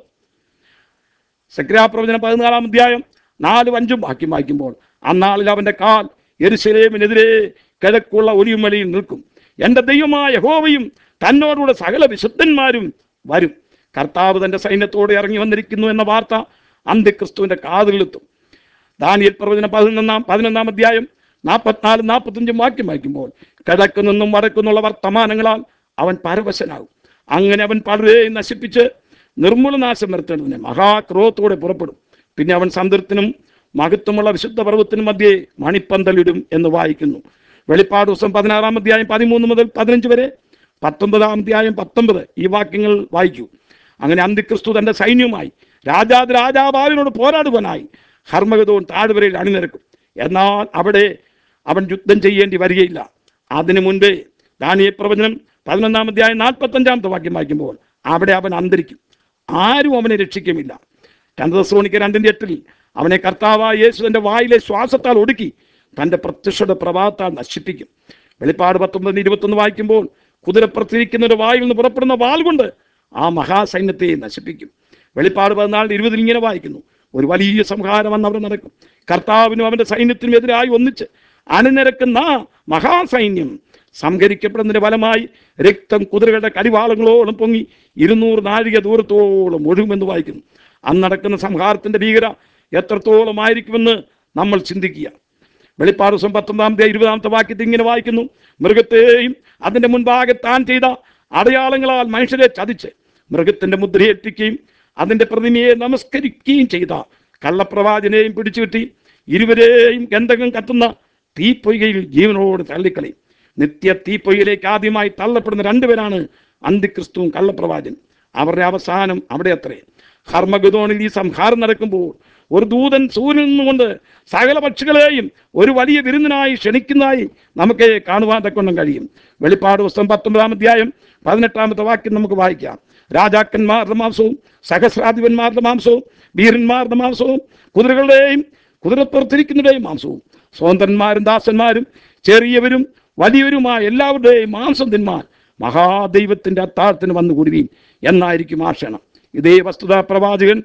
സക്രാപ്രവചനം പതിനാലാം അധ്യായം നാലും അഞ്ചും വാക്യം വായിക്കുമ്പോൾ അന്നാളിൽ അവന്റെ കാൽ എരുസലേമിനെതിരെ കിഴക്കുള്ള ഒലിയുമലയിൽ നിൽക്കും എൻ്റെ ദൈവമായ ഹോവയും തന്നോടുകൂടെ സകല വിശുദ്ധന്മാരും വരും കർത്താവ് തൻ്റെ സൈന്യത്തോടെ ഇറങ്ങി വന്നിരിക്കുന്നു എന്ന വാർത്ത അന്ത്യക്രിസ്തുവിൻ്റെ കാതുകളിലെത്തും ദാനിയൽ പ്രവചനം പതിനൊന്നാം പതിനൊന്നാം അധ്യായം നാൽപ്പത്തിനാല് നാൽപ്പത്തഞ്ചും വാക്യം വായിക്കുമ്പോൾ കിഴക്കു നിന്നും വടക്കുന്നുള്ള വർത്തമാനങ്ങളാൽ അവൻ പരവശനാകും അങ്ങനെ അവൻ പലരെയും നശിപ്പിച്ച് നിർമ്മൂലനാശം വരുത്തേണ്ടതിന് മഹാക്രോധത്തോടെ പുറപ്പെടും പിന്നെ അവൻ സന്തൃപ്തിനും മഹത്വമുള്ള വിശുദ്ധ പർവ്വത്തിനും മധ്യേ മണിപ്പന്തലിടും എന്ന് വായിക്കുന്നു വെളിപ്പാട് ദിവസം പതിനാറാം അധ്യായം പതിമൂന്ന് മുതൽ പതിനഞ്ച് വരെ പത്തൊമ്പതാം അധ്യായം പത്തൊമ്പത് ഈ വാക്യങ്ങൾ വായിക്കൂ അങ്ങനെ അന്തിക്രിസ്തു തന്റെ സൈന്യവുമായി രാജാതി രാജാവാവിനോട് പോരാടുവാനായി ഹർമഗതവും താഴ്വരയിൽ അണിനിരക്കും എന്നാൽ അവിടെ അവൻ യുദ്ധം ചെയ്യേണ്ടി വരികയില്ല അതിനു മുൻപേ ദാനിയ പ്രവചനം പതിനൊന്നാം അധ്യായം നാൽപ്പത്തഞ്ചാമത്തെ വാക്യം വായിക്കുമ്പോൾ അവിടെ അവൻ അന്തരിക്കും ആരും അവനെ രക്ഷിക്കുമില്ല രണ്ട് ദിവസം രണ്ടിൻ്റെ എട്ടിൽ അവനെ കർത്താവായ യേശു തൻ്റെ വായിലെ ശ്വാസത്താൽ ഒടുക്കി തൻ്റെ പ്രത്യക്ഷയുടെ പ്രഭാവത്താൽ നശിപ്പിക്കും വെളിപ്പാട് പത്തൊമ്പതിന് ഇരുപത്തൊന്ന് വായിക്കുമ്പോൾ കുതിരപ്പുറത്തിരിക്കുന്നവരുടെ വായിൽ നിന്ന് പുറപ്പെടുന്ന വാൾ കൊണ്ട് ആ മഹാസൈന്യത്തെ നശിപ്പിക്കും വെളിപ്പാട് പതിനാലിന് ഇരുപതിൽ ഇങ്ങനെ വായിക്കുന്നു ഒരു വലിയ സംഹാരം അന്ന് അവിടെ നടക്കും കർത്താവിനും അവൻ്റെ സൈന്യത്തിനും എതിരായി ഒന്നിച്ച് അണിനിരക്കുന്ന ആ മഹാസൈന്യം സംഹരിക്കപ്പെടുന്നതിന്റെ ഫലമായി രക്തം കുതിരകളുടെ കടിവാളങ്ങളോളം പൊങ്ങി ഇരുന്നൂറ് നാഴിക ദൂരത്തോളം ഒഴുകുമെന്ന് വായിക്കുന്നു അന്ന് നടക്കുന്ന സംഹാരത്തിന്റെ ഭീകര എത്രത്തോളം ആയിരിക്കുമെന്ന് നമ്മൾ ചിന്തിക്കുക വെളിപ്പാട് ദിവസം പത്തൊമ്പതാമത്തെ ഇരുപതാമത്തെ വാക്യത്തിൽ ഇങ്ങനെ വായിക്കുന്നു മൃഗത്തെയും അതിന്റെ മുൻപാകെ താൻ ചെയ്ത അടയാളങ്ങളാൽ മനുഷ്യരെ ചതിച്ച് മൃഗത്തിന്റെ മുദ്രയേൽപ്പിക്കുകയും അതിന്റെ പ്രതിമയെ നമസ്കരിക്കുകയും ചെയ്ത കള്ളപ്രവാചനെയും പിടിച്ചു കിട്ടി ഇരുവരെയും ഗന്ധകം കത്തുന്ന തീപ്പൊയ്കയിൽ ജീവനോട് തള്ളിക്കളയും നിത്യ തീപ്പൊയ്യിലേക്ക് ആദ്യമായി തള്ളപ്പെടുന്ന രണ്ടുപേരാണ് അന്തിക്രിസ്തുവും കള്ളപ്രവാചൻ അവരുടെ അവസാനം അവിടെ അത്രേ ഹർമഗതോണിൽ ഈ സംഹാരം നടക്കുമ്പോൾ ഒരു ദൂതൻ സൂര്യനിൽ നിന്നുകൊണ്ട് സകല പക്ഷികളെയും ഒരു വലിയ വിരുന്നിനായി ക്ഷണിക്കുന്നതായി നമുക്ക് കാണുവാൻ തക്കൊണ്ടും കഴിയും വെളിപ്പാട് പുസ്തകം പത്തൊമ്പതാം അധ്യായം പതിനെട്ടാമത്തെ വാക്യം നമുക്ക് വായിക്കാം രാജാക്കന്മാരുടെ മാംസവും സഹസ്രാധിപന്മാരുടെ മാംസവും വീരന്മാരുടെ മാംസവും കുതിരകളുടെയും കുതിരപ്പുറത്തിരിക്കുന്നവരുടെയും മാംസവും സ്വതന്ത്രന്മാരും ദാസന്മാരും ചെറിയവരും വലിയവരുമായ എല്ലാവരുടെയും മാംസം തിന്മാൻ മഹാദൈവത്തിന്റെ അത്താഴത്തിന് വന്നു കൂടുവീൻ എന്നായിരിക്കും ആ ക്ഷണം ഇതേ വസ്തുത പ്രവാചകൻ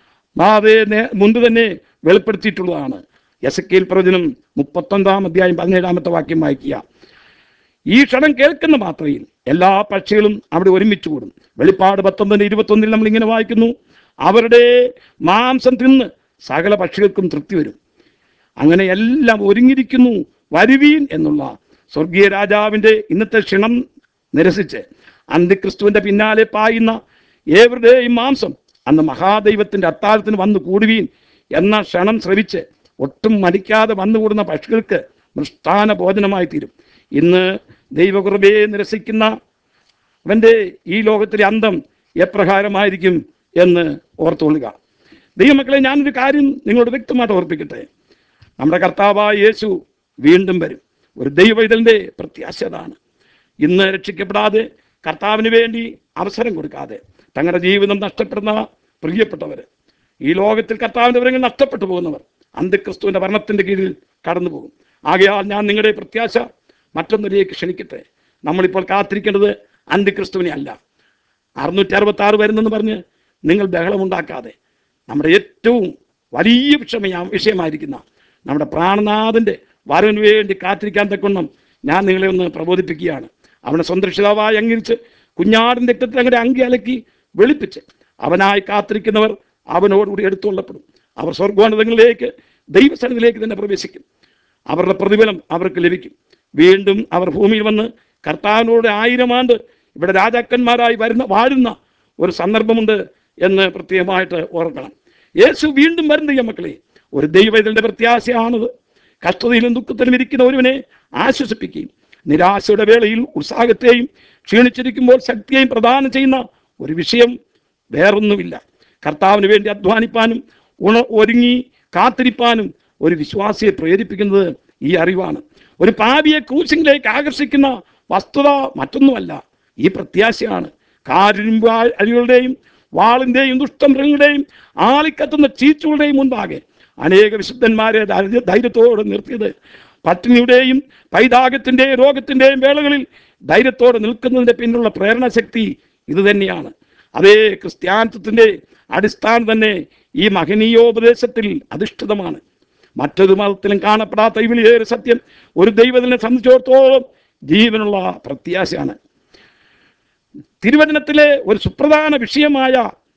മാതേ നേ- മുൻപ് തന്നെ വെളിപ്പെടുത്തിയിട്ടുള്ളതാണ് എസ് കെയിൽ പ്രവചനം മുപ്പത്തൊൻപതാം അധ്യായം പതിനേഴാമത്തെ വാക്യം വായിക്കുക ഈ ക്ഷണം കേൾക്കുന്ന മാത്രയിൽ എല്ലാ പക്ഷികളും അവിടെ ഒരുമിച്ച് കൂടും വെളിപ്പാട് പത്തൊമ്പതിന് ഇരുപത്തൊന്നിൽ നമ്മൾ ഇങ്ങനെ വായിക്കുന്നു അവരുടെ മാംസം തിന്ന് സകല പക്ഷികൾക്കും തൃപ്തി വരും അങ്ങനെ എല്ലാം ഒരുങ്ങിയിരിക്കുന്നു വരുവീൻ എന്നുള്ള സ്വർഗീയ രാജാവിൻ്റെ ഇന്നത്തെ ക്ഷണം നിരസിച്ച് അന്ത്യക്രിസ്തുവിൻ്റെ പിന്നാലെ പായുന്ന ഏവരുടെയും മാംസം അന്ന് മഹാദൈവത്തിൻ്റെ അത്താഴത്തിന് വന്നു കൂടുവീൻ എന്ന ക്ഷണം ശ്രവിച്ച് ഒട്ടും മടിക്കാതെ വന്നുകൂടുന്ന പക്ഷികൾക്ക് മൃഷ്ടാന ഭോജനമായി തീരും ഇന്ന് ദൈവകൃപയെ നിരസിക്കുന്ന അവൻ്റെ ഈ ലോകത്തിലെ അന്തം എപ്രകാരമായിരിക്കും എന്ന് ഓർത്തുകൊള്ളുക ദൈവമക്കളെ ഞാനൊരു കാര്യം നിങ്ങളോട് വ്യക്തമായിട്ട് ഓർപ്പിക്കട്ടെ നമ്മുടെ കർത്താവായ യേശു വീണ്ടും വരും ഒരു ദൈവൈതലിൻ്റെ പ്രത്യാശ അതാണ് ഇന്ന് രക്ഷിക്കപ്പെടാതെ കർത്താവിന് വേണ്ടി അവസരം കൊടുക്കാതെ തങ്ങളുടെ ജീവിതം നഷ്ടപ്പെടുന്ന പ്രിയപ്പെട്ടവർ ഈ ലോകത്തിൽ കർത്താവിൻ്റെ വിവരങ്ങൾ നഷ്ടപ്പെട്ടു പോകുന്നവർ അന്ത്യക്രിസ്തുവിൻ്റെ ഭരണത്തിൻ്റെ കീഴിൽ കടന്നു പോകും ആകയാൽ ഞാൻ നിങ്ങളുടെ പ്രത്യാശ മറ്റൊന്നിലേക്ക് ക്ഷണിക്കട്ടെ നമ്മളിപ്പോൾ കാത്തിരിക്കേണ്ടത് അന്ത്യക്രിസ്തുവിനെ അല്ല അറുന്നൂറ്റി അറുപത്തി ആറ് വരുന്നെന്ന് പറഞ്ഞ് നിങ്ങൾ ബഹളമുണ്ടാക്കാതെ നമ്മുടെ ഏറ്റവും വലിയ വിഷമയ വിഷയമായിരിക്കുന്ന നമ്മുടെ പ്രാണനാഥൻ്റെ വരവിന് വേണ്ടി കാത്തിരിക്കാൻ തക്കൊണ്ണം ഞാൻ നിങ്ങളെ ഒന്ന് പ്രബോധിപ്പിക്കുകയാണ് അവനെ സ്വന്തരക്ഷിതാവായി അംഗീകരിച്ച് കുഞ്ഞാടിൻ്റെ രക്തത്തിൽ അങ്ങനെ അങ്കി അലക്കി വെളുപ്പിച്ച് അവനായി കാത്തിരിക്കുന്നവർ അവനോടുകൂടി എടുത്തുകൊള്ളപ്പെടും അവർ സ്വർഗോന്നതങ്ങളിലേക്ക് ദൈവസന്നിധിയിലേക്ക് തന്നെ പ്രവേശിക്കും അവരുടെ പ്രതിഫലം അവർക്ക് ലഭിക്കും വീണ്ടും അവർ ഭൂമിയിൽ വന്ന് കർത്താവിനോട് ആയിരം ആണ്ട് ഇവിടെ രാജാക്കന്മാരായി വരുന്ന വാഴുന്ന ഒരു സന്ദർഭമുണ്ട് എന്ന് പ്രത്യേകമായിട്ട് ഓർക്കണം യേശു വീണ്ടും വരുന്ന മക്കളെ ഒരു ദൈവത്തിന്റെ പ്രത്യാശയാണത് കഷ്ടതയിലും ദുഃഖത്തിലും ഇരിക്കുന്ന ഒരുവനെ ആശ്വസിപ്പിക്കുകയും നിരാശയുടെ വേളയിൽ ഉത്സാഹത്തെയും ക്ഷീണിച്ചിരിക്കുമ്പോൾ ശക്തിയെയും പ്രദാനം ചെയ്യുന്ന ഒരു വിഷയം വേറൊന്നുമില്ല കർത്താവിന് വേണ്ടി അധ്വാനിപ്പാനും ഉണ ഒരുങ്ങി കാത്തിരിപ്പാനും ഒരു വിശ്വാസിയെ പ്രേരിപ്പിക്കുന്നത് ഈ അറിവാണ് ഒരു പാപിയെ ക്രൂശിലേക്ക് ആകർഷിക്കുന്ന വസ്തുത മറ്റൊന്നുമല്ല ഈ പ്രത്യാശയാണ് കാരിരുമ്പ് അരികളുടെയും വാളിന്റെയും ദുഷ്ടമൃഗങ്ങളുടെയും ആളിക്കത്തുന്ന ചീച്ചുകളുടെയും മുൻപാകെ അനേക വിശുദ്ധന്മാരെ ധൈര്യ- ധൈര്യത്തോടെ നിർത്തിയത് പട്ടിണിയുടെയും പൈതാകത്തിന്റെയും രോഗത്തിന്റെയും വേളകളിൽ ധൈര്യത്തോടെ നിൽക്കുന്നതിന്റെ പിന്നിലുള്ള പ്രേരണശക്തി ഇത് തന്നെയാണ് അതേ ക്രിസ്ത്യാനിത്വത്തിന്റെ അടിസ്ഥാനം തന്നെ ഈ മഹനീയോപദേശത്തിൽ അധിഷ്ഠിതമാണ് മറ്റൊരു മതത്തിലും കാണപ്പെടാത്ത ഈ വിളിയേറെ സത്യം ഒരു ദൈവത്തിനെ സംബന്ധിച്ചിടത്തോളം ജീവനുള്ള പ്രത്യാശയാണ് തിരുവചനത്തിലെ ഒരു സുപ്രധാന വിഷയമായ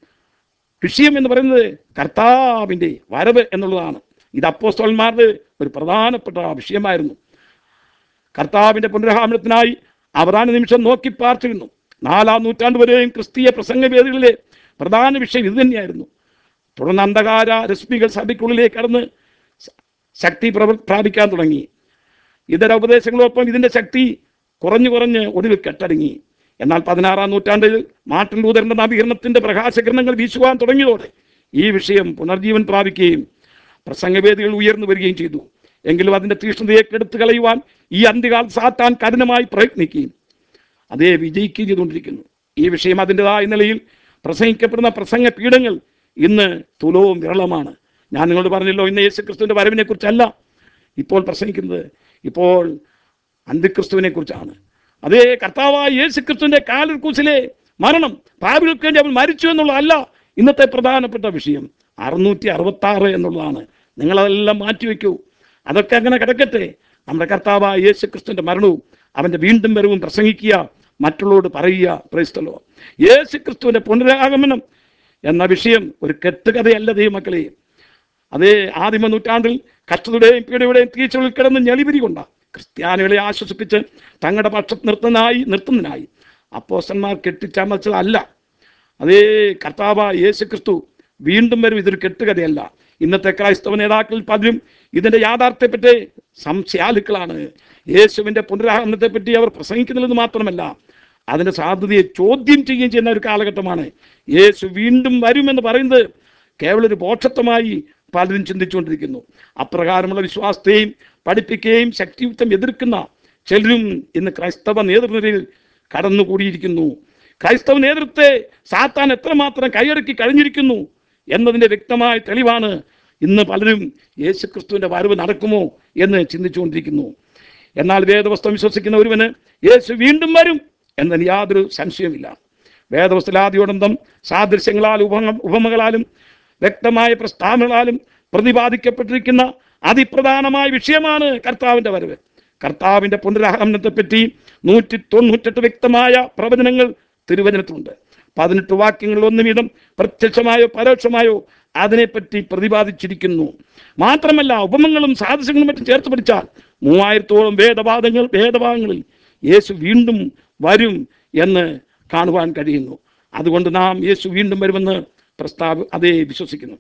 വിഷയം എന്ന് പറയുന്നത് കർത്താവിൻ്റെ വരവ് എന്നുള്ളതാണ് ഇത് അപ്പോസ്തലന്മാരുടെ ഒരു പ്രധാനപ്പെട്ട വിഷയമായിരുന്നു കർത്താവിൻ്റെ പുനരാഗമനത്തിനായി അവസാന നിമിഷം നോക്കി പാർത്തിരുന്നു നാലാം നൂറ്റാണ്ട് വരെയും ക്രിസ്തീയ പ്രസംഗവേദികളിലെ പ്രധാന വിഷയം ഇത് തന്നെയായിരുന്നു തുടർന്ന് അന്ധകാര രശ്മികൾ സഭയ്ക്കുള്ളിലേക്ക് കടന്ന് സ- ശക്തി പ്രവ- പ്രാപിക്കാൻ തുടങ്ങി ഇതര ഉപദേശങ്ങളോടൊപ്പം ഇതിന്റെ ശക്തി കുറഞ്ഞു കുറഞ്ഞ് ഒടുവിൽ കെട്ടടങ്ങി എന്നാൽ പതിനാറാം നൂറ്റാണ്ടിൽ മാർട്ടിൻ ലൂതറിന്റെ നവീകരണത്തിന്റെ പ്രകാശകിരണങ്ങൾ വീശുവാൻ തുടങ്ങിയതോടെ ഈ വിഷയം പുനർജീവൻ പ്രാപിക്കുകയും പ്രസംഗവേദികൾ ഉയർന്നു വരികയും ചെയ്തു എങ്കിലും അതിന്റെ തീഷ്ണതയെ കെടുത്തു കളയുവാൻ ഈ അന്ത്യകാൽ സാത്താൻ കഠിനമായി പ്രയത്നിക്കുകയും അതേ വിജയിക്കുകയും ചെയ്തുകൊണ്ടിരിക്കുന്നു ഈ വിഷയം അതിൻ്റെതായ നിലയിൽ പ്രസംഗിക്കപ്പെടുന്ന പ്രസംഗ പീഠങ്ങൾ ഇന്ന് തുലവും വിരളമാണ് ഞാൻ നിങ്ങളോട് പറഞ്ഞല്ലോ ഇന്ന് യേശു ക്രിസ്തുവിൻ്റെ വരവിനെ കുറിച്ചല്ല ഇപ്പോൾ പ്രസംഗിക്കുന്നത് ഇപ്പോൾ അന്ത്യക്രിസ്തുവിനെ കുറിച്ചാണ് അതേ കർത്താവായ യേശു ക്രിസ്തുവിൻ്റെ കാലർക്കൂസിലെ മരണം പാപികൾക്ക് വേണ്ടി അവൻ മരിച്ചു എന്നുള്ളതല്ല ഇന്നത്തെ പ്രധാനപ്പെട്ട വിഷയം അറുന്നൂറ്റി അറുപത്തി ആറ് എന്നുള്ളതാണ് നിങ്ങളതെല്ലാം മാറ്റിവെക്കൂ അതൊക്കെ അങ്ങനെ കിടക്കട്ടെ നമ്മുടെ കർത്താവായ യേശു ക്രിസ്തുവിൻ്റെ മരണവും അവൻ്റെ വീണ്ടും വരവും പ്രസംഗിക്കുക മറ്റുള്ളവരോട് പറയുക പ്രൈസ്തലോ യേശു ക്രിസ്തുവിൻ്റെ പുനരാഗമനം എന്ന വിഷയം ഒരു കെട്ടുകഥയല്ല ദൈവമക്കളെ അതേ ആദിമ നൂറ്റാണ്ടിൽ കഷ്ടതയുടെയും പീഡയുടെയും തീച്ചുള്ളിൽ കിടന്ന് ഞെളിപിരി കൊണ്ട ക്രിസ്ത്യാനികളെ ആശ്വസിപ്പിച്ച് തങ്ങളുടെ പക്ഷത്ത് നിർത്തുന്നതിനായി നിർത്തുന്നതിനായി അപ്പോസ്റ്റന്മാർ കെട്ടിച്ചമച്ചതല്ല അതേ കർത്താവ യേശു ക്രിസ്തു വീണ്ടും വരും ഇതൊരു കെട്ടുകഥയല്ല ഇന്നത്തെ ക്രൈസ്തവ നേതാക്കളിൽ പലരും ഇതിന്റെ യാഥാർത്ഥ്യപ്പെട്ട് സംശയാലുക്കളാണ് യേശുവിന്റെ പുനരാഗമനത്തെ പറ്റി അവർ പ്രസംഗിക്കുന്നില്ലെന്ന് മാത്രമല്ല അതിന്റെ സാധ്യതയെ ചോദ്യം ചെയ്യുകയും ചെയ്യുന്ന ഒരു കാലഘട്ടമാണ് യേശു വീണ്ടും വരുമെന്ന് പറയുന്നത് കേവലം ഒരു ബോക്ഷത്വമായി പലരും ചിന്തിച്ചുകൊണ്ടിരിക്കുന്നു അപ്രകാരമുള്ള വിശ്വാസത്തെയും പഠിപ്പിക്കുകയും ശക്തിയുക്തം എതിർക്കുന്ന ചിലരും ഇന്ന് ക്രൈസ്തവ നേതൃനിരയിൽ കടന്നുകൂടിയിരിക്കുന്നു ക്രൈസ്തവ നേതൃത്വത്തെ സാത്താൻ എത്രമാത്രം കൈയടക്കി കഴിഞ്ഞിരിക്കുന്നു എന്നതിൻ്റെ വ്യക്തമായ തെളിവാണ് ഇന്ന് പലരും യേശുക്രിസ്തുവിൻ്റെ വരവ് നടക്കുമോ എന്ന് ചിന്തിച്ചുകൊണ്ടിരിക്കുന്നു എന്നാൽ വേദവസ്തം വിശ്വസിക്കുന്ന ഒരുവന് യേശു വീണ്ടും വരും എന്നതിന് യാതൊരു സംശയമില്ല വേദവസ്തുലാദിയോടന്തം സാദൃശ്യങ്ങളാലും ഉപമ ഉപമകളാലും വ്യക്തമായ പ്രസ്താവനകളാലും പ്രതിപാദിക്കപ്പെട്ടിരിക്കുന്ന അതിപ്രധാനമായ വിഷയമാണ് കർത്താവിൻ്റെ വരവ് കർത്താവിൻ്റെ പുനരാഗമനത്തെപ്പറ്റി നൂറ്റി തൊണ്ണൂറ്റെട്ട് വ്യക്തമായ പ്രവചനങ്ങൾ തിരുവചനത്തിലുണ്ട് പതിനെട്ട് വാക്യങ്ങളിൽ ഒന്ന് വീതം പ്രത്യക്ഷമായോ പരോക്ഷമായോ അതിനെപ്പറ്റി പ്രതിപാദിച്ചിരിക്കുന്നു മാത്രമല്ല ഉപമങ്ങളും സാദൃശ്യങ്ങളും മറ്റും ചേർത്ത് പഠിച്ചാൽ മൂവായിരത്തോളം വേദവാദങ്ങൾ വേദഭാഗങ്ങളിൽ യേശു വീണ്ടും വരും എന്ന് കാണുവാൻ കഴിയുന്നു അതുകൊണ്ട് നാം യേശു വീണ്ടും വരുമെന്ന് പ്രസ്താവ അതേ വിശ്വസിക്കുന്നു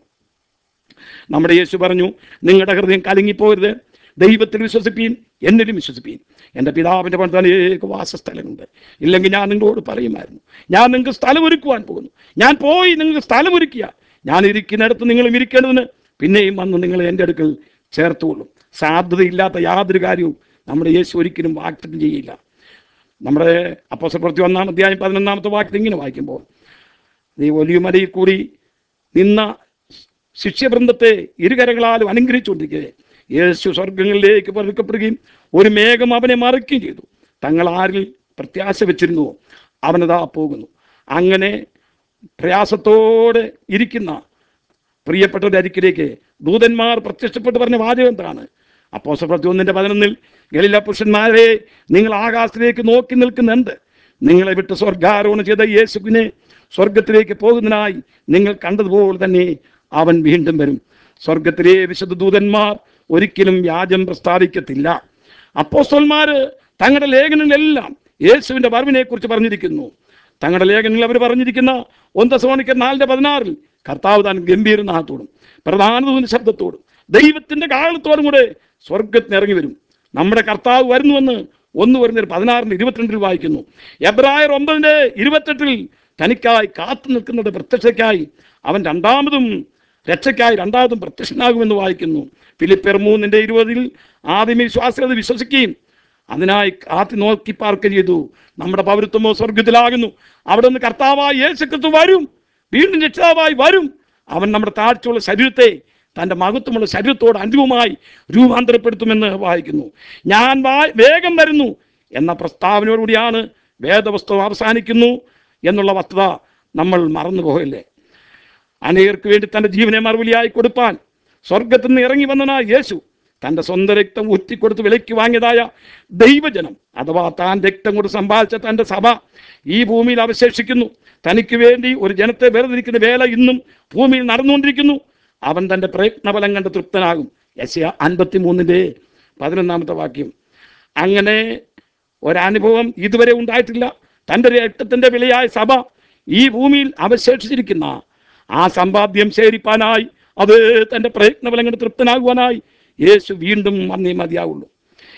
നമ്മുടെ യേശു പറഞ്ഞു നിങ്ങളുടെ ഹൃദയം കലങ്ങിപ്പോരുത് ദൈവത്തിൽ വിശ്വസിപ്പീൻ എന്നിലും വിശ്വസിപ്പീൻ എൻ്റെ പിതാവിൻ്റെ പണിത് അനേക വാസസ്ഥലമുണ്ട് ഇല്ലെങ്കിൽ ഞാൻ നിങ്ങളോട് പറയുമായിരുന്നു ഞാൻ നിങ്ങൾക്ക് സ്ഥലമൊരുക്കുവാൻ പോകുന്നു ഞാൻ പോയി നിങ്ങൾക്ക് സ്ഥലമൊരുക്കുക ഞാൻ ഇരിക്കുന്നിടത്ത് നിങ്ങളും ഇരിക്കേണ്ടതിന് പിന്നെയും വന്ന് നിങ്ങൾ എൻ്റെ അടുക്കൽ ചേർത്തുകൊള്ളും സാധ്യതയില്ലാത്ത യാതൊരു കാര്യവും നമ്മുടെ യേശു ഒരിക്കലും വാഗ്ദത്തം ചെയ്യില്ല നമ്മുടെ അപ്പോസപ്രവൃത്തി ഒന്നാം അധ്യായം പതിനൊന്നാമത്തെ വാക്യത്തിൽ ഇങ്ങനെ വായിക്കുമ്പോൾ നീ വലിയ മലയിൽ കൂടി നിന്ന ശിഷ്യവൃന്ദത്തെ ഇരുകരകളാലും അനുഗ്രഹിച്ചുകൊണ്ടിരിക്കുക യേശു സ്വർഗങ്ങളിലേക്ക് പറിക്കപ്പെടുകയും ഒരു മേഘം അവനെ മറയ്ക്കുകയും ചെയ്തു തങ്ങൾ ആരിൽ പ്രത്യാശ വെച്ചിരുന്നുവോ അവനതാ പോകുന്നു അങ്ങനെ പ്രയാസത്തോടെ ഇരിക്കുന്ന പ്രിയപ്പെട്ടവരുടെ അരിക്കിലേക്ക് ദൂതന്മാർ പ്രത്യക്ഷപ്പെട്ട് പറഞ്ഞ വാചകം എന്താണ് അപ്പോസപ്രത്തി ഒന്നിന്റെ പതിനൊന്നിൽ ഗലില പുരുഷന്മാരെ നിങ്ങൾ ആകാശത്തിലേക്ക് നോക്കി നിൽക്കുന്നുണ്ട് നിങ്ങളെ വിട്ട് സ്വർഗാരോഹണം ചെയ്ത യേശുവിനെ സ്വർഗത്തിലേക്ക് പോകുന്നതിനായി നിങ്ങൾ കണ്ടതുപോലെ തന്നെ അവൻ വീണ്ടും വരും സ്വർഗത്തിലെ വിശുദ്ധ ദൂതന്മാർ ഒരിക്കലും വ്യാജം പ്രസ്താവിക്കത്തില്ല അപ്പോസ്തലന്മാര് തങ്ങളുടെ ലേഖനങ്ങളിലെല്ലാം യേശുവിന്റെ വരവിനെ കുറിച്ച് പറഞ്ഞിരിക്കുന്നു തങ്ങളുടെ ലേഖനങ്ങളിൽ അവർ പറഞ്ഞിരിക്കുന്ന ഒന്ന് സോണിക്കർ നാലിന്റെ പതിനാറിൽ കർത്താവ് താൻ ഗംഭീരനാഥത്തോടും പ്രധാനതൂന്ന ശബ്ദത്തോടും ദൈവത്തിന്റെ കാലത്തോടും കൂടെ സ്വർഗത്തിന് ഇറങ്ങി വരും നമ്മുടെ കർത്താവ് വരുന്നുവെന്ന് ഒന്ന് വരുന്നൊരു പതിനാറിന് ഇരുപത്തിരണ്ടിൽ വായിക്കുന്നു എബ്രായർ ഒമ്പതിന്റെ ഇരുപത്തെട്ടിൽ തനിക്കായി കാത്തു നിൽക്കുന്നത് പ്രത്യക്ഷയ്ക്കായി അവൻ രണ്ടാമതും രക്ഷയ്ക്കായി രണ്ടാമതും പ്രത്യക്ഷനാകുമെന്ന് വായിക്കുന്നു ഫിലിപ്പർ മൂന്നിന്റെ ഇരുപതിൽ ആദ്യമേ വിശ്വാസികൾ അത് വിശ്വസിക്കുകയും അതിനായി കാത്തി നോക്കി പാർക്കുകയും ചെയ്തു നമ്മുടെ പൗരത്വമോ സ്വർഗത്തിലാകുന്നു അവിടെ നിന്ന് കർത്താവായി യേശുക്രിസ്തു വരും വീണ്ടും രക്ഷിതാവായി വരും അവൻ നമ്മുടെ താഴ്ചയുള്ള ശരീരത്തെ തൻ്റെ മഹത്വമുള്ള ശരീരത്തോട് അനുരൂപമായി രൂപാന്തരപ്പെടുത്തുമെന്ന് വായിക്കുന്നു ഞാൻ വാ- വേഗം വരുന്നു എന്ന പ്രസ്താവനയോടുകൂടിയാണ് വേദവസ്തു അവസാനിക്കുന്നു എന്നുള്ള വസ്തുത നമ്മൾ മറന്നു പോകല്ലേ അനേകർക്ക് വേണ്ടി തൻ്റെ ജീവനെ മറുപടിയായി കൊടുപ്പാൻ സ്വർഗത്തിൽ നിന്ന് ഇറങ്ങി വന്നനായ യേശു തൻ്റെ സ്വന്തം രക്തം ഊറ്റിക്കൊടുത്ത് വിലയ്ക്ക് വാങ്ങിയതായ ദൈവജനം അഥവാ താൻ രക്തം കൊണ്ട് സമ്പാദിച്ച തൻ്റെ സഭ ഈ ഭൂമിയിൽ അവശേഷിക്കുന്നു തനിക്ക് വേണ്ടി ഒരു ജനത്തെ വേർതിരിക്കുന്ന വേല ഇന്നും ഭൂമിയിൽ നടന്നുകൊണ്ടിരിക്കുന്നു അവൻ തൻ്റെ പ്രയത്നഫലം കണ്ട് തൃപ്തനാകും യശയ അൻപത്തി മൂന്നിൻ്റെ പതിനൊന്നാമത്തെ വാക്യം അങ്ങനെ ഒരനുഭവം ഇതുവരെ ഉണ്ടായിട്ടില്ല തൻ്റെ രക്തത്തിൻ്റെ വിലയായ സഭ ഈ ഭൂമിയിൽ അവശേഷിച്ചിരിക്കുന്ന ആ സമ്പാദ്യം ശേഖരിപ്പാനായി അത് തൻ്റെ പ്രയത്നഫലം കണ്ട് തൃപ്തനാകുവാനായി യേശു വീണ്ടും വന്നേ മതിയാവുള്ളൂ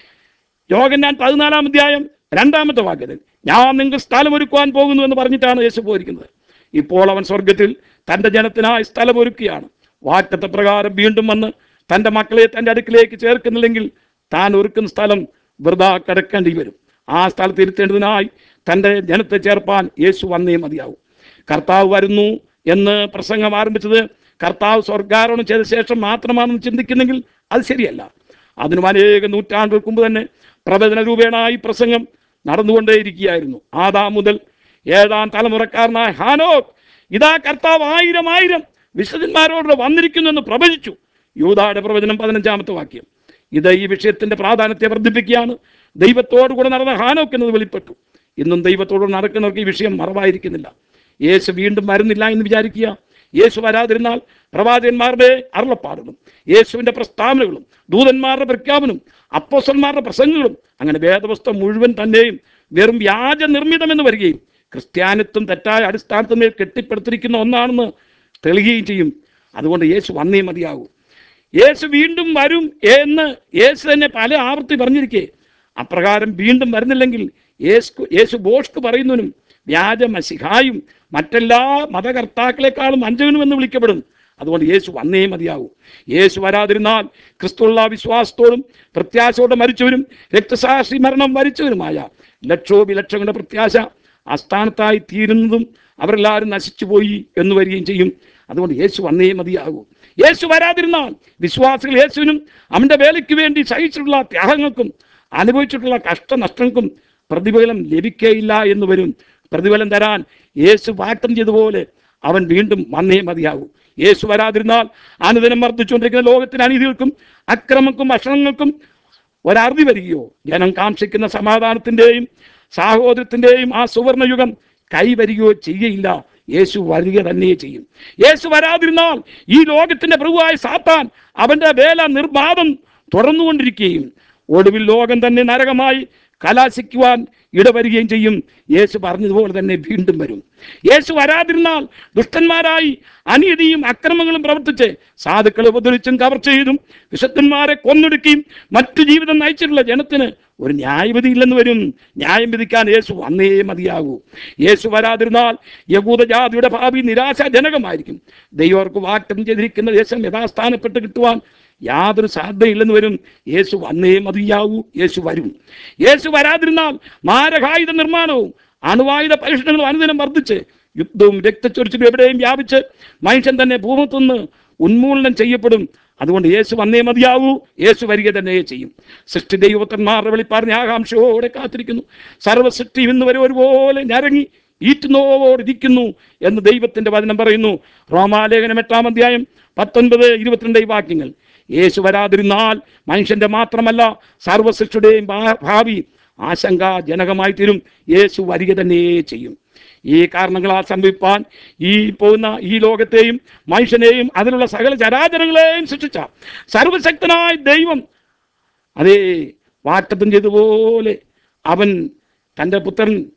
യോഗൻ ഞാൻ പതിനാലാം അധ്യായം രണ്ടാമത്തെ വാക്യത്തിൽ ഞാൻ നിങ്ങൾക്ക് സ്ഥലമൊരുക്കുവാൻ പോകുന്നു എന്ന് പറഞ്ഞിട്ടാണ് യേശു പോയിരിക്കുന്നത് ഇപ്പോൾ അവൻ സ്വർഗത്തിൽ തൻ്റെ ജനത്തിനായി സ്ഥലമൊരുക്കുകയാണ് വാക്തത്വ പ്രകാരം വീണ്ടും വന്ന് തൻ്റെ മക്കളെ തൻ്റെ അടുക്കിലേക്ക് ചേർക്കുന്നില്ലെങ്കിൽ താൻ ഒരുക്കുന്ന സ്ഥലം വൃതാ കിടക്കേണ്ടി വരും ആ സ്ഥലത്ത് ഇരുത്തേണ്ടതിനായി തൻ്റെ ജനത്തെ ചേർപ്പാൻ യേശു വന്നേ മതിയാവും കർത്താവ് വരുന്നു എന്ന് പ്രസംഗം ആരംഭിച്ചത് കർത്താവ് സ്വർഗാരോഹണം ചെയ്ത ശേഷം മാത്രമാണെന്ന് ചിന്തിക്കുന്നെങ്കിൽ അത് ശരിയല്ല അതിനും അനേക നൂറ്റാണ്ടുകൾക്ക് മുമ്പ് തന്നെ പ്രവചന രൂപേണ ഈ പ്രസംഗം നടന്നുകൊണ്ടേയിരിക്കുകയായിരുന്നു ആദാം മുതൽ ഏഴാം തലമുറക്കാരനായ ഹാനോക് ഇതാ കർത്താവ് ആയിരം ആയിരം വിശുദ്ധന്മാരോട് വന്നിരിക്കുന്നു എന്ന് പ്രവചിച്ചു യൂതായുടെ പ്രവചനം പതിനഞ്ചാമത്തെ വാക്യം ഇത് ഈ വിഷയത്തിന്റെ പ്രാധാന്യത്തെ വർദ്ധിപ്പിക്കുകയാണ് ദൈവത്തോടു കൂടെ നടന്ന ഹാനോക്ക് എന്നത് വെളിപ്പെട്ടു ഇന്നും ദൈവത്തോട് നടക്കുന്നവർക്ക് ഈ വിഷയം മറവായിരിക്കുന്നില്ല യേശു വീണ്ടും വരുന്നില്ല എന്ന് വിചാരിക്കുക യേശു വരാതിരുന്നാൽ പ്രവാചകന്മാരുടെ അരുളപ്പാടുകളും യേശുവിന്റെ പ്രസ്താവനകളും ദൂതന്മാരുടെ പ്രഖ്യാപനവും അപ്പോസന്മാരുടെ പ്രസംഗങ്ങളും അങ്ങനെ വേദവസ്തു മുഴുവൻ തന്നെയും വെറും വ്യാജ നിർമ്മിതമെന്ന് വരികയും ക്രിസ്ത്യാനിത്വം തെറ്റായ അടിസ്ഥാനത്തിന്മേൽ കെട്ടിപ്പടുത്തിരിക്കുന്ന ഒന്നാണെന്ന് തെളിയുകയും ചെയ്യും അതുകൊണ്ട് യേശു വന്നേ മതിയാകൂ യേശു വീണ്ടും വരും എന്ന് യേശു തന്നെ പല ആവർത്തി പറഞ്ഞിരിക്കെ അപ്രകാരം വീണ്ടും വരുന്നില്ലെങ്കിൽ യേശു യേശു ബോഷ്ക്ക് പറയുന്നവനും വ്യാജ മസിഹായും മറ്റെല്ലാ മതകർത്താക്കളെക്കാളും അഞ്ചകനുമെന്ന് വിളിക്കപ്പെടും അതുകൊണ്ട് യേശു വന്നേ മതിയാകൂ യേശു വരാതിരുന്നാൽ ക്രിസ്തുള്ള വിശ്വാസത്തോടും പ്രത്യാശയോടെ മരിച്ചവരും രക്തസാക്ഷി മരണം വരിച്ചവരുമായ ലക്ഷോപിലക്ഷങ്ങളുടെ പ്രത്യാശ അസ്ഥാനത്തായി തീരുന്നതും അവരെല്ലാവരും നശിച്ചുപോയി എന്ന് വരികയും ചെയ്യും അതുകൊണ്ട് യേശു വന്നേ മതിയാകൂ യേശു വരാതിരുന്നാൽ വിശ്വാസികൾ യേശുവിനും അവൻ്റെ വേലയ്ക്ക് വേണ്ടി സഹിച്ചിട്ടുള്ള ത്യാഗങ്ങൾക്കും അനുഭവിച്ചിട്ടുള്ള കഷ്ടനഷ്ടങ്ങൾക്കും പ്രതിഫലം ലഭിക്കയില്ല എന്ന് വരും പ്രതിഫലം തരാൻ യേശു വാക്തം ചെയ്തതുപോലെ അവൻ വീണ്ടും വന്നേ മതിയാകൂ യേശു വരാതിരുന്നാൽ അനുദിനം വർദ്ധിച്ചുകൊണ്ടിരിക്കുന്ന ലോകത്തിന് അനീതികൾക്കും അക്രമങ്ങൾക്കും ഭക്ഷണങ്ങൾക്കും ഒരറുതി വരികയോ ജനം കാക്ഷിക്കുന്ന സമാധാനത്തിൻ്റെയും സാഹോദര്യത്തിൻ്റെയും ആ സുവർണയുഗം കൈവരികയോ ചെയ്യയില്ല യേശു വരിക തന്നെ ചെയ്യും യേശു വരാതിരുന്നാൽ ഈ ലോകത്തിന്റെ പ്രഭുവായ സാത്താൻ അവന്റെ വേല നിർബാധം തുറന്നുകൊണ്ടിരിക്കുകയും ഒടുവിൽ ലോകം തന്നെ നരകമായി കലാശിക്കുവാൻ ഇടവരികയും ചെയ്യും യേശു പറഞ്ഞതുപോലെ തന്നെ വീണ്ടും വരും യേശു വരാതിരുന്നാൽ ദുഷ്ടന്മാരായി അനീതിയും അക്രമങ്ങളും പ്രവർത്തിച്ച് സാധുക്കളെ ഉപദ്രവിച്ചും കവർച്ച ചെയ്തും വിശുദ്ധന്മാരെ കൊന്നൊടുക്കിയും മറ്റു ജീവിതം നയിച്ചിട്ടുള്ള ജനത്തിന് ഒരു ന്യായവിധി ഇല്ലെന്ന് വരും ന്യായം വിധിക്കാൻ യേശു വന്നേ മതിയാകൂ യേശു വരാതിരുന്നാൽ യഹൂദജാതിയുടെ ഭാവി നിരാശാജനകമായിരിക്കും ദൈവർക്ക് വാക്തം ചെയ്തിരിക്കുന്ന ദേശം യഥാസ്ഥാനപ്പെട്ട് കിട്ടുവാൻ യാതൊരു സാധ്യതയില്ലെന്ന് വരും യേശു വന്നേ മതിയാവൂ യേശു വരും യേശു വരാതിരുന്നാൽ മാരകായുധ നിർമ്മാണവും അണുവായുധ പരീക്ഷണങ്ങളും അനുദിനം വർദ്ധിച്ച് യുദ്ധവും രക്തച്ചൊരിച്ചിലും എവിടെയും വ്യാപിച്ച് മനുഷ്യൻ തന്നെ ഭൂമത്തുനിന്ന് ഉന്മൂലനം ചെയ്യപ്പെടും അതുകൊണ്ട് യേശു വന്നേ മതിയാവൂ യേശു വരിക തന്നെ ചെയ്യും സൃഷ്ടി ദൈവത്തന്മാരുടെ വെളിപ്പാറിന് ആകാംക്ഷയോടെ കാത്തിരിക്കുന്നു സർവസൃഷ്ടി ഇന്ന് വരെ ഒരുപോലെ ഞരങ്ങി ഈറ്റുന്നോടിരിക്കുന്നു എന്ന് ദൈവത്തിന്റെ വചനം പറയുന്നു റോമാലേഖനം എട്ടാം അധ്യായം പത്തൊൻപത് ഇരുപത്തിരണ്ട് ഈ വാക്യങ്ങൾ യേശു വരാതിരുന്നാൽ മനുഷ്യന്റെ മാത്രമല്ല സർവസൃഷ്ടിയുടെയും ഭാ- ഭാവി ആശങ്കാജനകമായി തീരും യേശു വരിക തന്നെ ചെയ്യും ഈ കാരണങ്ങളാൽ സംഭവിപ്പാൻ ഈ പോകുന്ന ഈ ലോകത്തെയും മനുഷ്യനെയും അതിലുള്ള സകല ചരാചരങ്ങളെയും സൃഷ്ടിച്ച സർവശക്തനായ ദൈവം അതേ വാറ്റത്തും ചെയ്തതുപോലെ അവൻ തൻ്റെ പുത്രൻ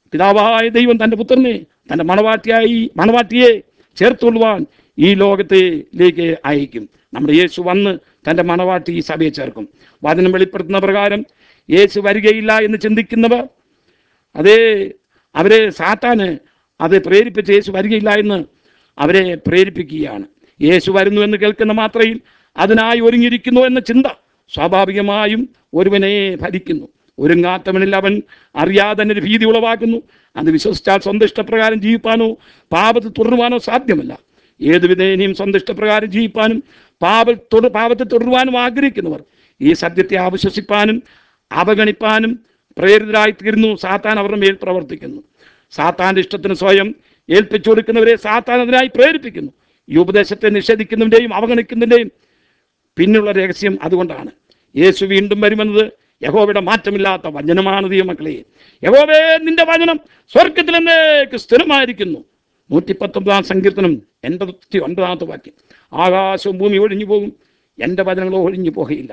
പിതാവായ ദൈവം തൻ്റെ പുത്രനെ തൻ്റെ മണവാട്ടിയായി മണവാട്ടിയെ ചേർത്തുകൊള്ളുവാൻ ഈ ലോകത്തിലേക്ക് അയക്കും നമ്മുടെ യേശു വന്ന് തൻ്റെ മണവാട്ടി ഈ സഭയെ ചേർക്കും വചനം വെളിപ്പെടുത്തുന്ന പ്രകാരം യേശു വരികയില്ല എന്ന് ചിന്തിക്കുന്നവർ അതേ അവരെ സാത്താന് അത് പ്രേരിപ്പിച്ച് യേശു വരികയില്ല എന്ന് അവരെ പ്രേരിപ്പിക്കുകയാണ് യേശു വരുന്നു എന്ന് കേൾക്കുന്ന മാത്രയിൽ അതിനായി ഒരുങ്ങിയിരിക്കുന്നു എന്ന ചിന്ത സ്വാഭാവികമായും ഒരുവനെ ഭരിക്കുന്നു ഒരുങ്ങാത്തവനിൽ അവൻ അറിയാതെ തന്നെ ഒരു ഭീതി ഉളവാക്കുന്നു അത് വിശ്വസിച്ചാൽ സ്വന്തം ഇഷ്ടപ്രകാരം ജീവിപ്പാനോ പാപത്തിൽ തുടരുവാനോ സാധ്യമല്ല ഏത് വിധേനയും സ്വന്തം ഇഷ്ടപ്രകാരം ജീവിപ്പാനും പാപ തുട പാപത്തെ തുടരുവാനും ആഗ്രഹിക്കുന്നവർ ഈ സത്യത്തെ അവിശ്വസിപ്പാനും അവഗണിപ്പാനും പ്രേരിതരായി തീരുന്നു സാത്താൻ അവരുടെ മേൽ പ്രവർത്തിക്കുന്നു സാത്താന്റെ ഇഷ്ടത്തിന് സ്വയം ഏൽപ്പിച്ചു കൊടുക്കുന്നവരെ സാത്താൻ അതിനായി പ്രേരിപ്പിക്കുന്നു ഈ ഉപദേശത്തെ നിഷേധിക്കുന്നതിൻ്റെയും അവഗണിക്കുന്നതിൻ്റെയും പിന്നുള്ള രഹസ്യം അതുകൊണ്ടാണ് യേശു വീണ്ടും വരുമെന്നത് യഹോവയുടെ മാറ്റമില്ലാത്ത വചനമാണ് ദൈവമക്കളെ യഹോവേ നിന്റെ വചനം സ്വർഗത്തിൽ എന്നേക്ക് സ്ഥിരമായിരിക്കുന്നു നൂറ്റി പത്തൊമ്പതാം സങ്കീർത്തനം എൺപത്തി ഒൻപതാമത്തെ വാക്യം ആകാശവും ഭൂമി ഒഴിഞ്ഞു പോകും എൻ്റെ വചനങ്ങളോ ഒഴിഞ്ഞു പോകുകയില്ല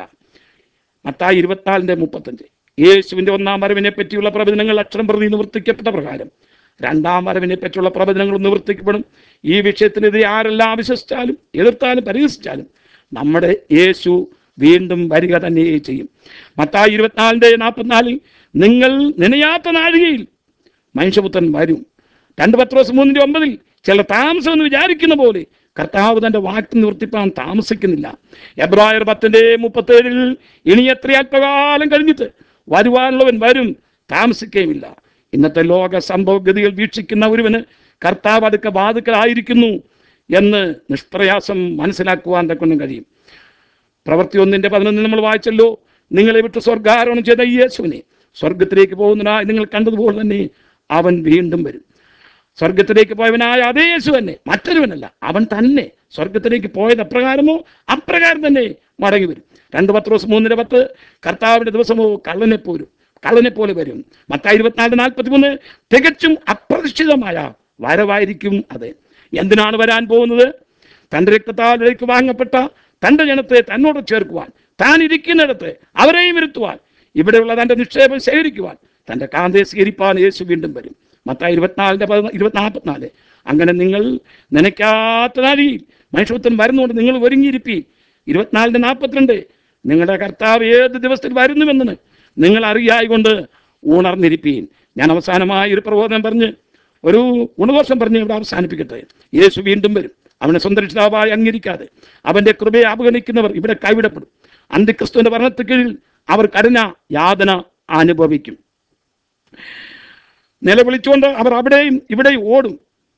മത്തായി ഇരുപത്തിനാലിൻ്റെ മുപ്പത്തഞ്ച് യേശുവിൻ്റെ ഒന്നാം വരവിനെ പറ്റിയുള്ള പ്രവചനങ്ങൾ അക്ഷരം പ്രതി നിവർത്തിക്കപ്പെട്ട പ്രകാരം രണ്ടാം വരവിനെ പറ്റിയുള്ള പ്രവചനങ്ങൾ നിവർത്തിക്കപ്പെടും ഈ വിഷയത്തിനെതിരെ ആരെല്ലാം വിശ്വസിച്ചാലും എതിർത്താലും പരിഹസിച്ചാലും നമ്മുടെ യേശു വീണ്ടും വരിക തന്നെ ചെയ്യും മത്തായി ഇരുപത്തിനാലിൻ്റെ നാൽപ്പത്തിനാലിൽ നിങ്ങൾ നനയാത്ത നാഴികയിൽ മനുഷ്യപുത്രൻ വരും രണ്ട് പത്രോസ് മൂന്നിൻ്റെ ഒമ്പതിൽ ചില താമസം എന്ന് വിചാരിക്കുന്ന പോലെ കർത്താവ് തന്റെ വാക്ക് നിവർത്തിപ്പാൻ താമസിക്കുന്നില്ല എബ്രായർ പത്തിന്റെ മുപ്പത്തേഴിൽ ഇനി എത്ര അല്പകാലം കഴിഞ്ഞിട്ട് വരുവാനുള്ളവൻ വരും താമസിക്കുകയുമില്ല ഇന്നത്തെ ലോക സംഭവഗതികൾ വീക്ഷിക്കുന്ന ഒരുവന് കർത്താവ് അടുക്ക ബാധുക്കളായിരിക്കുന്നു എന്ന് നിഷ്പ്രയാസം മനസ്സിലാക്കുവാൻ തക്കൊണ്ടും കഴിയും പ്രവൃത്തി ഒന്നിന്റെ പതിനൊന്നിൽ നമ്മൾ വായിച്ചല്ലോ നിങ്ങളെ വിട്ട് സ്വർഗാരോഹണം ചെയ്ത ഈ യേശുവിനെ സ്വർഗത്തിലേക്ക് പോകുന്നതിനായി നിങ്ങൾ കണ്ടതുപോലെ തന്നെ അവൻ വീണ്ടും വരും സ്വർഗത്തിലേക്ക് പോയവനായ അതേ യേശു തന്നെ മറ്റൊരുവനല്ല അവൻ തന്നെ സ്വർഗത്തിലേക്ക് പോയത് അപ്രകാരമോ അപ്രകാരം തന്നെ മടങ്ങി വരും രണ്ട് പത്ത് ദിവസം മൂന്നിന് പത്ത് കർത്താവിന്റെ ദിവസമോ കള്ളനെ പോരും കള്ളനെ പോലെ വരും മത്തായി ഇരുപത്തിനാല് നാൽപ്പത്തി മൂന്ന് തികച്ചും അപ്രതീക്ഷിതമായ വരവായിരിക്കും അത് എന്തിനാണ് വരാൻ പോകുന്നത് തന്റെ രക്തത്താൽ വിലയ്ക്ക് വാങ്ങപ്പെട്ട തന്റെ ജനത്തെ തന്നോട് ചേർക്കുവാൻ താൻ ഇരിക്കുന്നിടത്ത് അവരെയും ഇരുത്തുവാൻ ഇവിടെയുള്ള തന്റെ നിക്ഷേപം ശേഖരിക്കുവാൻ തന്റെ കാന്തയെ സ്വീകരിപ്പാൻ യേശു വീണ്ടും വരും മത്തായി ഇരുപത്തിനാലിന്റെ പതിനാ ഇരുപത്തി നാൽപ്പത്തിനാല് അങ്ങനെ നിങ്ങൾ നനയ്ക്കാത്ത നാഴികയിൽ മനുഷ്യത്വം വരുന്നുകൊണ്ട് നിങ്ങൾ ഒരുങ്ങിയിരിപ്പി ഇരുപത്തിനാലിന്റെ നാൽപ്പത്തിരണ്ട് നിങ്ങളുടെ കർത്താവ് ഏത് ദിവസത്തിൽ വരുന്നുവെന്ന് നിങ്ങൾ അറിയായി കൊണ്ട് ഉണർന്നിരിപ്പീൻ ഞാൻ അവസാനമായി ഒരു പ്രബോധനം പറഞ്ഞ് ഒരു ഗുണദോഷം പറഞ്ഞ് ഇവിടെ അവസാനിപ്പിക്കട്ടെ യേശു വീണ്ടും വരും അവനെ സ്വന്തരക്ഷിതാവായി അംഗീകരിക്കാതെ അവന്റെ കൃപയെ അവഗണിക്കുന്നവർ ഇവിടെ കൈവിടപ്പെടും അന്തിക്രിസ്തുവിന്റെ ഭരണത്തിന് കീഴിൽ അവർ കരുണ യാതന അനുഭവിക്കും നിലവിളിച്ചുകൊണ്ട് അവർ അവിടെയും ഇവിടെയും ഓടും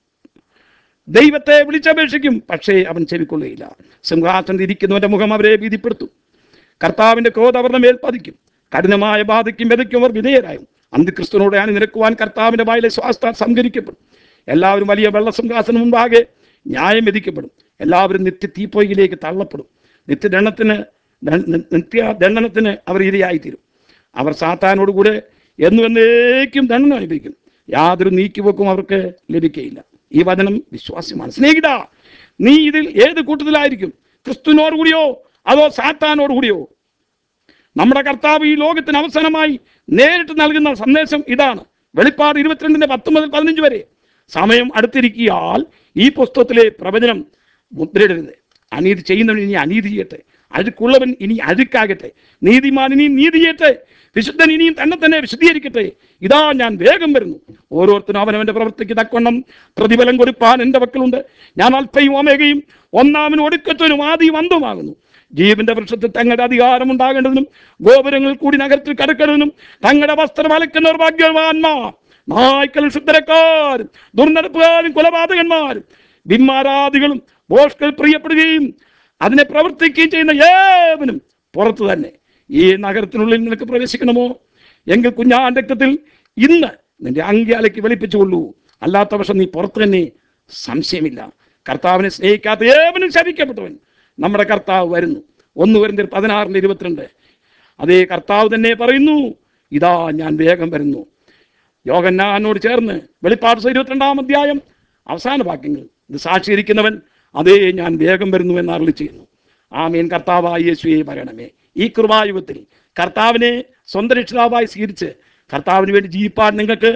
ദൈവത്തെ വിളിച്ചപേക്ഷിക്കും പക്ഷേ അവൻ ചെവിക്കൊള്ളുകയില്ല സിംഹാസനത്തിൽ ഇരിക്കുന്നവന്റെ മുഖം അവരെ ഭീതിപ്പെടുത്തും കർത്താവിന്റെ ക്രോധം അവരുടെ മേൽ പതിക്കും കഠിനമായ ബാധയ്ക്കും വിതയ്ക്കും അവർ വിധേയരായും അന്തിക്രിസ്തുവിനോട് അണിനിരക്കുവാൻ കർത്താവിന്റെ വായിലെ ശ്വാസത്താൽ സംഹരിക്കപ്പെടും എല്ലാവരും വലിയ വെള്ളസിംഹാസനം മുമ്പാകെ ന്യായം വിധിക്കപ്പെടും എല്ലാവരും നിത്യ തീപ്പൊയ്യിലേക്ക് തള്ളപ്പെടും നിത്യദണ്ഡത്തിന് ദ- നിത്യ ദണ്ഡനത്തിന് അവർ ഇരയായിത്തീരും അവർ സാത്താനോടുകൂടെ എന്നു എന്നേക്കും ദണ്ഡനം അനുഭവിക്കും യാതൊരു നീക്കിവെക്കും അവർക്ക് ലഭിക്കുകയില്ല ഈ വചനം വിശ്വാസ്യമാണ് സ്നേഹിത നീ ഇതിൽ ഏത് കൂട്ടത്തിലായിരിക്കും ക്രിസ്തുവിനോട് കൂടിയോ അതോ സാത്താനോട് കൂടിയോ നമ്മുടെ കർത്താവ് ഈ ലോകത്തിന് അവസാനമായി നേരിട്ട് നൽകുന്ന സന്ദേശം ഇതാണ് വെളിപ്പാട് ഇരുപത്തിരണ്ടിന്റെ പത്ത് മുതൽ പതിനഞ്ച് വരെ സമയം അടുത്തിരിക്കിയാൽ ഈ പുസ്തകത്തിലെ പ്രവചനം മുദ്രയിടരുത് അനീതി ചെയ്യുന്നവൻ ഇനി അനീതി ചെയ്യട്ടെ അഴുക്കുള്ളവൻ ഇനി അഴുക്കാകട്ടെ നീതിമാൻ ഇനിയും നീതി ചെയ്യട്ടെ വിശുദ്ധൻ ഇനിയും തന്നെ തന്നെ വിശദീകരിക്കട്ടെ ഇതാ ഞാൻ വേഗം വരുന്നു ഓരോരുത്തരും അവനവന്റെ പ്രവൃത്തിക്ക് തക്കൊണ്ണം പ്രതിഫലം കൊടുപ്പാൻ എൻ്റെ പക്കലുണ്ട് ഞാൻ അല്പയും ഒമേകയും ഒന്നാമനും ഒടുക്കത്തനും ആദിയും അന്തമാകുന്നു ജീവന്റെ വൃക്ഷത്തിൽ തങ്ങളുടെ അധികാരം ഉണ്ടാകേണ്ടതിനും ഗോപുരങ്ങൾ കൂടി നഗരത്തിൽ കടക്കേണ്ടതിനും തങ്ങളുടെ വസ്ത്രം അലക്കുന്നവർ ഭാഗ്യവാന്മാർ നായ്ക്കൾ ശുദ്ധരക്കാരും ദുർനടപ്പുകാരും കൊലപാതകന്മാരും ബിംമാരാദികളും ബോഷ്കൾ പ്രിയപ്പെടുകയും അതിനെ പ്രവർത്തിക്കുകയും ചെയ്യുന്ന ഏവനും പുറത്തു തന്നെ ഈ നഗരത്തിനുള്ളിൽ നിനക്ക് പ്രവേശിക്കണമോ എങ്കിൽ കുഞ്ഞാൻ രക്തത്തിൽ ഇന്ന് നിന്റെ അങ്കിയാലേക്ക് വെളിപ്പിച്ചുകൊള്ളൂ അല്ലാത്ത പക്ഷം നീ പുറത്തു തന്നെ സംശയമില്ല കർത്താവിനെ സ്നേഹിക്കാത്ത ഏവനും ശപിക്കപ്പെട്ടവൻ നമ്മുടെ കർത്താവ് വരുന്നു ഒന്ന് വരുന്ന പതിനാറിന്റെ ഇരുപത്തിരണ്ട് അതേ കർത്താവ് തന്നെ പറയുന്നു ഇതാ ഞാൻ വേഗം വരുന്നു യോഗന്നാനോട് ചേർന്ന് വെളിപ്പാട് ഇരുപത്തിരണ്ടാം അധ്യായം അവസാന വാക്യങ്ങൾ ഇത് സാക്ഷീകരിക്കുന്നവൻ അതേ ഞാൻ വേഗം വരുന്നു എന്ന് അരളി ചെയ്യുന്നു ആമേൻ കർത്താവായ യേശുവെ പറയണമേ ഈ കൃപായുഗത്തിൽ കർത്താവിനെ സ്വന്തം രക്ഷിതാവായി സ്വീകരിച്ച് കർത്താവിന് വേണ്ടി ജീവിപ്പാൻ നിങ്ങൾക്ക്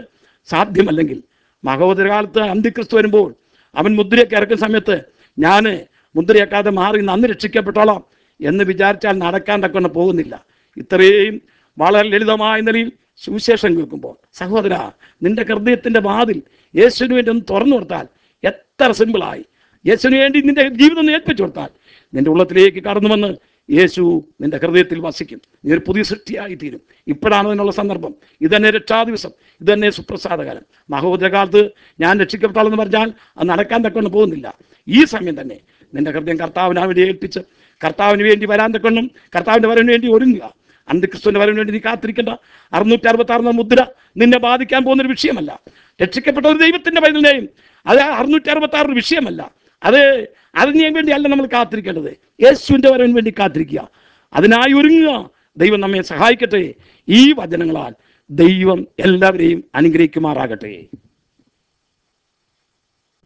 സാധ്യമല്ലെങ്കിൽ മഹോദരകാലത്ത് അന്തിക്രിസ്തു വരുമ്പോൾ അവൻ മുദ്രയൊക്കെ ഇറക്കുന്ന സമയത്ത് ഞാൻ മുദ്രയേക്കാതെ മാറി നിന്ന് അന്ന് രക്ഷിക്കപ്പെട്ടോളാം എന്ന് വിചാരിച്ചാൽ നടക്കാൻ തക്കൊണ്ട് പോകുന്നില്ല ഇത്രയും വളരെ ലളിതമായ നിലയിൽ സുവിശേഷം കേൾക്കുമ്പോൾ സഹോദര നിന്റെ ഹൃദയത്തിന്റെ വാതിൽ യേശുവിന് വേണ്ടി ഒന്ന് തുറന്നു കൊടുത്താൽ എത്ര സിമ്പിളായി യേശുവിന് വേണ്ടി നിന്റെ ജീവിതം ഒന്ന് ഏൽപ്പിച്ചു കൊടുത്താൽ നിന്റെ ഉള്ളത്തിലേക്ക് കടന്നു വന്ന് യേശു നിന്റെ ഹൃദയത്തിൽ വസിക്കും നീ ഒരു പുതിയ സൃഷ്ടിയായി തീരും ഇപ്പോഴാണ് അതിനുള്ള സന്ദർഭം ഇതന്നെ രക്ഷാദിവസം ഇതന്നെ സുപ്രസാദകാലം മഹോദരകാലത്ത് ഞാൻ രക്ഷിക്കപ്പെട്ടാളെന്ന് പറഞ്ഞാൽ അത് നടക്കാൻ തക്കൊണ്ട് പോകുന്നില്ല ഈ സമയം തന്നെ നിന്റെ ഹൃദയം കർത്താവിനാ വേണ്ടി ഏൽപ്പിച്ച് കർത്താവിന് വേണ്ടി വരാൻ തക്കൊണ്ടും കർത്താവിന്റെ വരവിന് വേണ്ടി ഒരുങ്ങുക അന്തിക്രിസ്തുവിന്റെ വരവിന് വേണ്ടി നീ കാത്തിരിക്കേണ്ട അറുന്നൂറ്റി അറുപത്തി ആറിന് മുദ്ര നിന്നെ ബാധിക്കാൻ പോകുന്ന ഒരു വിഷയമല്ല രക്ഷിക്കപ്പെട്ട ഒരു ദൈവത്തിന്റെ പൈതലിനെയും അത് അറുന്നൂറ്റി അറുപത്തി ആറ് വിഷയമല്ല അത് അതിന് വേണ്ടി അല്ല നമ്മൾ കാത്തിരിക്കേണ്ടത് യേശുവിന്റെ വരവിന് വേണ്ടി കാത്തിരിക്കുക അതിനായി ഒരുങ്ങുക ദൈവം നമ്മെ സഹായിക്കട്ടെ ഈ വചനങ്ങളാൽ ദൈവം എല്ലാവരെയും അനുഗ്രഹിക്കുമാറാകട്ടെ